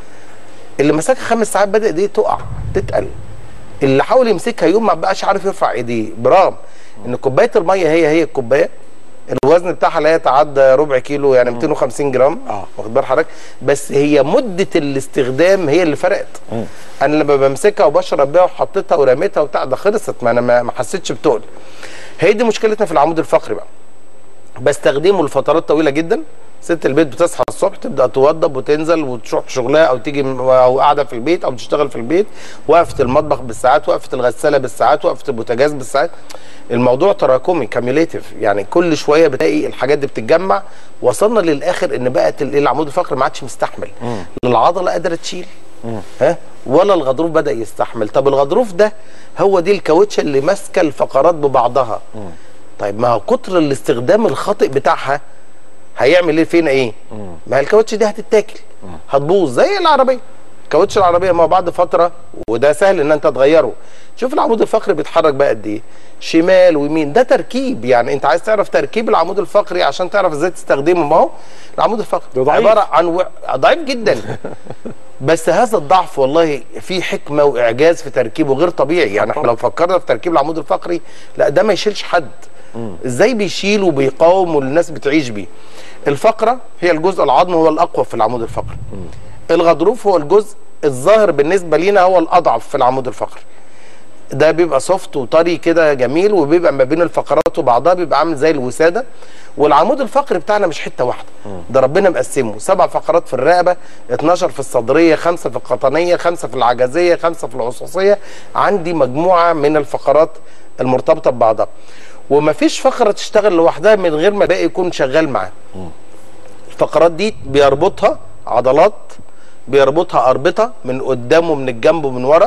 اللي مسكها خمس ساعات بدا ايديه تقع تتقل اللي حاول يمسكها يوم ما بقاش عارف يرفع ايديه برغم ان كوبايه الميه هي هي الكوبايه الوزن بتاعها لا يتعدى ربع كيلو يعني 250 جرام آه. واخد بال حضرتك بس هي مده الاستخدام هي اللي فرقت انا لما بمسكها وبشرب بيها وحطيتها ورميتها وبتاع ده خلصت ما انا ما ما حسيتش بتقل هي دي مشكلتنا في العمود الفقري بقى بستخدمه لفترات طويله جدا ست البيت بتصحى الصبح تبدا توضب وتنزل وتروح شغلها او تيجي م- او قاعده في البيت او تشتغل في البيت وقفه المطبخ بالساعات وقفه الغساله بالساعات وقفه البوتاجاز بالساعات الموضوع تراكمي كاميوليتيف يعني كل شويه بتلاقي الحاجات دي بتتجمع وصلنا للاخر ان بقت ال- العمود الفقري ما عادش مستحمل لا العضله قادره تشيل ها ولا الغضروف بدا يستحمل طب الغضروف ده هو دي الكاوتشه اللي ماسكه الفقرات ببعضها طيب ما هو كتر الاستخدام الخاطئ بتاعها هيعمل ايه فينا ايه ما هي الكاوتش دي هتتاكل هتبوظ زي العربيه كاوتش العربيه ما بعد فتره وده سهل ان انت تغيره شوف العمود الفقري بيتحرك بقى قد ايه شمال ويمين ده تركيب يعني انت عايز تعرف تركيب العمود الفقري عشان تعرف ازاي تستخدمه ما هو العمود الفقري ضعيف. عباره عن و... ضعيف جدا بس هذا الضعف والله في حكمه واعجاز في تركيبه غير طبيعي يعني احنا لو فكرنا في تركيب العمود الفقري لا ده ما يشيلش حد ازاي بيشيل وبيقاوم والناس بتعيش بيه الفقره هي الجزء العظمي هو الاقوى في العمود الفقري الغضروف هو الجزء الظاهر بالنسبه لينا هو الاضعف في العمود الفقري ده بيبقى سوفت وطري كده جميل وبيبقى ما بين الفقرات وبعضها بيبقى عامل زي الوساده والعمود الفقري بتاعنا مش حته واحده ده ربنا مقسمه سبع فقرات في الرقبه 12 في الصدريه خمسه في القطنيه خمسه في العجزيه خمسه في العصاصيه عندي مجموعه من الفقرات المرتبطه ببعضها ومفيش فقره تشتغل لوحدها من غير ما الباقي يكون شغال معاه الفقرات دي بيربطها عضلات بيربطها اربطه من قدام ومن الجنب ومن ورا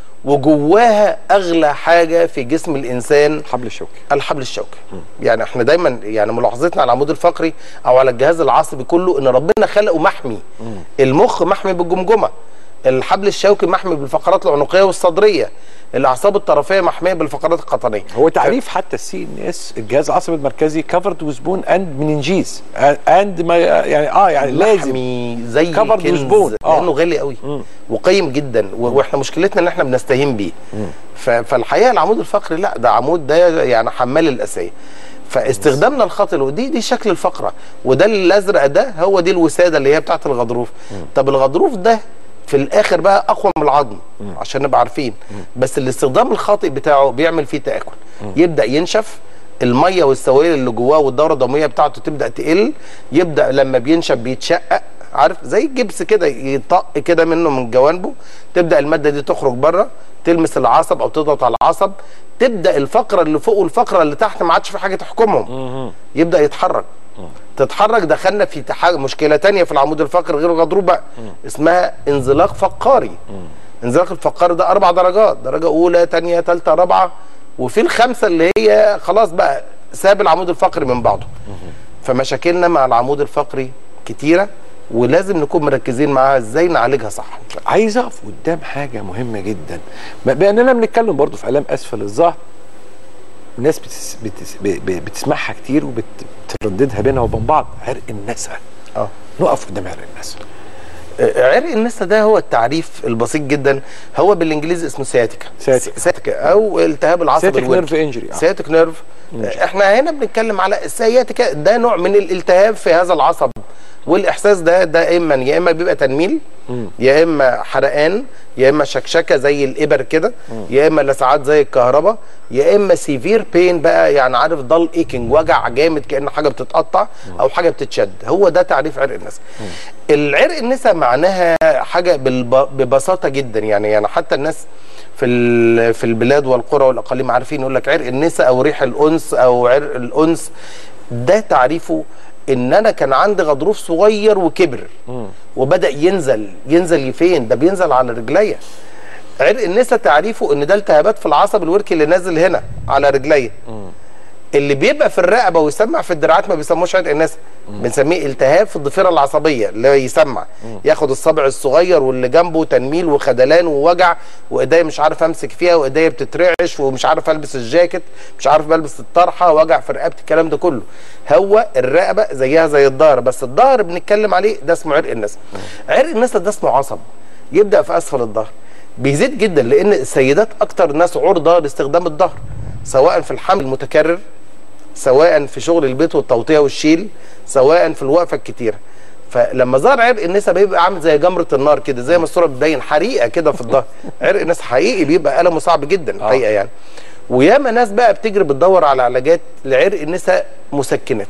وجواها اغلى حاجه في جسم الانسان الحبل الشوكي الحبل الشوكي يعني احنا دايما يعني ملاحظتنا على العمود الفقري او على الجهاز العصبي كله ان ربنا خلقه محمي المخ محمي بالجمجمه الحبل الشوكي محمي بالفقرات العنقيه والصدريه الاعصاب الطرفيه محميه بالفقرات القطنيه هو تعريف حتى السي ان اس الجهاز العصبي المركزي كفرد وذ بون اند مننجيز اند ما يعني اه يعني لازم محمي زي covered with كنز bone. آه. لانه غالي قوي وقيم جدا و- واحنا مشكلتنا ان احنا بنستهين بيه ف- فالحقيقه العمود الفقري لا ده عمود ده يعني حمال الاسيه فاستخدامنا الخاطئ ودي دي شكل الفقره وده الازرق ده هو دي الوساده اللي هي بتاعت الغضروف طب الغضروف ده في الاخر بقى اقوى من العظم عشان نبقى عارفين بس الاستخدام الخاطئ بتاعه بيعمل فيه تاكل يبدا ينشف الميه والسوائل اللي جواه والدوره الدمويه بتاعته تبدا تقل يبدا لما بينشف بيتشقق عارف زي الجبس كده يطق كده منه من جوانبه تبدا الماده دي تخرج بره تلمس العصب او تضغط على العصب تبدا الفقره اللي فوق والفقره اللي تحت ما عادش في حاجه تحكمهم يبدا يتحرك تتحرك دخلنا في تح- مشكله تانية في العمود الفقري غير الغضروف بقى اسمها انزلاق فقاري انزلاق الفقاري ده اربع درجات درجه اولى تانية تالتة رابعه وفي الخمسه اللي هي خلاص بقى ساب العمود الفقري من بعضه فمشاكلنا مع العمود الفقري كتيره ولازم نكون مركزين معاها ازاي نعالجها صح عايز اقف قدام حاجه مهمه جدا ب- باننا بنتكلم برضو في الام اسفل الظهر الناس بتس بتس ب- ب- بتسمعها كتير وبترددها بينها وبين بعض عرق النسا اه نقف قدام عرق النسا عرق النسا ده هو التعريف البسيط جدا هو بالانجليزي اسمه سياتيكا سياتيكا. سياتيكا او التهاب العصب سياتيك الوركي. نيرف انجري سياتيك نيرف احنا هنا بنتكلم على السياتيكا ده نوع من الالتهاب في هذا العصب والاحساس ده دائما يا اما بيبقى تنميل يا اما حرقان يا اما شكشكه زي الابر كده يا اما لسعات زي الكهرباء يا اما سيفير بين بقى يعني عارف ضل ايكنج وجع جامد كان حاجه بتتقطع او حاجه بتتشد هو ده تعريف عرق النسا العرق النسا معناها حاجه بالب... ببساطه جدا يعني يعني حتى الناس في ال- في البلاد والقرى والاقاليم عارفين يقول لك عرق النسا او ريح الانس او عرق الانس ده تعريفه ان انا كان عندي غضروف صغير وكبر وبدا ينزل ينزل فين ده بينزل على رجليا عرق النسا تعريفه ان ده التهابات في العصب الوركي اللي نازل هنا على رجليا اللي بيبقى في الرقبه ويسمع في الدراعات ما بيسموش عرق النسا بنسميه التهاب في الضفيره العصبيه اللي هو يسمع ياخد الصبع الصغير واللي جنبه تنميل وخدلان ووجع وايديا مش عارف امسك فيها وايديا بتترعش ومش عارف البس الجاكيت مش عارف بلبس الطرحه وجع في رقبتي الكلام ده كله هو الرقبه زيها زي الظهر بس الظهر بنتكلم عليه ده اسمه عرق النسا عرق النسا ده اسمه عصب يبدا في اسفل الظهر بيزيد جدا لان السيدات اكتر ناس عرضه لاستخدام الظهر سواء في الحمل المتكرر سواء في شغل البيت والتوطيه والشيل سواء في الوقفه الكتيره فلما ظهر عرق النسا بيبقى عامل زي جمره النار كده زي ما الصوره بتبين حريقه كده في الظهر عرق النسا حقيقي بيبقى المه صعب جدا الحقيقه يعني وياما ناس بقى بتجري بتدور على علاجات لعرق النسا مسكنات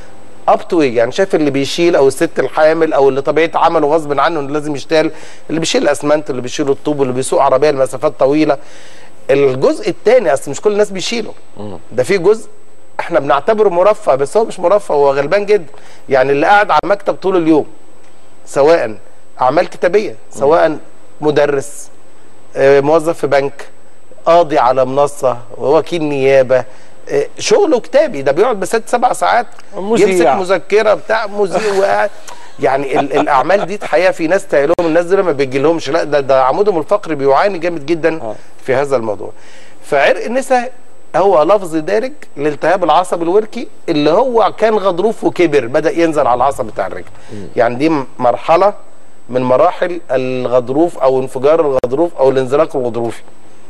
اب تو ايه يعني شايف اللي بيشيل او الست الحامل او اللي طبيعه عمله غصب عنه انه لازم يشتغل اللي بيشيل الاسمنت اللي بيشيل الطوب اللي بيسوق عربيه لمسافات طويله الجزء الثاني اصل مش كل الناس بيشيله ده في جزء احنا بنعتبره مرفه بس هو مش مرفه هو غلبان جدا يعني اللي قاعد على المكتب طول اليوم سواء اعمال كتابيه سواء مدرس آه، موظف في بنك قاضي على منصه وكيل نيابه آه، شغله كتابي ده بيقعد بست سبع ساعات مذيع. يمسك مذكره بتاع مذيع وقاعد يعني ال- الاعمال دي الحقيقه في ناس تقلهم الناس دي ما بيجي لهمش لا ده ده عمودهم الفقري بيعاني جامد جدا في هذا الموضوع فعرق النساء هو لفظ دارج لالتهاب العصب الوركي اللي هو كان غضروف وكبر بدا ينزل على العصب بتاع الرجل يعني دي م- مرحله من مراحل الغضروف او انفجار الغضروف او الانزلاق الغضروفي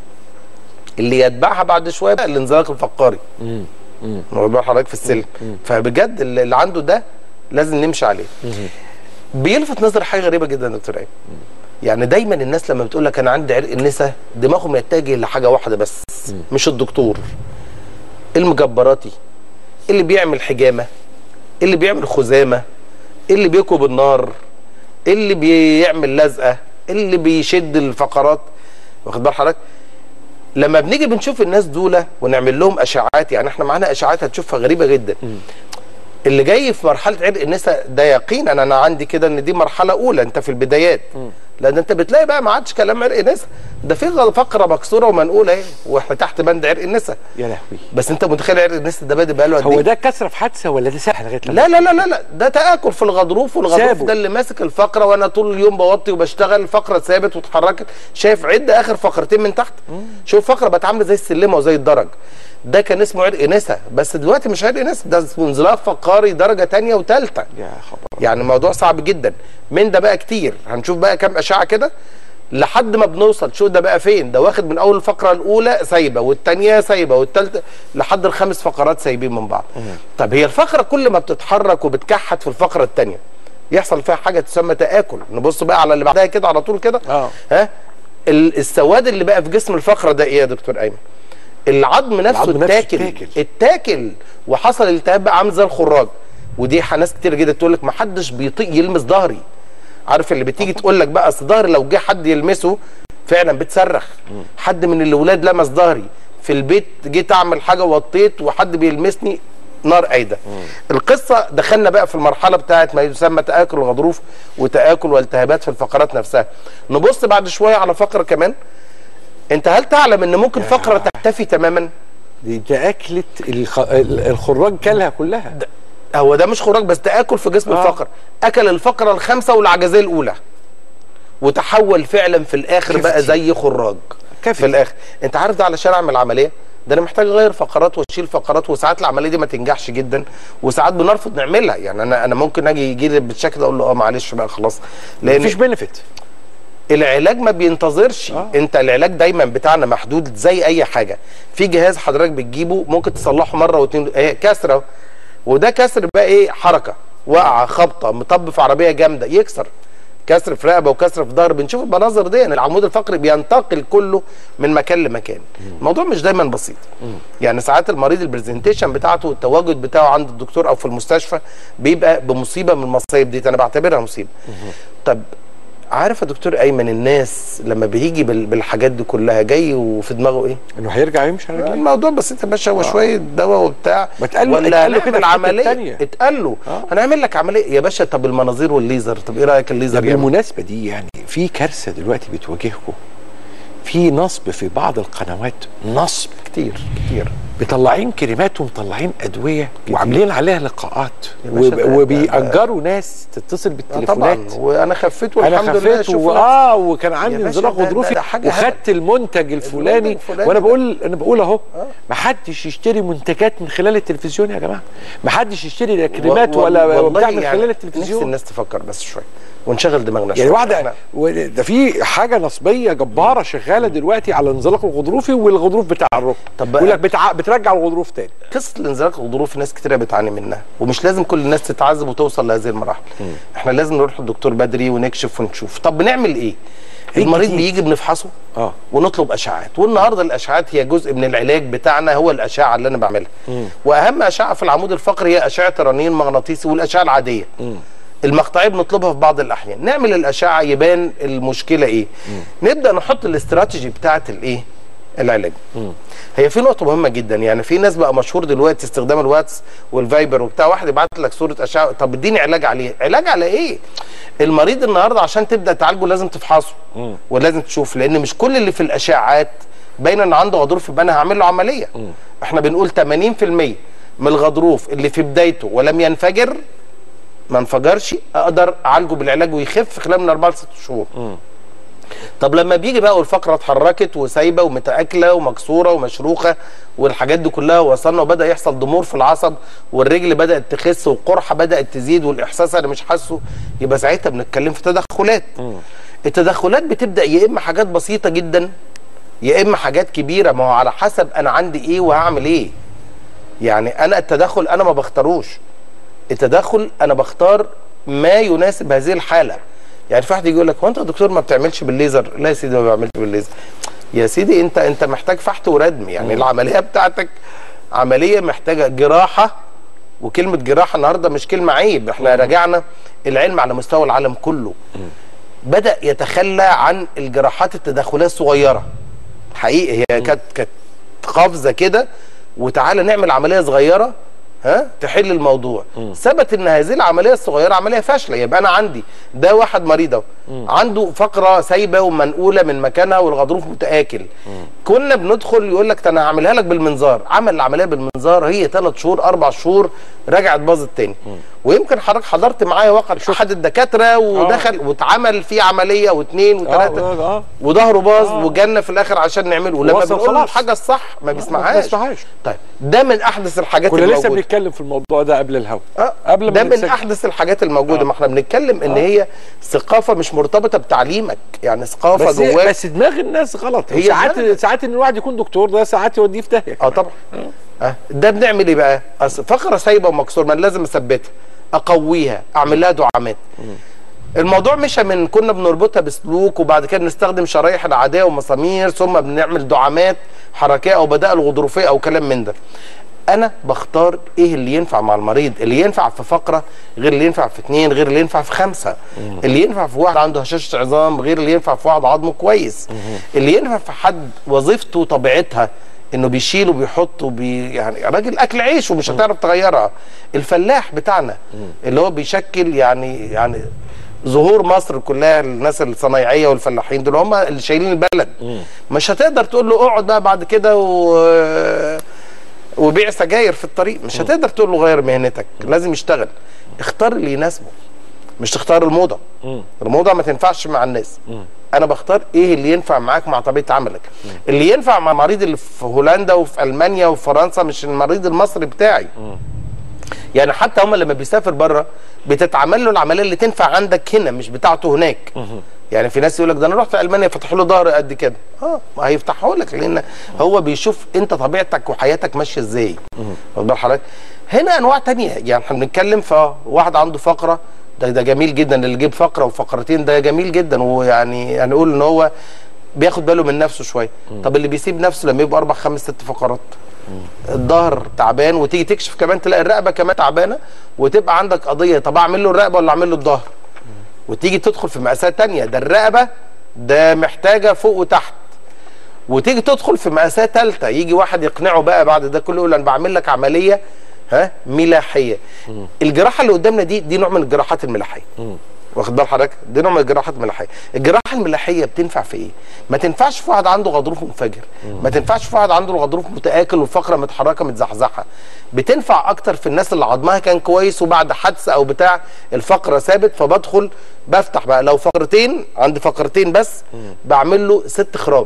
اللي يتبعها بعد شويه بقى الانزلاق الفقاري واخد بال حضرتك في السلم فبجد اللي اللي عنده ده لازم نمشي عليه بيلفت نظر حاجه غريبه جدا يا دكتور ايمن يعني دايما الناس لما بتقول لك انا عندي عرق النسا دماغهم يتجه لحاجه واحده بس مش الدكتور المجبراتي اللي بيعمل حجامه اللي بيعمل خزامه اللي بيكوب النار اللي بيعمل لزقه اللي بيشد الفقرات واخد بال حضرتك لما بنيجي بنشوف الناس دول ونعمل لهم اشعاعات يعني احنا معانا اشعاعات هتشوفها غريبه جدا اللي جاي في مرحله عرق النساء ده يقينا انا عندي كده ان دي مرحله اولى انت في البدايات لان انت بتلاقي بقى ما عادش كلام عرق نساء ده في غ- فقره مكسوره ومنقوله اهي واحنا تحت بند عرق النساء يا لهوي بس انت متخيل عرق النساء ده بادئ بقاله قد هو ايه؟ ده كسره في حادثه ولا ده سهل لغايه لما- لا لا لا لا لا ده تآكل في الغضروف والغضروف سابه. ده اللي ماسك الفقره وانا طول اليوم بوطي وبشتغل الفقره ثابت واتحركت شايف عد اخر فقرتين من تحت شوف فقره بقت عامله زي السلمه وزي الدرج ده كان اسمه عرق نسا بس دلوقتي مش عرق نسا ده اسمه انزلاق فقاري درجه تانية وثالثه يا خبر يعني الموضوع صعب جدا من ده بقى كتير هنشوف بقى كام اشعه كده لحد ما بنوصل شو ده بقى فين ده واخد من اول الفقره الاولى سايبه والثانيه سايبه والثالثه لحد الخمس فقرات سايبين من بعض طب هي الفقره كل ما بتتحرك وبتكحت في الفقره الثانيه يحصل فيها حاجه تسمى تاكل نبص بقى على اللي بعدها كده على طول كده اه ها ال- السواد اللي بقى في جسم الفقره ده ايه يا دكتور ايمن العظم نفسه العظم نفسه اتاكل اتاكل. اتاكل وحصل التهاب بقى عامل زي الخراج ودي ح- ناس كتير جدا تقول لك ما حدش بيطيق يلمس ظهري عارف اللي بتيجي تقول لك بقى اصل ظهري لو جه حد يلمسه فعلا بتصرخ حد من الاولاد لمس ظهري في البيت جيت اعمل حاجه وطيت وحد بيلمسني نار قايده القصه دخلنا بقى في المرحله بتاعت ما يسمى تاكل الغضروف وتاكل والتهابات في الفقرات نفسها نبص بعد شويه على فقره كمان انت هل تعلم ان ممكن فقره تختفي تماما دي ده اكلت الخ... ال- الخراج كلها كلها هو ده مش خراج بس تاكل في جسم آه. الفقره اكل الفقره الخامسه والعجزيه الاولى وتحول فعلا في الاخر بقى كفتي. زي خراج كفتي. في الاخر انت عارف ده علشان اعمل عمليه ده انا محتاج اغير فقرات واشيل فقرات وساعات العمليه دي ما تنجحش جدا وساعات بنرفض نعملها يعني انا انا ممكن اجي يجي لي بالشكل ده اقول له اه معلش بقى خلاص لان مفيش بنفيت العلاج ما بينتظرش آه. انت العلاج دايما بتاعنا محدود زي اي حاجه في جهاز حضرتك بتجيبه ممكن تصلحه مره واتنين ايه كسره وده كسر بقى ايه حركه وقعه خبطه مطب في عربيه جامده يكسر كسر في رقبه وكسر في ظهر بنشوف المناظر دي يعني العمود الفقري بينتقل كله من مكان لمكان الموضوع مش دايما بسيط يعني ساعات المريض البرزنتيشن بتاعته والتواجد بتاعه عند الدكتور او في المستشفى بيبقى بمصيبه من المصايب دي انا بعتبرها مصيبه طب عارف يا دكتور ايمن الناس لما بيجي بال- بالحاجات دي كلها جاي وفي دماغه ايه انه هيرجع يمشي على رجليه الموضوع بسيط يا باشا هو شويه دواء وبتاع ما اتقال له- ولا اتقال له كده هنعمل في الحتة عمليه التانية. اتقال له هنعمل لك عمليه يا باشا طب المناظير والليزر طب ايه رايك الليزر يعمل؟ بالمناسبه دي يعني في كارثه دلوقتي بتواجهكم في نصب في بعض القنوات نصب كتير كتير مطلعين كريمات ومطلعين ادويه وعاملين عليها لقاءات يا باشا وب- ده- ده- وبيأجروا ناس تتصل آه بالتليفونات طبعا وانا خفيت انا والحمد لله خفيت شوف و... اه وكان عندي باشا انزلاق ده- ده- غضروفي ده حاجة وخدت المنتج الفلاني الفلاني وانا ده. بقول انا بقول اهو ما حدش يشتري منتجات من خلال التلفزيون يا جماعه ما حدش يشتري لا كريمات و- ولا والله بتاع من يعني خلال نفسي التلفزيون الناس تفكر بس شويه ونشغل دماغنا يعني شوية. واحده إحنا- و- ده في حاجه نصبيه جباره شغاله دلوقتي على الانزلاق الغضروفي والغضروف بتاع الركبه طب بقى- يقول لك بتع... بترجع الغضروف تاني قصه الانزلاق الغضروفي ناس كتيره بتعاني منها ومش لازم كل الناس تتعذب وتوصل لهذه المراحل احنا لازم نروح للدكتور بدري ونكشف ونشوف طب بنعمل ايه المريض جديد. بيجي بنفحصه اه ونطلب اشعاعات والنهارده الاشعاعات هي جزء من العلاج بتاعنا هو الاشعه اللي انا بعملها واهم اشعه في العمود الفقري هي اشعه الرنين المغناطيسي والاشعه العاديه المقطعيه بنطلبها في بعض الاحيان نعمل الاشعه يبان المشكله ايه نبدا نحط الاستراتيجي بتاعه الايه العلاج هي في نقطه مهمه جدا يعني في ناس بقى مشهور دلوقتي استخدام الواتس والفايبر وبتاع واحد يبعت لك صوره اشعه طب اديني علاج عليه علاج على ايه المريض النهارده عشان تبدا تعالجه لازم تفحصه ولازم تشوف لان مش كل اللي في الاشعاعات باين ان عنده غضروف يبقى انا هعمل له عمليه احنا بنقول 80% من الغضروف اللي في بدايته ولم ينفجر ما انفجرش اقدر اعالجه بالعلاج ويخف خلال من 4 ل 6 شهور طب لما بيجي بقى والفقره اتحركت وسايبه ومتاكله ومكسوره ومشروخه والحاجات دي كلها وصلنا وبدا يحصل ضمور في العصب والرجل بدات تخس والقرحه بدات تزيد والاحساس انا مش حاسه يبقى ساعتها بنتكلم في تدخلات التدخلات بتبدا يا اما حاجات بسيطه جدا يا اما حاجات كبيره ما هو على حسب انا عندي ايه وهعمل ايه يعني انا التدخل انا ما بختاروش التدخل انا بختار ما يناسب هذه الحاله يعني في واحد يجي يقول لك هو انت يا دكتور ما بتعملش بالليزر لا يا سيدي ما بعملش بالليزر يا سيدي انت انت محتاج فحت وردم يعني العمليه بتاعتك عمليه محتاجه جراحه وكلمه جراحه النهارده مش كلمه عيب احنا راجعنا العلم على مستوى العالم كله بدا يتخلى عن الجراحات التدخليه الصغيره حقيقي هي كانت كانت قفزه كده وتعالى نعمل عمليه صغيره ها تحل الموضوع ثبت ان هذه العمليه الصغيره عمليه فاشله يبقى انا عندي ده واحد مريض اهو عنده فقره سايبه ومنقوله من مكانها والغضروف متاكل كنا بندخل يقول لك ده انا هعملها لك بالمنظار عمل العمليه بالمنظار هي ثلاث شهور اربع شهور رجعت باظت تاني ويمكن حضرتك حضرت معايا وقت احد الدكاتره ودخل واتعمل فيه عمليه واثنين وثلاثه آه، آه. وظهره باظ وجالنا في الاخر عشان نعمله ولما وصل بنقول له خلاص. الحاجه الصح ما بيسمعهاش ما بيسمعهاش. طيب ده من احدث الحاجات كنا لسه الموجودة. بنتكلم في الموضوع ده قبل الهوا آه، قبل ما ده من نتسجل. احدث الحاجات الموجوده ما احنا بنتكلم ان هي ثقافه مش مرتبطه بتعليمك يعني ثقافه بس جواك بس دماغ الناس غلط هي هي ساعات دماغ- ساعات ان الواحد يكون دكتور ده ساعات يوديه في داهيه اه طبعا آه. ده بنعمل ايه بقى أصل فقره سايبه ومكسوره ما أنا لازم اثبتها اقويها اعمل لها دعامات الموضوع مش من كنا بنربطها بسلوك وبعد كده نستخدم شرايح العاديه ومسامير ثم بنعمل دعامات حركيه او بدائل غضروفيه او كلام من ده انا بختار ايه اللي ينفع مع المريض اللي ينفع في فقره غير اللي ينفع في اثنين غير اللي ينفع في خمسه اللي ينفع في واحد عنده هشاشه عظام غير اللي ينفع في واحد عظمه كويس اللي ينفع في حد وظيفته طبيعتها انه بيشيل وبيحط وبي يعني راجل اكل عيش ومش هتعرف تغيرها الفلاح بتاعنا اللي هو بيشكل يعني يعني ظهور مصر كلها الناس الصنايعيه والفلاحين دول هم اللي شايلين البلد مش هتقدر تقول له اقعد بقى بعد كده و وبيع سجاير في الطريق مش هتقدر تقول له غير مهنتك لازم يشتغل اختار اللي يناسبه مش تختار الموضه الموضه ما تنفعش مع الناس انا بختار ايه اللي ينفع معاك مع طبيعه عملك اللي ينفع مع المريض اللي في هولندا وفي المانيا وفي فرنسا مش المريض المصري بتاعي يعني حتى هم لما بيسافر بره بتتعمل له العمليه اللي تنفع عندك هنا مش بتاعته هناك يعني في ناس يقول لك ده انا رحت المانيا فتحوا له ظهر قد كده اه ما هيفتحوا لك لان هو بيشوف انت طبيعتك وحياتك ماشيه ازاي واخد بال حضرتك هنا انواع تانية يعني احنا بنتكلم في واحد عنده فقره ده ده جميل جدا اللي يجيب فقره وفقرتين ده جميل جدا ويعني هنقول ان هو بياخد باله من نفسه شويه طب اللي بيسيب نفسه لما يبقى اربع خمس ست فقرات الظهر تعبان وتيجي تكشف كمان تلاقي الرقبه كمان تعبانه وتبقى عندك قضيه طب اعمل له الرقبه ولا اعمل له الظهر وتيجي تدخل في مقاسات تانية ده الرقبه ده محتاجه فوق وتحت وتيجي تدخل في مقاساه ثالثه يجي واحد يقنعه بقى بعد ده كله يقول انا بعمل لك عمليه ها ملاحيه الجراحه اللي قدامنا دي دي نوع من الجراحات الملاحيه واخد بال حضرتك دي نوع من الجراحات الملاحيه الجراحه الملاحيه بتنفع في ايه ما تنفعش في واحد عنده غضروف منفجر ما تنفعش في واحد عنده الغضروف متاكل والفقره متحركه متزحزحه بتنفع اكتر في الناس اللي عظمها كان كويس وبعد حادثه او بتاع الفقره ثابت فبدخل بفتح بقى لو فقرتين عندي فقرتين بس بعمل له ست خرام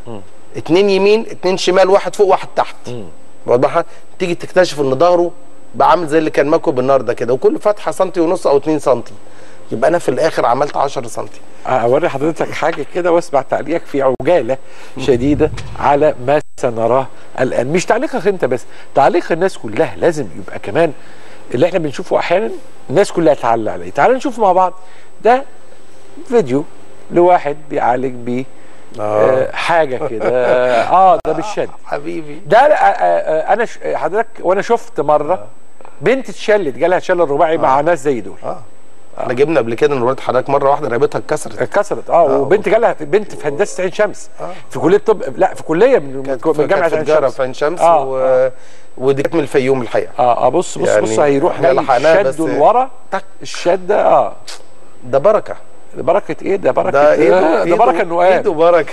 اتنين يمين اتنين شمال واحد فوق واحد تحت واخد بال حضرتك؟ تيجي تكتشف ان ظهره بقى عامل زي اللي كان ماكو بالنار ده كده وكل فتحه سنتي ونص او 2 سنتي يبقى انا في الاخر عملت 10 سنتي اوري حضرتك حاجه كده واسمع تعليقك في عجاله شديده على ما سنراه الان مش تعليقك انت بس تعليق الناس كلها لازم يبقى كمان اللي احنا بنشوفه احيانا الناس كلها تعلق عليه تعال نشوف مع بعض ده فيديو لواحد بيعالج بيه آه حاجه كده اه ده بالشد حبيبي ده آه آه انا ش... حضرتك وانا شفت مره بنت اتشلت جالها شلل رباعي مع ناس زي دول اه احنا جبنا قبل كده ان ولاد حضرتك مره واحده رقبتها اتكسرت اتكسرت اه وبنت جالها بنت في هندسه عين شمس في كليه طب لا في كليه من, كانت من في جامعه كانت في عين تجاره شمس في عين شمس آه، و... ودي كانت من الفيوم الحقيقه اه اه بص بص يعني بص هيروح إحنا جاي لحقناها شده بس- لورا الشده اه ده بركه ده بركه ايه ده بركه ده ايده ده بركه انه قام ايده بركه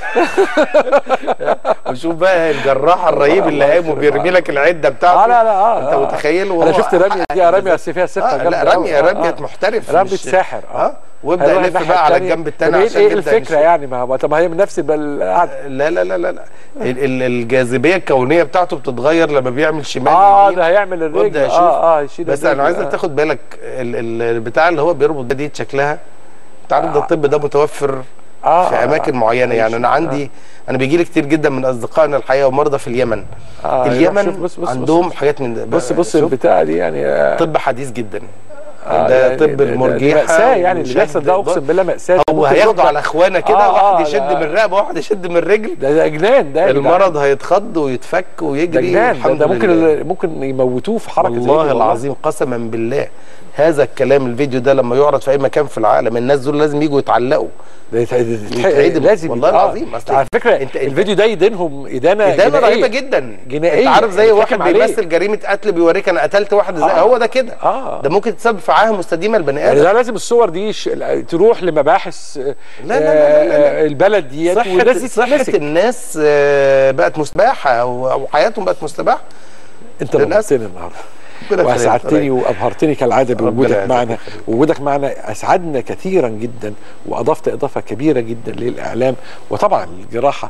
وشوف بقى الجراح الرهيب اللي قام وبيرمي لك العده بتاعته اه لا لا اه انت متخيل انا شفت رميه دي رميه فيها ثقه آه لا رميه رميه محترف رميه مش- ساحر اه وابدا هيروح يلف الناحية بقى على التانية. الجنب الثاني طب ايه عشان ايه نبدأ الفكره نشوف. يعني ما هو طب ما هي من نفس القعده لا لا لا لا لا ال- ال- الجاذبيه الكونيه بتاعته بتتغير لما بيعمل شمال اه يمين. ده هيعمل الرجل وابدا اشوف اه اه يشيل بس الرجل، انا عايزك آه. تاخد بالك ال- ال- البتاع اللي هو بيربط ده دي شكلها انت عارف ده الطب ده متوفر آه، في آه، اماكن آه. معينه يعني انا عندي انا بيجي لي كتير جدا من اصدقائنا الحقيقه ومرضى في اليمن آه، اليمن شوف، بص- بص- عندهم بص. حاجات من ده بص بص شوف، البتاعه دي يعني آه طب حديث جدا آه، ده يعني طب ده- ده- المرجيحه دي مأساة يعني اللي وشد بيحصل ده اقسم بالله مأساة هو ممكن هياخده يرجع- على اخوانا كده آه، واحد آه، يشد لا. من الرقبه واحد يشد من الرجل ده ده جنان ده يا جدعان. المرض هيتخض ويتفك ده ويجري جنان ده, والحمد ده ممكن لله. ممكن يموتوه في حركه زي دي والله العظيم قسما بالله هذا الكلام الفيديو ده لما يعرض في اي مكان في العالم الناس دول لازم يجوا يتعلقوا ده يت- يت- يتعدم. لازم والله آه. العظيم. أصل على فكره أنت- أنت- الفيديو ده يدينهم ادانه ادانه جنائية. رهيبه جدا جنائيه انت عارف زي يتحكم واحد عليه. بيمثل جريمه قتل بيوريك انا قتلت واحد ازاي آه. هو ده كده اه ده ممكن تسبب في عاهه مستديمه لبني يعني ادم ده لازم الصور دي ش... تروح لمباحث آه، لا لا لا لا لا. آه، البلد ديت صحه والناس دي صحه تتمسك الناس آه، بقت مستباحه او أو حياتهم بقت مستباحه انت للأسف. نورتني النهارده ربنا يخليك. واسعدتني وابهرتني كالعاده ربنا بوجودك يعزك معنا ويخليك. وجودك معنا اسعدنا كثيرا جدا واضفت اضافه كبيره جدا للاعلام وطبعا الجراحه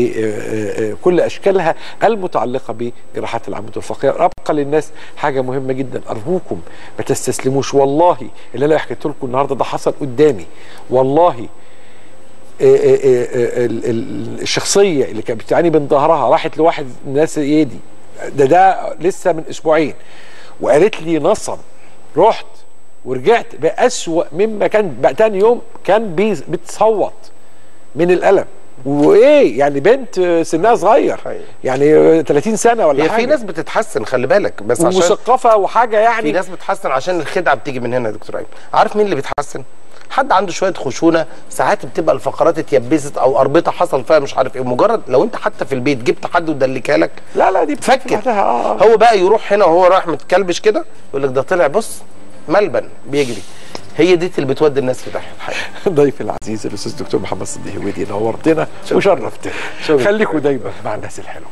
بكل اشكالها المتعلقه بجراحات العمود الفقري ابقى للناس حاجه مهمه جدا ارجوكم ما تستسلموش والله اللي انا حكيت لكم النهارده ده حصل قدامي والله آه، آه، آه، ال- ال- الشخصيه اللي كانت بتعاني من ظهرها راحت لواحد ناس ايدي ده ده لسه من اسبوعين وقالت لي نصب رحت ورجعت بأسوأ مما كان بقى تاني يوم كان بيز- بتصوت من الألم وايه يعني بنت سنها صغير حقيقي. يعني 30 سنه ولا هي حاجه في ناس بتتحسن خلي بالك بس عشان ومثقفه وحاجه في يعني ناس بتحسن عشان الخدعه بتيجي من هنا يا دكتور ايمن عارف مين اللي بيتحسن حد عنده شويه خشونه ساعات بتبقى الفقرات اتيبست او اربطه حصل فيها مش عارف ايه مجرد لو انت حتى في البيت جبت حد ودلكها لك لا لا دي بتفك فكت لوحدها، اه هو بقى يروح هنا وهو رايح متكلبش كده يقول لك ده طلع بص ملبن بيجري هي دي اللي بتودي الناس في داهيه الحقيقه ضيفي العزيز الاستاذ دكتور محمد صديق هويدي نورتنا وشرفتنا شكراً. خليكم دايما مع الناس الحلوه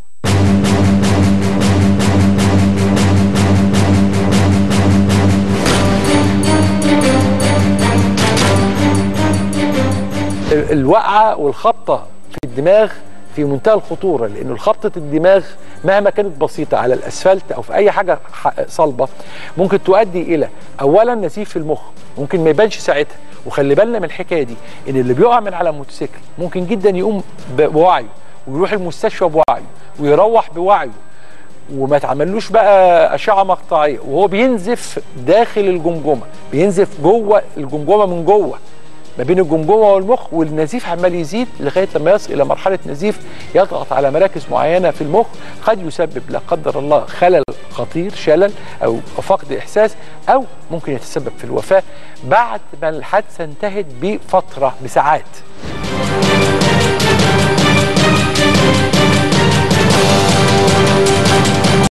ال- الوقعه والخبطه في الدماغ في منتهى الخطوره لانه خبطه الدماغ مهما كانت بسيطه على الاسفلت او في اي حاجه ح- صلبه ممكن تؤدي الى اولا نزيف في المخ ممكن ما يبانش ساعتها وخلي بالنا من الحكايه دي ان اللي بيقع من على موتوسيكل ممكن جدا يقوم ب- بوعيه ويروح المستشفى بوعيه ويروح بوعيه وما تعملوش بقى اشعه مقطعيه وهو بينزف داخل الجمجمه بينزف جوه الجمجمه من جوه ما بين الجمجمه والمخ والنزيف عمال يزيد لغايه لما يصل الى مرحله نزيف يضغط على مراكز معينه في المخ قد يسبب لا قدر الله خلل خطير شلل او فقد احساس او ممكن يتسبب في الوفاه بعد ما الحادثه انتهت بفتره بساعات